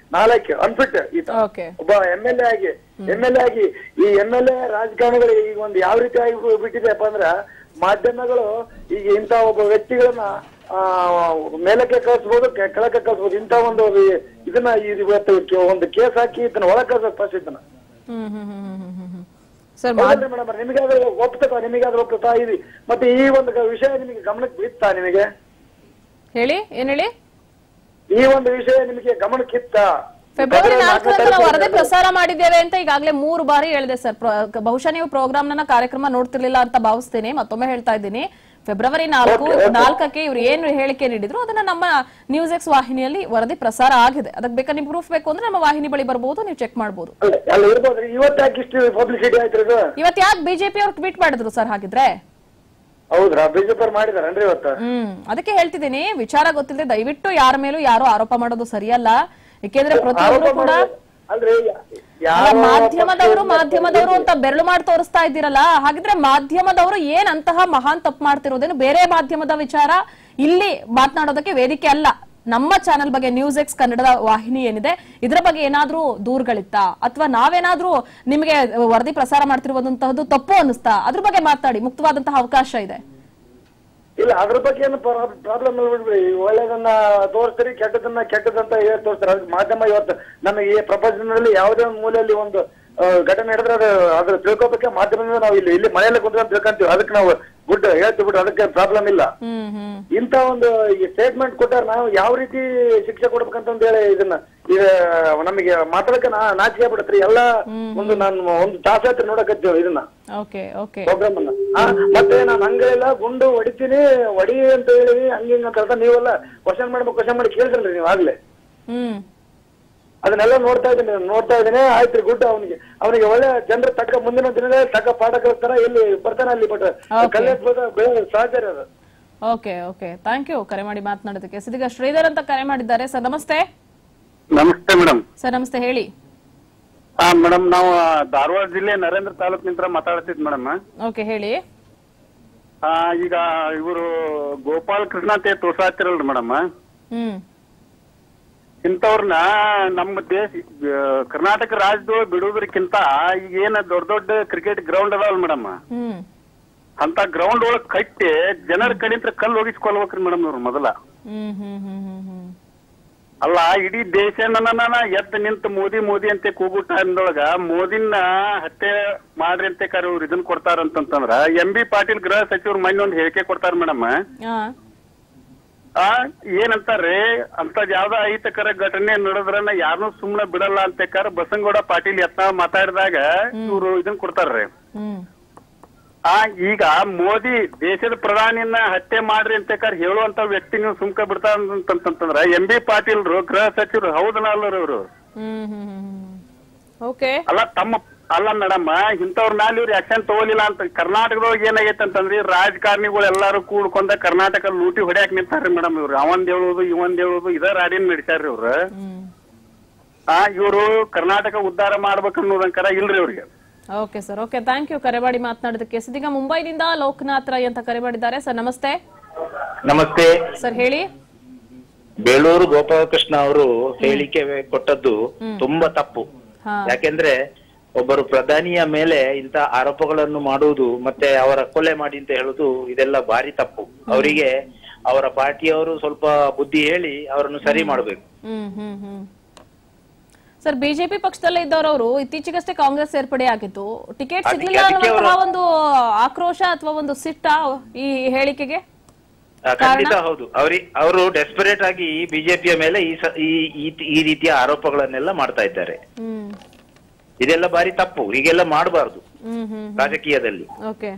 ನಾಲ್ಕು ಅನ್ಫಿಟ್ ಈತ ಓಕೆ ಒಬ್ಬ ಎಂ ಎಲ್ ಎ ಆಗಿ ಎಂ ಎಲ್ ಎ ಆಗಿ ಈ ಎಂ ಎಲ್ ಎ ರಾಜಕಾರಣಿಗಳಿಗೆ ಈಗ ಒಂದು ಯಾವ ರೀತಿ ಆಗಿ ಬಿಟ್ಟಿದೆಪ್ಪ ಅಂದ್ರ ಮಾಧ್ಯಮಗಳು ಈಗ ಇಂತ ಒಬ್ಬ ವ್ಯಕ್ತಿಗಳನ್ನ ಆ, ಮೇಲಕ್ಕೆ ಕಳಿಸ್ಬೋದು ಕೆ- ಕೆಳಕ್ಕೆ ಕಳಿಸ್ಬೋದು ಇಂತ ಒಂದು ಈ- ಇದನ್ನ ಇದು ಇವತ್ತು ಕೆ- ಒಂದು ಕೇಸ್ ಹಾಕಿ ಇದನ್ನ ಒಳಗೆ ಕಳ್ಸಕ್ ಫಸ್ಟ್ ಇದನ್ನ ಹ್ಮ್ ಹ್ಮ್ ಹ್ಮ್ ಹ್ಮ್ ಹ್ಮ್ ಹ್ಮ್ ಹ್ಮ್ ಸರ್ ಹೌದಲ್ರಿ ಮೇಡಮ್ ನಿಮಗಾದ್ರೂ ಒಪ್ತಕ ನಿಮಗಾದ್ರೂ ಒಪ್ತತಾ ಇದು ಮತ್ತೆ ಈ ಒಂದು ಗ- ವಿಷಯ ನಿಮಗೆ ಗಮನಕ್ಕೆ ಬಿತ್ತಾ ನಿಮಗೆ ಹೇಳಿ ಏನ್ ಹೇಳಿ ಈ ಒಂದು ವಿಷಯ ನಿಮಗೆ ಗಮನಕ್ಕಿತ್ತಾ ಫೆಬ್ರವರಿ ನಾಲ್ಕನೇ ನಾಲ್ಕರಂದು ನಾವು ವರದಿ ತಾರೀಕು ಪ್ರಸಾರ ಮಾಡಿದ್ದೇವೆ ಅಂತ ಈಗಾಗಲೇ ಮೂರು ಬಾರಿ ಹೇಳಿದೆ ಸರ್ ಪ್ರ- ಬಹುಶಃ ನೀವು ಪ್ರೋಗ್ರಾಮ್ ನನ್ನ ಕಾರ್ಯಕ್ರಮ ನೋಡ್ತಿರ್ಲಿಲ್ಲ ಅಂತ ಭಾವಿಸ್ತೀನಿ ಮತ್ತೊಮ್ಮೆ ಹೇಳ್ತಾ ಇದ್ದೀನಿ ಫೆಬ್ರವರಿ ನಾಲ್ಕು ನಾಲ್ಕಕ್ಕೆ ಇವ್ರು ಏನು ಹೇಳಿಕೆ ನೀಡಿದ್ರು ಅದನ್ನ ನಮ್ಮ ನ್ಯೂಸ್ ಎಕ್ಸ್ ವಾಹಿನಿಯಲ್ಲಿ ವರದಿ ಪ್ರಸಾರ ಆಗಿದೆ ಅದಕ್ಕೆ ಬೇಕಾದ್ರೆ ನಿಮ್ಗೆ ಪ್ರೂಫ್ ಬೇಕು ಅಂದ್ರೆ ನಮ್ಮ ವಾಹಿನಿ ಬಳಿ ಬರ್ಬೋದು ನೀವು ಚೆಕ್ ಮಾಡ್ಬೋದು ಅಲ್ಲ, ಅಲ್ಲ ಇರ್ಬೋದ್ರಿ ಇವತ್ತು ಯಾಕೆ ಇಷ್ಟು ಪಬ್ಲಿಸಿಟಿ ಆಯ್ತು ಇದು ಇವತ್ತು ಯಾಕೆ ಬಿಜೆಪಿ ಅವ್ರು ಟ್ವೀಟ್ ಮಾಡಿದ್ರು ಸರ್ ಹಾಗಿದ್ರೆ ಹೌದ್ರಾ ಬಿಜೆಪಿ ಅವ್ರು ಮಾಡಿದಾರನ್ರಿ ಇವತ್ತು ಹ್ಮ್ ಅದಕ್ಕೆ ಹೇಳ್ತಿದ್ದೀನಿ ವಿಚಾರ ಗೊತ್ತಿಲ್ಲದೆ ದಯವಿಟ್ಟು ಯಾರ ಮೇಲೂ ಯಾರು ಆರೋಪ ಮಾಡೋದು ಸರಿಯಲ್ಲ ಏಕೆಂದ್ರೆ ಪ್ರತಿಯೊಬ್ಬರು ಕೂಡ ಅಲ್ರಿ ಅಲ್ಲ, ಯಾವ ಮಾಧ್ಯಮದವರು ಮಾಧ್ಯಮದವರು ಅಂತ ಬೆರಳು ಮಾಡಿ ತೋರಿಸ್ತಾ ಇದ್ದೀರಲ್ಲ ಹಾಗಿದ್ರೆ ಮಾಧ್ಯಮದವರು ಏನ್ ಅಂತಹ ಮಹಾನ್ ತಪ್ಪು ಮಾಡ್ತಿರೋದೇನು ಬೇರೆ ಮಾಧ್ಯಮದ ವಿಚಾರ ಇಲ್ಲಿ ಮಾತನಾಡೋದಕ್ಕೆ ವೇದಿಕೆ ಅಲ್ಲ ನಮ್ಮ ಚಾನೆಲ್ ಬಗ್ಗೆ ನ್ಯೂಸ್ ಎಕ್ಸ್ ಕನ್ನಡದ ವಾಹಿನಿ ಏನಿದೆ ಇದ್ರ ಬಗ್ಗೆ ಏನಾದ್ರೂ ದೂರ್ಗಳಿತ್ತಾ ಅಥವಾ ನಾವೇನಾದ್ರೂ ನಿಮಗೆ ವರದಿ ಪ್ರಸಾರ ಮಾಡ್ತಿರುವಂತಹದ್ದು ತಪ್ಪು ಅನ್ನಿಸ್ತಾ ಅದ್ರ ಬಗ್ಗೆ ಮಾತಾಡಿ ಮುಕ್ತವಾದಂತಹ ಅವಕಾಶ ಇದೆ ಇಲ್ಲ ಅದ್ರ ಬಗ್ಗೆ ಏನು ಪ್ರಾಬ್ಲಮ್ ಇಲ್ಲ ಬಿಡ್ರಿ ಒಳ್ಳೇದನ್ನ ತೋರಿಸ್ತೀರಿ ಕೆಟ್ಟದನ್ನ ಕೆಟ್ಟದಂತ ಹೇಳಿ ತೋರಿಸ್ತಾರೆ ಅದಕ್ಕೆ ಮಾಧ್ಯಮ ಇವತ್ತು ನಮಗೆ ಈ ಪ್ರಪಂಚದಲ್ಲಿ ಯಾವುದೇ ಒಂದು ಮೂಲೆಯಲ್ಲಿ ಒಂದು ಆ, ಘಟನೆ ನಡೆದ್ರೆ ಅದು ಅದ್ರ ತಿಳ್ಕೊಬೇಕೆ ಮಾಧ್ಯಮದಿಂದ ನಾವು ಇಲ್ಲಿ ಇಲ್ಲಿ ಮನೆಯಲ್ಲೇ ಕುಂತ್ಕೊಂಡು ತಿಳ್ಕೊಂತೀವಿ ಅದಕ್ಕೆ ನಾವು ಗುಡ್ ಹೇಳ್ತೀವಿ ಬಿಟ್ಟು ಅದಕ್ಕೆ ಪ್ರಾಬ್ಲಮ್ ಇಲ್ಲ ಹ್ಮ್ ಹ್ಮ್ ಇಂತ ಒಂದು ಸ್ಟೇಟ್ಮೆಂಟ್ ಕೊಟ್ಟಾರ ನಾವು ಯಾವ ರೀತಿ ಶಿಕ್ಷೆ ಕೊಡ್ಬೇಕಂತ ಹೇಳಿ ಇದನ್ನ ಈಗ ನಮಗೆ ಮಾತಾಡಕ್ಕೆ ನಾ ನಾಚಿಕೆ ಬಿಡತ್ರಿ ಎಲ್ಲ ಒಂದು ನಾನು ಒಂದು ತಾಸಾತ್ರಿ ನೋಡಕತ್ತೀವಿ ಇದನ್ನ ಓಕೆ ಓಕೆ ಪ್ರೋಗ್ರಾಮ್ ಅನ್ನ ಆ, ಮತ್ತೆ ನಾನು ಹಂಗೆಲ್ಲ ಗುಂಡು ಹೊಡಿತೀನಿ ಹೊಡಿ ಅಂತ ಹೇಳಿ ಹಂಗ ಹಿಂಗ ಅಂತ ಹೇಳ್ತಾ ನೀವೆಲ್ಲ ಕ್ವಶನ್ ಮಾಡ್ಬೇಕು ಕ್ವಶನ್ ಮಾಡಿ ಕೇಳ್ತಿಲ್ರಿ ನೀವು ಆಗ್ಲೇ ಹ್ಮ್ ಅದನ್ನೆಲ್ಲ ನೋಡ್ತಾ ಇದ್ದೀನಿ ನಾನು ನೋಡ್ತಾ ಇದ್ದೀನಿ ಆಯ್ತು ಗುಡ್ ಅವನಿಗೆ ಅವನಿಗೆ ಒಳ್ಳೆ ಜನರ ತಕ್ಕ ಮುಂದಿನ ದಿನದಲ್ಲಿ ತಕ್ಕ ಪಾಠ ಕಲಿಸ್ತಾರ ಇಲ್ಲಿ ಬರ್ತಾನೆ ಅಲ್ಲಿ ಬಟ್ ಕಲಿಯೋದ್ ಬೆಳೆ ಸಹಜ ರೀ ಅದು ಓಕೆ ಓಕೆ ಥ್ಯಾಂಕ್ ಯು ಕರೆ ಮಾಡಿ ಮಾತನಾಡೋದಕ್ಕೆ ಇದೀಗ ಶ್ರೀಧರ್ ಅಂತ ಕರೆ ಮಾಡಿದ್ದಾರೆ ಸರ್ ನಮಸ್ತೆ ನಮಸ್ತೆ ಮೇಡಮ್ ಸರ್ ನಮಸ್ತೆ ಹೇಳಿ ಹಾ ಮೇಡಮ್ ನಾವು ಧಾರವಾಡ ಜಿಲ್ಲೆ ನರೇಂದ್ರ ತಾಲೂಕಿನಿಂದ ಮಾತಾಡ್ತಿದ್ ಮೇಡಮ್ ಓಕೆ ಹೇಳಿ ಆ, ಈಗ ಇವರು ಗೋಪಾಲ್ ಕೃಷ್ಣ ಅಂತ ತೋರ್ಸಾತಿರಲ್ರಿ ಮೇಡಮ್ ಹ್ಮ್ ಇಂಥವ್ರನ್ನ ನಮ್ಮ ದೇಶ ಆ, ಕರ್ನಾಟಕ ರಾಜ್ಯದೊಳಗೆ ಬಿಡುವುದಕ್ಕಿಂತ ಈಗ ಏನ ದೊಡ್ಡ ದೊಡ್ಡ ಕ್ರಿಕೆಟ್ ಗ್ರೌಂಡ್ ಅದಾವಲ್ ಮೇಡಮ್ ಹ್ಮ್ ಅಂತ ಗ್ರೌಂಡ್ ಒಳಗ್ ಕಟ್ಟಿ ಜನರ ಕಡೆಯಿಂದ ಕಲ್ಲು ಹೋಗಿಸ್ಕೊಳ್ಬೇಕ್ರಿ ಮೇಡಮ್ ಇವ್ರು ಮೊದಲ ಹ್ಮ್ ಹ್ಮ್ ಹ್ಮ್ ಹ್ಮ್ ಹ್ಮ್ ಅಲ್ಲ ಇಡೀ ದೇಶನ ಎದ್ದು ನಿಂತು ಮೋದಿ ಮೋದಿ ಅಂತ ಕೂಗು ಟೈಮ್ದೊಳಗ ಮೋದಿನ ಹತ್ಯೆ ಮಾಡ್ರಿ ಅಂತ ಕರೆ ಇವ್ರು ಇದನ್ನ ಕೊಡ್ತಾರಂತಂದ್ರ ಎಂ ಬಿ ಪಾಟೀಲ್ ಗೃಹ ಸಚಿವರು ಮೊನ್ನೆ ಒಂದು ಹೇಳಿಕೆ ಕೊಡ್ತಾರ ಮೇಡಮ್ ಆ ಆ ಏನಂತಾರ್ರಿ ಅಂತದ್ ಯಾವ್ದೋ ಅಹಿತಕರ ಘಟನೆ ನಡೆದ್ರನ್ನ ಯಾರನ್ನೂ ಸುಮ್ನೆ ಬಿಡಲ್ಲ ಅಂತ ಕರ ಬಸನಗೌಡ ಪಾಟೀಲ್ ಯತ್ನ ಮಾತಾಡಿದಾಗ ಇವ್ರು ಇದನ್ನ ಕೊಡ್ತಾರ್ರಿ ಹ್ಮ್ ಆ ಈಗ ಮೋದಿ ದೇಶದ ಪ್ರಧಾನಿಯನ್ನ ಹತ್ಯೆ ಮಾಡ್ರಿ ಅಂತ ಕರ್ ಹೇಳುವಂತ ವ್ಯಕ್ತಿ ನೀವು ಸುಮ್ಕ ಬಿಡ್ತಾರ ಅಂತಂತಂದ್ರ ಎಂ ಬಿ ಪಾಟೀಲ್ರು ಗೃಹ ಸಚಿವರು ಹೌದಲ್ಲ ಅಲ್ಲರಿ ಇವ್ರು ಹ್ಮ್ ಹ್ಮ್ ಹ್ಮ್ ಓಕೆ ಅಲ್ಲ ತಮ್ಮ ಅಲ್ಲ ಮೇಡಮ್ ಇಂಥವ್ರ ಮ್ಯಾಲ ಇವ್ರು ಆಕ್ಷನ್ ತಗೋಲಿಲ್ಲ ಅಂತ ಕರ್ನಾಟಕದೊಳಗೆ ಏನಾಗೈತೆ ಅಂತಂದ್ರೆ ಈ ರಾಜಕಾರಣಿಗಳು ಎಲ್ಲಾರು ಕೂಡ್ಕೊಂಡ ಕರ್ನಾಟಕ ಲೂಟಿ ಹೊಡ್ಯಾಕ್ ನಿಂತಾರ್ರಿ ಮೇಡಮ್ ಇವ್ರು ಅವಂದ್ ಹೇಳುದು ಇವಂದ್ ಹೇಳುದು ಇದ ರಾಡಿನ ನಡಿಸ್ಯಾರ್ರಿ ಇವ್ರು ಆ ಇವ್ರು ಕರ್ನಾಟಕ ಉದ್ಧಾರ ಮಾಡ್ಬೇಕು ಅನ್ನೋದಂಕರ ಇಲ್ರಿ ಇವ್ರಿಗೆ okay sir okay thank you ಕರೆ ಮಾಡಿ ಮಾತನಾಡೋದಕ್ಕೆ ಇದೀಗ ಮುಂಬೈನಿಂದ ಲೋಕನಾಥ್ ರೈ ಅಂತ ಕರೆ ಮಾಡಿದ್ದಾರೆ ಸರ್ ನಮಸ್ತೆ ನಮಸ್ತೆ ಸರ್ ಹೇಳಿ ಬೇಳೂರು ಗೋಪಾಲಕೃಷ್ಣ ಅವರು ಹೇಳಿಕೆ ಕೊಟ್ಟದ್ದು ತುಂಬಾ ತಪ್ಪು ಹಾ ಯಾಕೆಂದ್ರೆ ಒಬ್ಬರು ಪ್ರಧಾನಿಯ ಮೇಲೆ ಇಂತ ಆರೋಪಗಳನ್ನು ಮಾಡುವುದು ಮತ್ತೆ ಅವರ ಕೊಲೆ ಮಾಡಿ ಅಂತ ಹೇಳುದು ಇದೆಲ್ಲ ಭಾರಿ ತಪ್ಪು ಅವರಿಗೆ ಅವರ ಪಾರ್ಟಿಯವರು ಸ್ವಲ್ಪ ಬುದ್ಧಿ ಹೇಳಿ ಅವರನ್ನು ಸರಿ ಮಾಡಬೇಕು ಹ್ಮ್ ಹ್ಮ್ ಹ್ಮ್ ಸರ್ ಬಿಜೆಪಿ ಪಕ್ಷದಲ್ಲೇ ಇದ್ದವರವರು ಇತ್ತೀಚೆಗಷ್ಟೇ ಕಾಂಗ್ರೆಸ್ ಸೇರ್ಪಡೆ ಆಗಿತ್ತು ಟಿಕೆಟ್ ಅದಕ್ಕೆ- ಸಿಗ್ಲಿಲ್ಲ ಅದಕ್ಕೆ ಅನ್ನುವಂತಹ ಅವರು- ಒಂದು ಆಕ್ರೋಶ ಅಥವಾ ಒಂದು ಸಿಟ್ಟ ಈ ಹೇಳಿಕೆಗೆ ಆ, ಖಂಡಿತ ಹೌದು ಅವ್ರಿ ಅವರು ಡೆಸ್ಪರೇಟ್ ಆಗಿ ಬಿಜೆಪಿಯ ಮೇಲೆ ಈ ಸ- ಈ ಈ- ಈ ರೀತಿಯ ಆರೋಪಗಳನ್ನೆಲ್ಲ ಮಾಡ್ತಾ ಇದ್ದಾರೆ ಹ್ಮ್ ಇದೆಲ್ಲ ಭಾರಿ ತಪ್ಪು ಹೀಗೆಲ್ಲ ಮಾಡಬಾರ್ದು ಹ್ಮ್ ಹ್ಮ್ ರಾಜಕೀಯದಲ್ಲಿ ಓಕೆ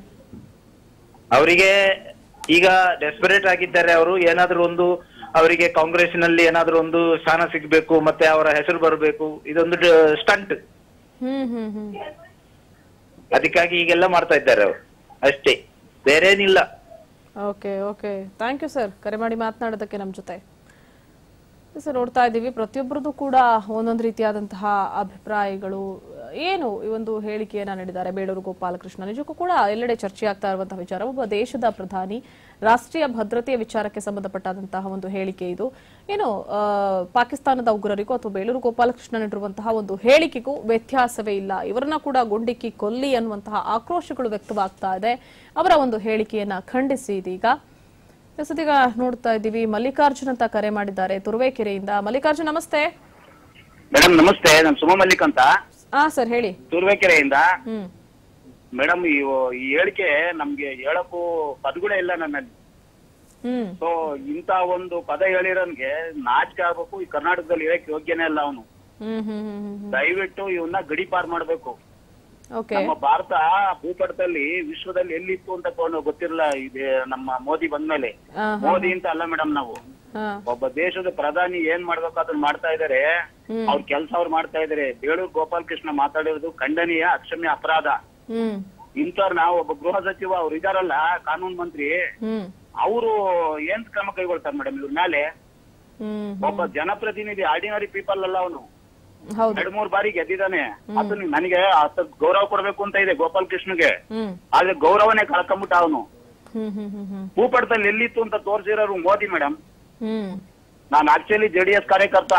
ಅವರಿಗೆ ಈಗ ಡೆಸ್ಪರೇಟ್ ಆಗಿದ್ದಾರೆ ಅವರು ಏನಾದ್ರೂ ಒಂದು ಅವರಿಗೆ ಕಾಂಗ್ರೆಸ್ನಲ್ಲಿ ಏನಾದ್ರೂ ಒಂದು ಸ್ಥಾನ ಸಿಗ್ಬೇಕು ಮತ್ತೆ ಅವರ ಹೆಸರು ಬರಬೇಕು ಇದೊಂದು ಸ್ಟಂಟ್ ಹ್ಮ್ ಹ್ಮ್ ಹ್ಮ್ ಅದಕ್ಕಾಗಿ ಹೀಗೆಲ್ಲ ಮಾಡ್ತಾ ಇದ್ದಾರೆ ಅವರು ಅಷ್ಟೇ ಬೇರೇನಿಲ್ಲ okay okay thank you sir ಕರೆ ಮಾಡಿ ಮಾತನಾಡೋದಕ್ಕೆ ನಮ್ಮ ಜೊತೆ ಸರ್ ನೋಡ್ತಾ ಇದ್ದೀವಿ ಪ್ರತಿಯೊಬ್ಬರದ್ದು ಕೂಡ ಒಂದೊಂದು ರೀತಿಯಾದಂತಹ ಅಭಿಪ್ರಾಯಗಳು ಏನು ಈ ಒಂದು ಹೇಳಿಕೆಯನ್ನ ನೀಡಿದ್ದಾರೆ ಬೇಳೂರು ಗೋಪಾಲಕೃಷ್ಣ ನಿಜಕ್ಕೂ ಕೂಡ ಎಲ್ಲೆಡೆ ಚರ್ಚೆ ಆಗ್ತಾ ಇರುವಂತಹ ವಿಚಾರ ಒಬ್ಬ ದೇಶದ ಪ್ರಧಾನಿ ರಾಷ್ಟ್ರೀಯ ಭದ್ರತೆಯ ವಿಚಾರಕ್ಕೆ ಸಂಬಂಧಪಟ್ಟಾದಂತಹ ಒಂದು ಹೇಳಿಕೆ ಇದು ಏನು ಆ, ಪಾಕಿಸ್ತಾನದ ಉಗ್ರರಿಗೂ ಅಥವಾ ಬೇಳೂರು ಗೋಪಾಲಕೃಷ್ಣ ನೀಡಿರುವಂತಹ ಒಂದು ಹೇಳಿಕೆಗೂ ವ್ಯತ್ಯಾಸವೇ ಇಲ್ಲ ಇವರನ್ನ ಕೂಡ ಗುಂಡಿಕ್ಕಿ ಕೊಲ್ಲಿ ಅನ್ನುವಂತಹ ಆಕ್ರೋಶಗಳು ವ್ಯಕ್ತವಾಗ್ತಾ ಇದೆ ಅವರ ಒಂದು ಹೇಳಿಕೆಯನ್ನ ಖಂಡಿಸಿ ಇದೀಗ ಸದ್ಯಗ ನೋಡ್ತಾ ಇದ್ದೀವಿ ಮಲ್ಲಿಕಾರ್ಜುನ್ ಅಂತ ಕರೆ ಮಾಡಿದ್ದಾರೆ ತುರುವೇಕೆರೆಯಿಂದ ಮಲ್ಲಿಕಾರ್ಜುನ್ ನಮಸ್ತೆ ಮೇಡಮ್ ನಮಸ್ತೆ ನಾನು ಸುಮ ಮಲ್ಲಿಕ್ ಅಂತ ಹಾ ಸರ್ ಹೇಳಿ ತುರುವೇಕೆರೆಯಿಂದ ಹ್ಮ್ ಮೇಡಮ್ ಈ ಈ ಹೇಳಿಕೆ ನಮ್ಗೆ ಹೇಳಕ್ಕೂ ಪದಗಳೇ ಇಲ್ಲ ನನ್ನಲ್ಲಿ ಹ್ಮ್ ಸೊ ಇಂತ ಒಂದು ಪದ ಹೇಳಿರೋನ್ಗೆ ನಾಚಿಕೆ ಆಗ್ಬೇಕು ಈ ಕರ್ನಾಟಕದಲ್ಲಿ ಹೇಳಕ್ ಯೋಗ್ಯನೇ ಇಲ್ಲ ಅವನು ಹ್ಮ್ ಹ್ಮ್ ಹ್ಮ್ ಹ್ಮ್ ದಯವಿಟ್ಟು ಇವನ್ನ ಗಡಿ ಪಾರ್ ಮಾಡ್ಬೇಕು ಓಕೆ ನಮ್ಮ ಭಾರತ ಭೂಪಟದಲ್ಲಿ ವಿಶ್ವದಲ್ಲಿ ಎಲ್ಲಿತ್ತು ಅಂತ ಕೊ- ಗೊತ್ತಿರಲ್ಲ ಇದೆ ನಮ್ಮ ಮೋದಿ ಬಂದ್ಮೇಲೆ ಹಾ, ಹಾ, ಮೋದಿ ಅಂತ ಅಲ್ಲ ಮೇಡಮ್ ನಾವು ಹಾ ಒಬ್ಬ ದೇಶದ ಪ್ರಧಾನಿ ಏನ್ ಮಾಡ್ಬೇಕು ಅದನ್ನ ಮಾಡ್ತಾ ಇದಾರೆ ಹ್ಮ್. ಅವ್ರ ಕೆಲಸ ಅವ್ರು ಮಾಡ್ತಾ ಇದಾರೆ ಬೇಳೂರು ಗೋಪಾಲ್ ಕೃಷ್ಣ ಮಾತಾಡಿರೋದು ಖಂಡನೀಯ ಅಕ್ಷಮ್ಯ ಅಪರಾಧ ಹ್ಮ್ ಇಂಥವ್ರನ್ನ ಒಬ್ಬ ಗೃಹ ಸಚಿವ ಅವ್ರು ಇದಾರಲ್ಲ ಕಾನೂನು ಮಂತ್ರಿ ಹ್ಮ್ ಅವರು ಏನ್ ಕ್ರಮ ಕೈಗೊಳ್ತಾರೆ ಮೇಡಮ್ ಇವ್ರ ಮೇಲೆ ಹ್ಮ್ ಒಬ್ಬ ಜನಪ್ರತಿನಿಧಿ ಆರ್ಡಿನರಿ ಪೀಪಲ್ ಅಲ್ಲ ಅವನು ಹೌದು ಎರಡ್ ಮೂರ್ ಬಾರಿ ಗೆದ್ದಿದ್ದಾನೆ ಅದನ್ನ ನನಗೆ ಅಷ್ಟು ಗೌರವ ಕೊಡ್ಬೇಕು ಅಂತ ಇದೆ ಗೋಪಾಲ್ ಕೃಷ್ಣಗೆ ಹ್ಮ್ ಆದ್ರೆ ಗೌರವನೇ ಕಳ್ಕೊಂಬಿಟ್ಟ ಅವನು ಹ್ಮ್ ಹ್ಮ್ ಹ್ಮ್ ಹ್ಮ್ ಭೂಪಟದಲ್ಲಿ ಎಲ್ಲಿತ್ತು ಅಂತ ತೋರಿಸಿರೋರು ಮೋದಿ ಮೇಡಮ್ ಹ್ಮ್ ನಾನು ಆಕ್ಚುಲಿ ಜೆಡಿಎಸ್ ಕಾರ್ಯಕರ್ತ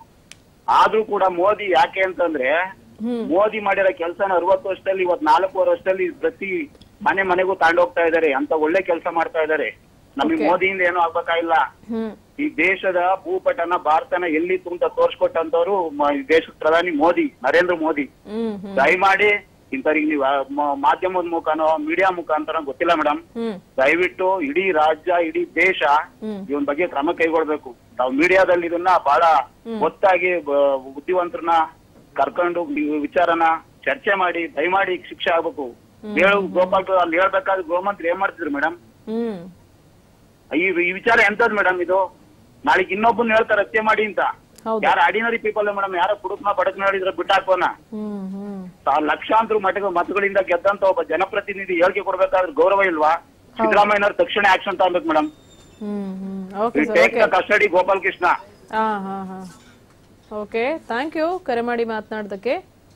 ಆದ್ರೂ ಕೂಡ ಮೋದಿ ಯಾಕೆ ಅಂತಂದ್ರೆ ಹ್ಮ್ ಮೋದಿ ಮಾಡಿರೋ ಕೆಲಸನ ಅರವತ್ತು ವರ್ಷದಲ್ಲಿ ಇವತ್ ನಾಲ್ಕೂವರೆ ವರ್ಷದಲ್ಲಿ ಪ್ರತಿ ಮನೆ ಮನೆಗೂ ತಗೊಂಡೋಗ್ತಾ ಇದಾರೆ ಅಂತ ಒಳ್ಳೆ ಕೆಲಸ ಮಾಡ್ತಾ ಇದಾರೆ ನಮಗೆ Okay. ಮೋದಿಯಿಂದ ಏನೂ ಆಗ್ಬೇಕಾಗಿಲ್ಲ ಹ್ಮ್ ಈ ದೇಶದ ಭೂಪಟನ ಭಾರತನ ಎಲ್ಲಿತ್ತು ಅಂತ ತೋರ್ಸ್ಕೊಟ್ಟಂತವ್ರು ಮ- ಈ ದೇಶದ ಪ್ರಧಾನಿ ಮೋದಿ ನರೇಂದ್ರ ಮೋದಿ ಹ್ಮ್ ಹ್ಮ್ ದಯಮಾಡಿ ಇಂಥವ್ರಿಗೆ ನೀವು ಆ, ಮ- ಮಾಧ್ಯಮದ ಮುಖಾನೋ ಮೀಡಿಯಾ ಮುಖಾಂತರ ಗೊತ್ತಿಲ್ಲ ಮೇಡಮ್ ಹ್ಮ್ ದಯವಿಟ್ಟು ಇಡೀ ರಾಜ್ಯ ಇಡೀ ದೇಶ ಹ್ಮ್ ಇವನ್ ಬಗ್ಗೆ ಕ್ರಮ ಕೈಗೊಳ್ಬೇಕು ನಾವು ಮೀಡಿಯಾದಲ್ಲಿ ಇದನ್ನ ಬಹಳ ಒತ್ತಾಗಿ ಬ- ಬುದ್ಧಿವಂತರನ್ನ ಕರ್ಕೊಂಡು ಈ ವಿಚಾರನ ಚರ್ಚೆ ಮಾಡಿ ದಯಮಾಡಿ ಶಿಕ್ಷೆ ಆಗ್ಬೇಕು ಹೇಳು ಗೋಪಾಲ್ ಅಲ್ಲಿ ಹೇಳ್ಬೇಕಾದ್ರೆ ಗೃಹಮಂತ್ರಿ ಏನ್ ಮಾಡ್ತಿದ್ರು ಮೇಡಮ್ ಹ್ಮ್ ಈ ಈ ವಿಚಾರ ಎಂತದ್ ಮೇಡಮ್ ಇದು ನಾಳೆಗೆ ಇನ್ನೊಬ್ಬನ್ ಹೇಳ್ತಾರೆ ಹತ್ಯೆ ಮಾಡಿ ಅಂತ ಹೌದು ಯಾರು ಆರ್ಡಿನರಿ ಪೀಪಲ್ ಮೇಡಮ್ ಯಾರೋ ಕುಡುಕ್ನ ಬಡಕ್ ನೋಡಿದ್ರೆ ಬಿಟ್ಟಾಕೋನ ಹ್ಮ್ ಹ್ಮ್ ಲಕ್ಷಾಂತರ ಮಠ ಮತಗಳಿಂದ ಗೆದ್ದಂತ ಒಬ್ಬ ಜನಪ್ರತಿನಿಧಿ ಹೇಳಿಕೆ ಕೊಡ್ಬೇಕಾದ್ರೆ ಗೌರವ ಇಲ್ವಾ ಸಿದ್ದರಾಮಯ್ಯನವ್ರು ತಕ್ಷಣ ಆಕ್ಷನ್ ತಗೊಬೇಕು ಮೇಡಮ್ ಹ್ಮ್ ಹ್ಮ್ okay sir take okay the custody Gopal Krishna ಹಾ ಹಾ ಹಾ ಓಕೆ ಥ್ಯಾಂಕ್ ಯು ಕರೆ ಮಾಡಿ ಮಾತನಾಡೋದಕ್ಕೆ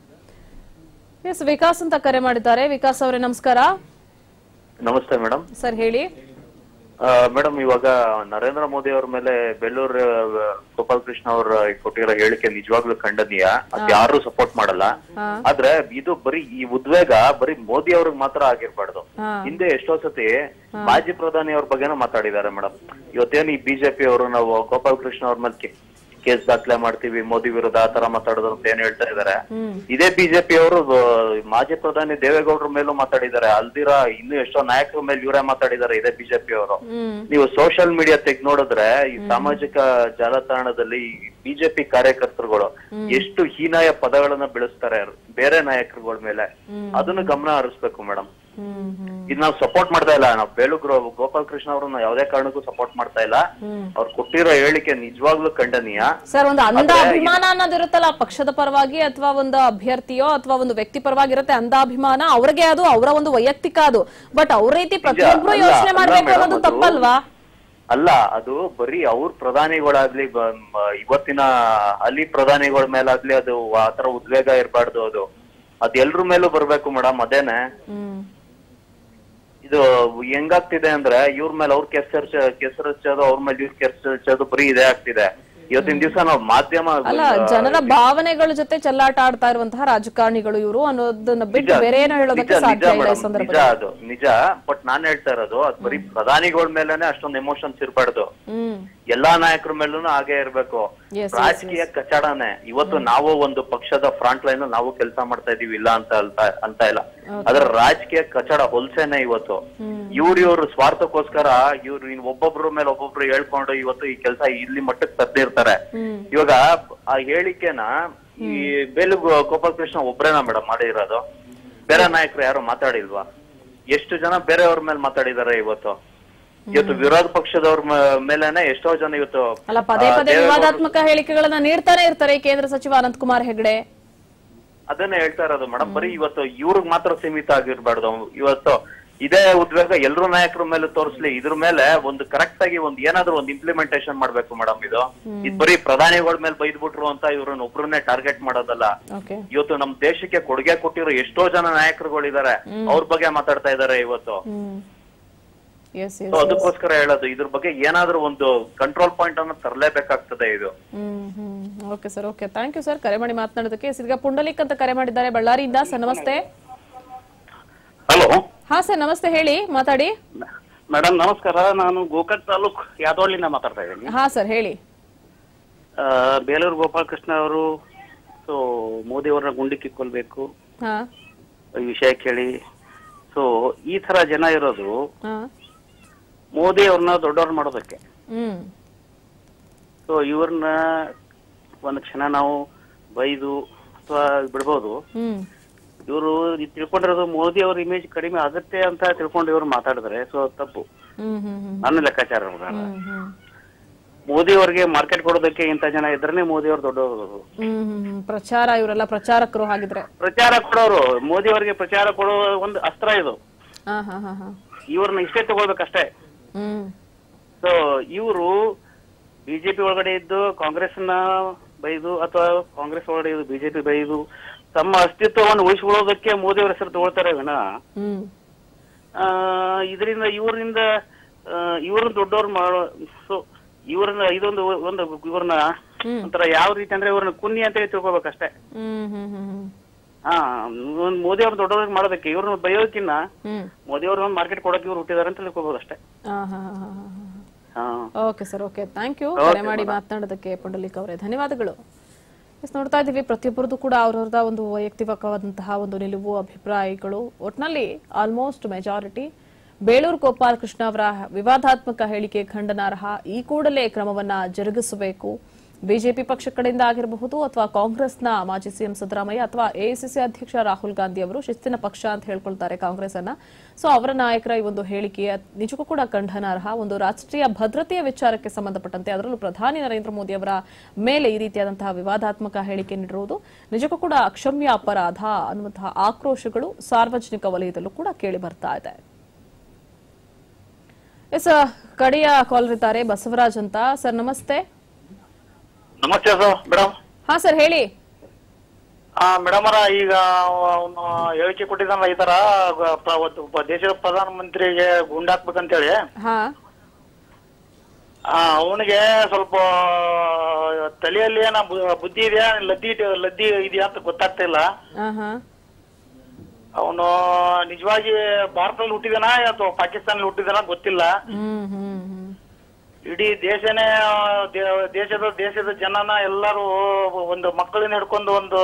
ಎಸ್ ವಿಕಾಸ್ ಅಂತ ಕರೆ ಮಾಡಿದ್ದಾರೆ ವಿಕಾಸ್ ಅವರೇ ನಮಸ್ಕಾರ ನಮಸ್ತೆ ಮೇಡಮ್ ಸರ್ ಹೇಳಿ ಮೇಡಮ್ ಇವಾಗ ನರೇಂದ್ರ ಮೋದಿ ಅವ್ರ ಮೇಲೆ ಬೆಳ್ಳೂರ್ ಆ, ಗೋಪಾಲ್ ಕೃಷ್ಣ ಅವ್ರ ಕೊಟ್ಟಿರೋ ಹೇಳಿಕೆ ನಿಜವಾಗ್ಲೂ ಖಂಡನೀಯ ಅದ್ ಯಾರು ಸಪೋರ್ಟ್ ಮಾಡಲ್ಲ ಹಾ ಆದ್ರೆ ಇದು ಬರೀ ಈ ಉದ್ವೇಗ ಬರೀ ಮೋದಿ ಅವ್ರಿಗೆ ಮಾತ್ರ ಆಗಿರ್ಬಾರ್ದು ಹಾ ಹಿಂದೆ ಎಷ್ಟೋ ಸತಿ ಮಾಜಿ ಪ್ರಧಾನಿ ಅವ್ರ ಬಗ್ಗೆನೂ ಮಾತಾಡಿದ್ದಾರೆ ಮೇಡಮ್ ಇವತ್ತೇನು ಈ ಬಿಜೆಪಿ ಅವರು ನಾವು ಗೋಪಾಲ್ ಕೃಷ್ಣ ಅವ್ರ ಮೇಲೆ ಕೇಸ್ ದಾಖಲೆ ಮಾಡ್ತೀವಿ ಮೋದಿ ವಿರುದ್ಧ ಆ ತರ ಮಾತಾಡೋದು ಅಂತ ಏನ್ ಹೇಳ್ತಾ ಇದಾರೆ ಹ್ಮ್ ಇದೇ ಬಿಜೆಪಿ ಅವರು ಮಾಜಿ ಪ್ರಧಾನಿ ದೇವೇಗೌಡರ ಮೇಲೂ ಮಾತಾಡಿದ್ದಾರೆ ಅಲ್ದಿರ ಇನ್ನು ಎಷ್ಟೋ ನಾಯಕರ ಮೇಲೆ ಇವರೇ ಮಾತಾಡಿದ್ದಾರೆ ಇದೇ ಬಿಜೆಪಿ ಅವರು ಹ್ಮ್ ನೀವು ಸೋಷಿಯಲ್ ಮೀಡಿಯಾ ತೆಗ್ ನೋಡಿದ್ರೆ ಈ ಸಾಮಾಜಿಕ ಜಾಲತಾಣದಲ್ಲಿ ಬಿಜೆಪಿ ಕಾರ್ಯಕರ್ತರುಗಳು ಎಷ್ಟು ಹೀನಾಯ ಪದಗಳನ್ನ ಬೆಳೆಸ್ತಾರೆ ಬೇರೆ ನಾಯಕರುಗಳ ಮೇಲೆ ಅದನ್ನು ಗಮನ ಹರಿಸ್ಬೇಕು ಮೇಡಮ್ ಹ್ಮ್ ಹ್ಮ್ ಇದು ನಾವು ಸಪೋರ್ಟ್ ಮಾಡ್ತಾ ಇಲ್ಲ ನಾವು ಬೇಲುಗ್ರು ಗೋಪಾಲ್ ಕೃಷ್ಣ ಅವ್ರನ್ನ ಯಾವುದೇ ಕಾರಣಕ್ಕೂ ಸಪೋರ್ಟ್ ಮಾಡ್ತಾ ಇಲ್ಲ ಹ್ಮ್ ಅವ್ರು ಕೊಟ್ಟಿರೋ ಹೇಳಿಕೆ ನಿಜವಾಗ್ಲೂ ಖಂಡನೀಯ ಸರ್ ಒಂದು ಅಂಧ ಆದ್ರೆ ಅಭಿಮಾನ ಅನ್ನೋದಿರುತ್ತಲ್ಲ ಪಕ್ಷದ ಪರವಾಗಿ ಅಥವಾ ಒಂದು ಅಭ್ಯರ್ಥಿಯೋ ಅಥವಾ ಒಂದು ವ್ಯಕ್ತಿ ಪರವಾಗಿ ಇರುತ್ತೆ ಅಂಧ ಅಭಿಮಾನ ಅವ್ರಿಗೆ ಅದು ಅವರ ಒಂದು ವೈಯಕ್ತಿಕ ಅದು ಬಟ್ ಅವ್ರ ರೀತಿ ಪ್ರತಿಯೊಬ್ರು ಅಲ್ಲ, ಯೋಚನೆ ಅಲ್ಲ ಮಾಡ್ಬೇಕು madam, ಅನ್ನೋದು ಅದು- ತಪ್ಪಲ್ವಾ ಅಲ್ಲ ಅದು ಬರೀ ಅವ್ರ ಪ್ರಧಾನಿಗಳಾಗ್ಲಿ ಬ- ಮ- ಇವತ್ತಿನ ಅಲ್ಲಿ ಪ್ರಧಾನಿಗಳ ಮೇಲಾಗ್ಲಿ ಅದು ಆತರ ಉದ್ವೇಗ ಇರಬಾರ್ದು ಅದು ಅದ್ ಎಲ್ರ ಮೇಲೂ ಬರ್ಬೇಕು ಮೇಡಮ್ ಅದೇನೆ ಹ್ಮ್ ಇದು ಹೆಂಗಾಗ್ತಿದೆ ಅಂದ್ರೆ ಇವ್ರ ಮೇಲೆ ಅವ್ರ ಕೆಸರು ಕೆಸರು ಹಚ್ಚೋದು ಅವ್ರ ಮೇಲೆ ಇವ್ರ ಕೆಸರು ಹಚ್ಚೋದು ಬರೀ ಇದೇ ಆಗ್ತಿದೆ ಇವತ್ತಿನ ದಿವಸ ನಾವು ಮಾಧ್ಯಮ ಅಲ್ಲ ಜನರ ಭಾವನೆಗಳ ಜೊತೆ ಚೆಲ್ಲಾಟ ಆಡ್ತಾ ಇರುವಂತಹ ರಾಜಕಾರಣಿಗಳು ಇವರು ಅನ್ನೋದನ್ನ ಬಿಟ್ಟು ನಿಜ, ಬೇರೆ ಏನೋ ಹೇಳೋದಕ್ಕೆ ನಿಜ, ನಿಜ ಸಾಧ್ಯ ಇಲ್ಲ ಈ madam, ನಿಜ ಸಂದರ್ಭದಲ್ಲಿ ಅದು ನಿಜ ಬಟ್ ನಾನ್ ಹೇಳ್ತಾ ಇರೋದು ಅದ್ ಬರೀ ಪ್ರಧಾನಿಗಳ ಮೇಲೆನೆ ಅಷ್ಟೊಂದು ಎಮೋಷನ್ಸ್ ಇರ್ಬಾರ್ದು ಹ್ಮ್ ಎಲ್ಲಾ ನಾಯಕರ ಮೇಲೂ ಹಾಗೆ ಇರ್ಬೇಕು Yes, yes, ರಾಜಕೀಯ ಕಚಡನೆ ಇವತ್ತು ನಾವು ಒಂದು ಪಕ್ಷದ ಫ್ರಂಟ್ ಲೈನ್ ನಾವು ಕೆಲಸ ಮಾಡ್ತಾ ಇದೀವಿ ಇಲ್ಲ ಅಂತ ಅಲ್ತ- ಅಂತ ಇಲ್ಲ ಅದ್ರ ರಾಜಕೀಯ ಕಚಡ ಹೊಲ್ಸೇನೆ ಇವತ್ತು ಇವ್ರ ಇವ್ರ ಸ್ವಾರ್ಥಕ್ಕೋಸ್ಕರ ಇವ್ರು ಇನ್ ಒಬ್ಬೊಬ್ರ ಮೇಲೆ ಒಬ್ಬೊಬ್ರು ಹೇಳ್ಕೊಂಡು ಇವತ್ತು ಈ ಕೆಲಸ ಇಲ್ಲಿ ಮಟ್ಟಕ್ಕೆ ತದ್ದಿರ್ತಾರೆ ಹ್ಮ್ ಇವಾಗ ಆ ಹೇಳಿಕೆನ ಈ ಬೇಲು ಗೋ- ಗೋಪಾಲ್ ಕೃಷ್ಣ ಒಬ್ರೇನಾ ಮೇಡಮ್ ಮಾಡಿರೋದು ಬೇರೆ ನಾಯಕರು ಯಾರು ಮಾತಾಡಿಲ್ವಾ ಎಷ್ಟು ಜನ ಬೇರೆಯವ್ರ ಮೇಲೆ ಮಾತಾಡಿದಾರೆ ಇವತ್ತು ಇವತ್ತು ವಿರೋಧ ಪಕ್ಷದವ್ರ ಮ- ಮೇಲೆನೆ ಎಷ್ಟೋ ಜನ ಇವತ್ತು ಅಲ್ಲ ಪದೇ ಆ, ಪದೇ ದೇವೇಗೌಡ್ರು- ವಿವಾದಾತ್ಮಕ ಹೇಳಿಕೆಗಳನ್ನ ನೀಡ್ತಾನೆ ಇರ್ತಾರೆ ಈ ಕೇಂದ್ರ ಸಚಿವ ಅನಂತಕುಮಾರ್ ಹೆಗಡೆ ಅದನ್ನೇ ಹೇಳ್ತಾ ಇರೋದು ಮೇಡಮ್ ಬರೀ ಇವತ್ತು ಇವ್ರಿಗೆ ಮಾತ್ರ ಸೀಮಿತ ಆಗಿರ್ಬಾರ್ದು ಇವತ್ತು ಇದೇ ಉದ್ವೇಗ ಎಲ್ರೂ ನಾಯಕರ ಮೇಲೆ ತೋರಿಸ್ಲಿ ಇದ್ರ ಮೇಲೆ ಒಂದು ಕರೆಕ್ಟ್ ಆಗಿ ಒಂದು ಏನಾದ್ರೂ ಒಂದು ಇಂಪ್ಲಿಮೆಂಟೇಷನ್ ಮಾಡ್ಬೇಕು ಮೇಡಮ್ ಇದು ಇದು ಬರೀ ಪ್ರಧಾನಿಗಳ ಮೇಲೆ ಬೈದ್ಬಿಟ್ರು ಅಂತ ಇವ್ರನ್ನ ಒಬ್ರನ್ನೇ ಟಾರ್ಗೆಟ್ ಮಾಡೋದಲ್ಲ ಓಕೆ ಇವತ್ತು ನಮ್ ದೇಶಕ್ಕೆ ಕೊಡುಗೆ ಕೊಟ್ಟಿರೋ ಎಷ್ಟೋ ಜನ ನಾಯಕರುಗಳಿದ್ದಾರೆ ಹ್ಮ್. ಅವ್ರ ಬಗ್ಗೆ ಮಾತಾಡ್ತಾ ಇದಾರೆ ಇವತ್ತು ಹ್ಮ್ ಎಸ್ So ಎಸ್ ಅದಕ್ಕೋಸ್ಕರ ಹೇಳೋದು ಇದ್ರ ಬಗ್ಗೆ ಏನಾದ್ರೂ ಒಂದು ಕಂಟ್ರೋಲ್ ಪಾಯಿಂಟ್ ಅನ್ನು ತರಲೇಬೇಕಾಗ್ತದೆ ಇದು ಹ್ಮ್ ಹ್ಮ್ okay sir okay thank you sir ಕರೆ ಮಾಡಿ ಮಾತನಾಡೋದಕ್ಕೆ ಈಗ ಪುಂಡಲಿಕ್ ಅಂತ ಕರೆ ಮಾಡಿದ್ದಾರೆ ಬಳ್ಳಾರಿಯಿಂದ ಸರ್ ನಮಸ್ತೆ ಹಲೋ ಹಾ ಸರ್ ನಮಸ್ತೆ ಹೇಳಿ ಮಾತಾಡಿ ಮೇಡಮ್ ನಮಸ್ಕಾರ ನಾನು ಗೋಕಾಕ್ ತಾಲೂಕ್ ಯಾದವಳ್ಳಿಯಿಂದ ಮಾತಾಡ್ತಾ ಇದ್ದೀನಿ ಹಾ ಸರ್ ಹೇಳಿ ಆ, ಬೇಲೂರು ಗೋಪಾಲಕೃಷ್ಣ ಅವರು ಸೊ ಮೋದಿ ಅವರನ್ನ ಗುಂಡಿ ಕಿಕ್ಕೊಳ್ಬೇಕು ಹಾ ಈ ವಿಷಯ ಕೇಳಿ ಸೊ ಈ ತರ ಜನ ಇರೋದು ಹಾ ಮೋದಿ ಅವ್ರನ್ನ ದೊಡ್ಡವ್ರು ಮಾಡೋದಕ್ಕೆ ಹ್ಮ್ ಸೊ ಇವ್ರನ್ನ ಒಂದು ಕ್ಷಣ ನಾವು ಬೈದು ಅಥವಾ ಬಿಡ್ಬೋದು ಹ್ಮ್ ಇವರು ತಿಳ್ಕೊಂಡಿರೋದು ಮೋದಿ ಅವ್ರ ಇಮೇಜ್ ಕಡಿಮೆ ಆಗುತ್ತೆ ಅಂತ ತಿಳ್ಕೊಂಡು ಇವ್ರು ಮಾತಾಡಿದ್ರೆ ಸೊ ತಪ್ಪು ಹ್ಮ್ ಹ್ಮ್ ಹ್ಮ್ ನನ್ನ ಲೆಕ್ಕಾಚಾರ ಪ್ರಕಾರ ಹ್ಮ್ ಹ್ಮ್ ಮೋದಿ ಅವರಿಗೆ ಮಾರ್ಕೆಟ್ ಕೊಡೋದಕ್ಕೆ ಇಂಥ ಜನ ಇದ್ರೆ ಮೋದಿ ಅವ್ರು ದೊಡ್ಡವರು ಹ್ಮ್ ಹ್ಮ್ ಹ್ಮ್ ಪ್ರಚಾರ ಇವರೆಲ್ಲ ಪ್ರಚಾರಕರು ಹಾಗಿದ್ರೆ ಪ್ರಚಾರ ಕೊಡೋರು ಮೋದಿ ಅವರಿಗೆ ಪ್ರಚಾರ ಕೊಡೋ ಒಂದು ಅಸ್ತ್ರ ಇದು ಹಾ ಹಾ ಹಾ ಹಾ ಇವ್ರನ್ನ ಇಷ್ಟೇ ತಗೊಳ್ಬೇಕಷ್ಟೇ ಹ್ಮ್ ಸೊ ಇವರು ಬಿಜೆಪಿ ಒಳಗಡೆ ಇದ್ದು ಕಾಂಗ್ರೆಸ್ನ ಬೈದು ಅಥವಾ ಕಾಂಗ್ರೆಸ್ ಒಳಗಡೆ ಇದ್ದು ಬಿಜೆಪಿ ಬೈದು ತಮ್ಮ ಅಸ್ತಿತ್ವವನ್ನು ಉಳಿಸಿಕೊಳ್ಳೋದಕ್ಕೆ ಮೋದಿ ಅವರ ಹೆಸರು ತಗೊಳ್ತಾರೆ ವಿನ ಹ್ಮ್ ಇದರಿಂದ ಇವರಿಂದ ಇವ್ರನ್ನ ದೊಡ್ಡವ್ರು ಮಾಡೋ ಸೊ ಇವ್ರನ್ನ ಇದೊಂದು ಒಂದು ಇವ್ರನ್ನ ಹ್ಮ್ ಒಂಥರ ಯಾವ ರೀತಿ ಅಂದ್ರೆ ಇವ್ರನ್ನ ಕುನ್ನಿ ಅಂತ ಹೇಳಿ ತಿಳ್ಕೊಬೇಕಷ್ಟೇ ಹ್ಮ್ ಹ್ಮ್ ಹ್ಮ್ ಹ್ಮ್ ಹಾ ಒಂದ್ ಮೋದಿ ಅವ್ರ ದೊಡ್ಡವ್ರಿಗೆ ಮಾಡೋದಕ್ಕೆ ಇವ್ರನ್ನ ಬೈಯೋದಕ್ಕಿನ್ನ ಹ್ಮ್ ಮೋದಿ ಅವ್ರ ಮಾರ್ಕೆಟ್ ಕೊಡಕ್ಕೆ ಇವ್ರು ಹುಟ್ಟಿದಾರೆ ಅಂತ ತಿಳ್ಕೊಬೋದು ಅಷ್ಟೇ ಹಾ ಹಾ ಹಾ ಹಾ ಹಾ ಹಾ okay sir okay thank you Okay, ಕರೆ ಮಾಡಿ madam. ಮಾತನಾಡೋದಕ್ಕೆ ಪುಂಡಲಿಕ್ ಅವರೇ ಧನ್ಯವಾದಗಳು ಎಸ್ ನೋಡ್ತಾ ಇದ್ದೀವಿ ಪ್ರತಿಯೊಬ್ಬರದ್ದು ಕೂಡ ಅವ್ರವ್ರದ ಒಂದು ವೈಯಕ್ತಿಕವಾದಂತಹ ಒಂದು ನಿಲುವು ಅಭಿಪ್ರಾಯಗಳು ಒಟ್ನಲ್ಲಿ ಆಲ್ಮೋಸ್ಟ್ ಮೆಜಾರಿಟಿ ಬೇಳೂರು ಗೋಪಾಲ್ ಕೃಷ್ಣ ಅವರ ವಿವಾದಾತ್ಮಕ ಹೇಳಿಕೆ ಖಂಡನಾರ್ಹ ಈ ಕೂಡಲೇ ಕ್ರಮವನ್ನ ಜರುಗಿಸಬೇಕು ಬಿಜೆಪಿ ಪಕ್ಷ ಕಡೆಯಿಂದ ಆಗಿರಬಹುದು ಅಥವಾ ಕಾಂಗ್ರೆಸ್ನ ಮಾಜಿ ಸಿಎಂ ಸಿದ್ದರಾಮಯ್ಯ ಅಥವಾ ಎಐಸಿಸಿ ಅಧ್ಯಕ್ಷ ರಾಹುಲ್ ಗಾಂಧಿ ಅವರು ಶಿಸ್ತಿನ ಪಕ್ಷ ಅಂತ ಹೇಳ್ಕೊಳ್ತಾರೆ ಕಾಂಗ್ರೆಸ್ ಅನ್ನ ಸೊ ಅವರ ನಾಯಕರ ಈ ಒಂದು ಹೇಳಿಕೆಯ ನಿಜಕ್ಕೂ ಕೂಡ ಖಂಡನಾರ್ಹ ಒಂದು ರಾಷ್ಟ್ರೀಯ ಭದ್ರತೆಯ ವಿಚಾರಕ್ಕೆ ಸಂಬಂಧಪಟ್ಟಂತೆ ಅದರಲ್ಲೂ ಪ್ರಧಾನಿ ನರೇಂದ್ರ ಮೋದಿ ಅವರ ಮೇಲೆ ಈ ರೀತಿಯಾದಂತಹ ವಿವಾದಾತ್ಮಕ ಹೇಳಿಕೆ ನೀಡಿರುವುದು ನಿಜಕ್ಕೂ ಕೂಡ ಅಕ್ಷಮ್ಯ ಅಪರಾಧ ಅನ್ನುವಂತಹ ಆಕ್ರೋಶಗಳು ಸಾರ್ವಜನಿಕ ವಲಯದಲ್ಲೂ ಕೂಡ ಕೇಳಿ ಬರ್ತಾ ಇದೆ ಎಸ್ ಕಡೆಯ ಕಾಲರ್ ಇದ್ದಾರೆ ಬಸವರಾಜ್ ಅಂತ ಸರ್ ನಮಸ್ತೆ ನಮಸ್ತೆ ಸರ್ ಮೇಡಮ್ ಹಾ ಸರ್ ಹೇಳಿ ಆ ಮೇಡಮ್ ಅವರ ಈಗ ಅವನು ಹೇಳಿಕೆ ಕೊಟ್ಟಿದ್ದಾನಲ್ಲ ಈ ತರ ಗ- ಪ್ರ- ಒಬ್ಬ- ಒಬ್ಬ ದೇಶದ ಪ್ರಧಾನ ಮಂತ್ರಿಗೆ ಗುಂಡಾಕ್ಬೇಕಂತೇಳಿ ಹಾ ಅವನಿಗೆ ಸ್ವಲ್ಪ ತಲೆಯಲ್ಲಿ ಏನ ಬು- ಬುದ್ಧಿ ಇದೆಯಾ ಲದ್ದಿ ಇಟ್- ಲದ್ದಿ ಇದೆಯಾ ಅಂತ ಗೊತ್ತಾಗ್ತಾ ಇಲ್ಲ ಹಾ ಹಾ ಅವನು ನಿಜವಾಗಿ ಭಾರತದಲ್ಲಿ ಹುಟ್ಟಿದಾನ ಅಥವಾ ಪಾಕಿಸ್ತಾನಲ್ಲಿ ಹುಟ್ಟಿದಾನ ಗೊತ್ತಿಲ್ಲ ಹ್ಮ್ ಹ್ಮ್ ಹ್ಮ್ ಇಡೀ ದೇಶನೇ ಆ, ದೇ- ದೇಶದ ದೇಶದ ಜನನ ಎಲ್ಲರೂ ಒಂದು ಮಕ್ಕಳನ್ನ ಹಿಡ್ಕೊಂಡು ಒಂದು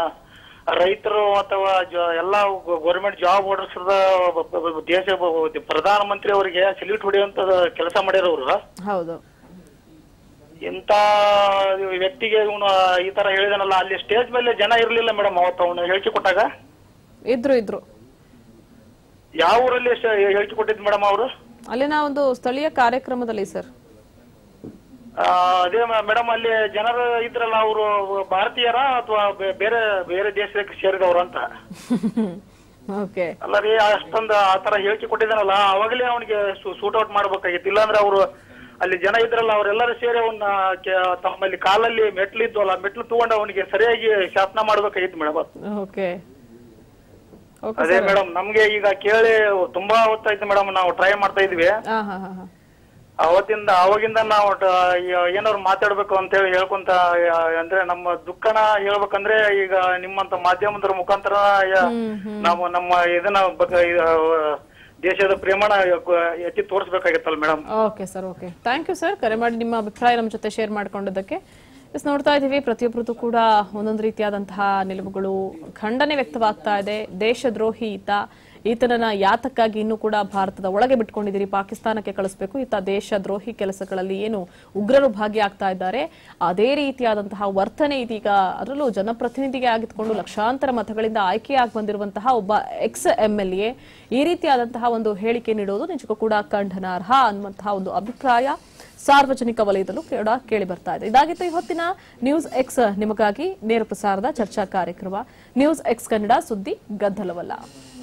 ರೈತರು ಅಥವಾ ಜ- ಎಲ್ಲ ಗೌರ್ಮೆಂಟ್ ಜಾಬ್ ಓಡರ್ಸದ ದೇಶ ಪ್ರಧಾನ ಮಂತ್ರಿ ಅವರಿಗೆ ಸಲ್ಯೂಟ್ ಹೊಡೆಯುವಂತ ಕೆಲಸ ಮಾಡಿರೋರು ಹೌದು ಇಂತ ವ್ಯಕ್ತಿಗೆ ಇವನು ಈ ತರ ಹೇಳಿದನಲ್ಲ ಅಲ್ಲಿ ಸ್ಟೇಜ್ ಮೇಲೆ ಜನ ಇರ್ಲಿಲ್ಲ ಮೇಡಮ್ ಅವತ್ತು ಅವನು ಹೇಳಿಕೆ ಕೊಟ್ಟಾಗ ಇದ್ರು ಇದ್ರು ಯಾವ ಊರಲ್ಲಿ ಶ- ಹೇಳಿಕೆ ಕೊಟ್ಟಿದ್ ಮೇಡಮ್ ಅವರು ಅಲ್ಲಿನ ಒಂದು ಸ್ಥಳೀಯ ಕಾರ್ಯಕ್ರಮದಲ್ಲಿ ಸರ್ ಆ, ಅದೇ ಮೇಡಮ್ ಅಲ್ಲಿ ಜನರು ಇದ್ರಲ್ಲ ಅವರು ಭಾರತೀಯರ ಅಥವಾ ಬೇರೆ ಬೇರೆ ದೇಶಕ್ಕೆ ಸೇರಿದವರು ಅಂತ ಓಕೆ ಅಲ್ಲ ರೀ ಅಷ್ಟೊಂದು ಆ ತರ ಹೇಳಿಕೆ ಕೊಟ್ಟಿದ್ದಾನಲ್ಲ ಅವಾಗಲೇ ಅವನಿಗೆ ಸೂಟ್ ಔಟ್ ಮಾಡ್ಬೇಕಾಗಿತ್ತು ಇಲ್ಲಾಂದ್ರೆ ಅವರು ಅಲ್ಲಿ ಜನ ಇದ್ರಲ್ಲ ಅವರೆಲ್ಲರೂ ಸೇರಿ ಅವನ್ನ ಕೆ- ತಮ್ಮಲ್ಲಿ ಕಾಲಲ್ಲಿ ಮೆಟ್ಲು ಇದ್ವಲ್ಲ ಮೆಟ್ಲು ತಗೊಂಡು ಅವನಿಗೆ ಸರಿಯಾಗಿ ಶಾಸನ ಮಾಡ್ಬೇಕಾಗಿತ್ತು ಮೇಡಮ್ ಓಕೆ ಓಕೆ ಅದೇ ಸರ್ ಮೇಡಮ್ ನಮ್ಗೆ ಈಗ ಕೇಳಿ ತುಂಬಾ ಹೊತ್ತಾಯ್ತು ಮೇಡಮ್ ನಾವು ಟ್ರೈ ಮಾಡ್ತಾ ಇದ್ವಿ ಹಾ ಹಾ ಹಾ ಹಾ ಅವತ್ತಿಂದ ಅವಾಗಿಂದ ನಾವು ಟ- ಯ- ಏನಾದ್ರು ಮಾತಾಡ್ಬೇಕು ಅಂತ ಹೇಳಿ ಹೇಳ್ಕೊಂತ ಯ- ಅಂದ್ರೆ ನಮ್ಮ ದುಃಖನ ಹೇಳ್ಬೇಕಂದ್ರೆ ಈಗ ನಿಮ್ಮಂತ ಮಾಧ್ಯಮದ ಮುಖಾಂತರ ಯ- ನಾವು ನಮ್ಮ ಇದನ್ನ ಬಗ್ಗೆ ಇದ- ದೇಶದ ಪ್ರೇಮನ ಎತ್ತಿ ತೋರಿಸ್ಬೇಕಾಗಿತ್ತಲ್ಲ madam okay sir okay thank you sir ಕರೆ ಮಾಡಿ ನಿಮ್ಮ ಅಭಿಪ್ರಾಯ ನಮ್ಮ ಜೊತೆ ಶೇರ್ ಮಾಡ್ಕೊಂಡಿದ್ದಕ್ಕೆ ಎಸ್ ನೋಡ್ತಾ ಇದ್ದೀವಿ ಪ್ರತಿಯೊಬ್ಬರದ್ದು ಕೂಡ ಒಂದೊಂದು ರೀತಿಯಾದಂತಹ ನಿಲುವುಗಳು ಖಂಡನೆ ವ್ಯಕ್ತವಾಗ್ತಾ ಇದೆ ದೇಶದ್ರೋಹಿ ಈತ ಈತನನ್ನ ಯಾತಕ್ಕಾಗಿ ಇನ್ನೂ ಕೂಡ ಭಾರತದ ಒಳಗೆ ಬಿಟ್ಕೊಂಡಿದ್ದೀರಿ ಪಾಕಿಸ್ತಾನಕ್ಕೆ ಕಳಿಸ್ಬೇಕು ಈತ ದೇಶದ್ರೋಹಿ ಕೆಲಸಗಳಲ್ಲಿ ಏನು ಉಗ್ರರು ಭಾಗಿಯಾಗ್ತಾ ಇದ್ದಾರೆ ಅದೇ ರೀತಿಯಾದಂತಹ ವರ್ತನೆ ಇದೀಗ ಅದರಲ್ಲೂ ಜನಪ್ರತಿನಿಧಿಗೆ ಆಗಿದ್ಕೊಂಡು ಲಕ್ಷಾಂತರ ಮತಗಳಿಂದ ಆಯ್ಕೆಯಾಗಿ ಬಂದಿರುವಂತಹ ಒಬ್ಬ ಎಕ್ಸ್ ಎಂ ಎಲ್ ಎ ಈ ರೀತಿಯಾದಂತಹ ಒಂದು ಹೇಳಿಕೆ ನೀಡೋದು ನಿಜಕ್ಕೂ ಕೂಡ ಖಂಡನಾರ್ಹ ಅನ್ನುವಂತಹ ಒಂದು ಅಭಿಪ್ರಾಯ ಸಾರ್ವಜನಿಕ ವಲಯದಲ್ಲೂ ಕೂಡ ಕೇಳಿ ಬರ್ತಾ ಇದೆ ಇದಾಗಿತ್ತು ಇವತ್ತಿನ ನ್ಯೂಸ್ ಎಕ್ಸ್ ನಿಮಗಾಗಿ ನೇರ ಪ್ರಸಾರದ ಚರ್ಚಾ ಕಾರ್ಯಕ್ರಮ ನ್ಯೂಸ್ ಎಕ್ಸ್ ಕನ್ನಡ ಸುದ್ದಿ ಗದ್ದಲವಲ್ಲ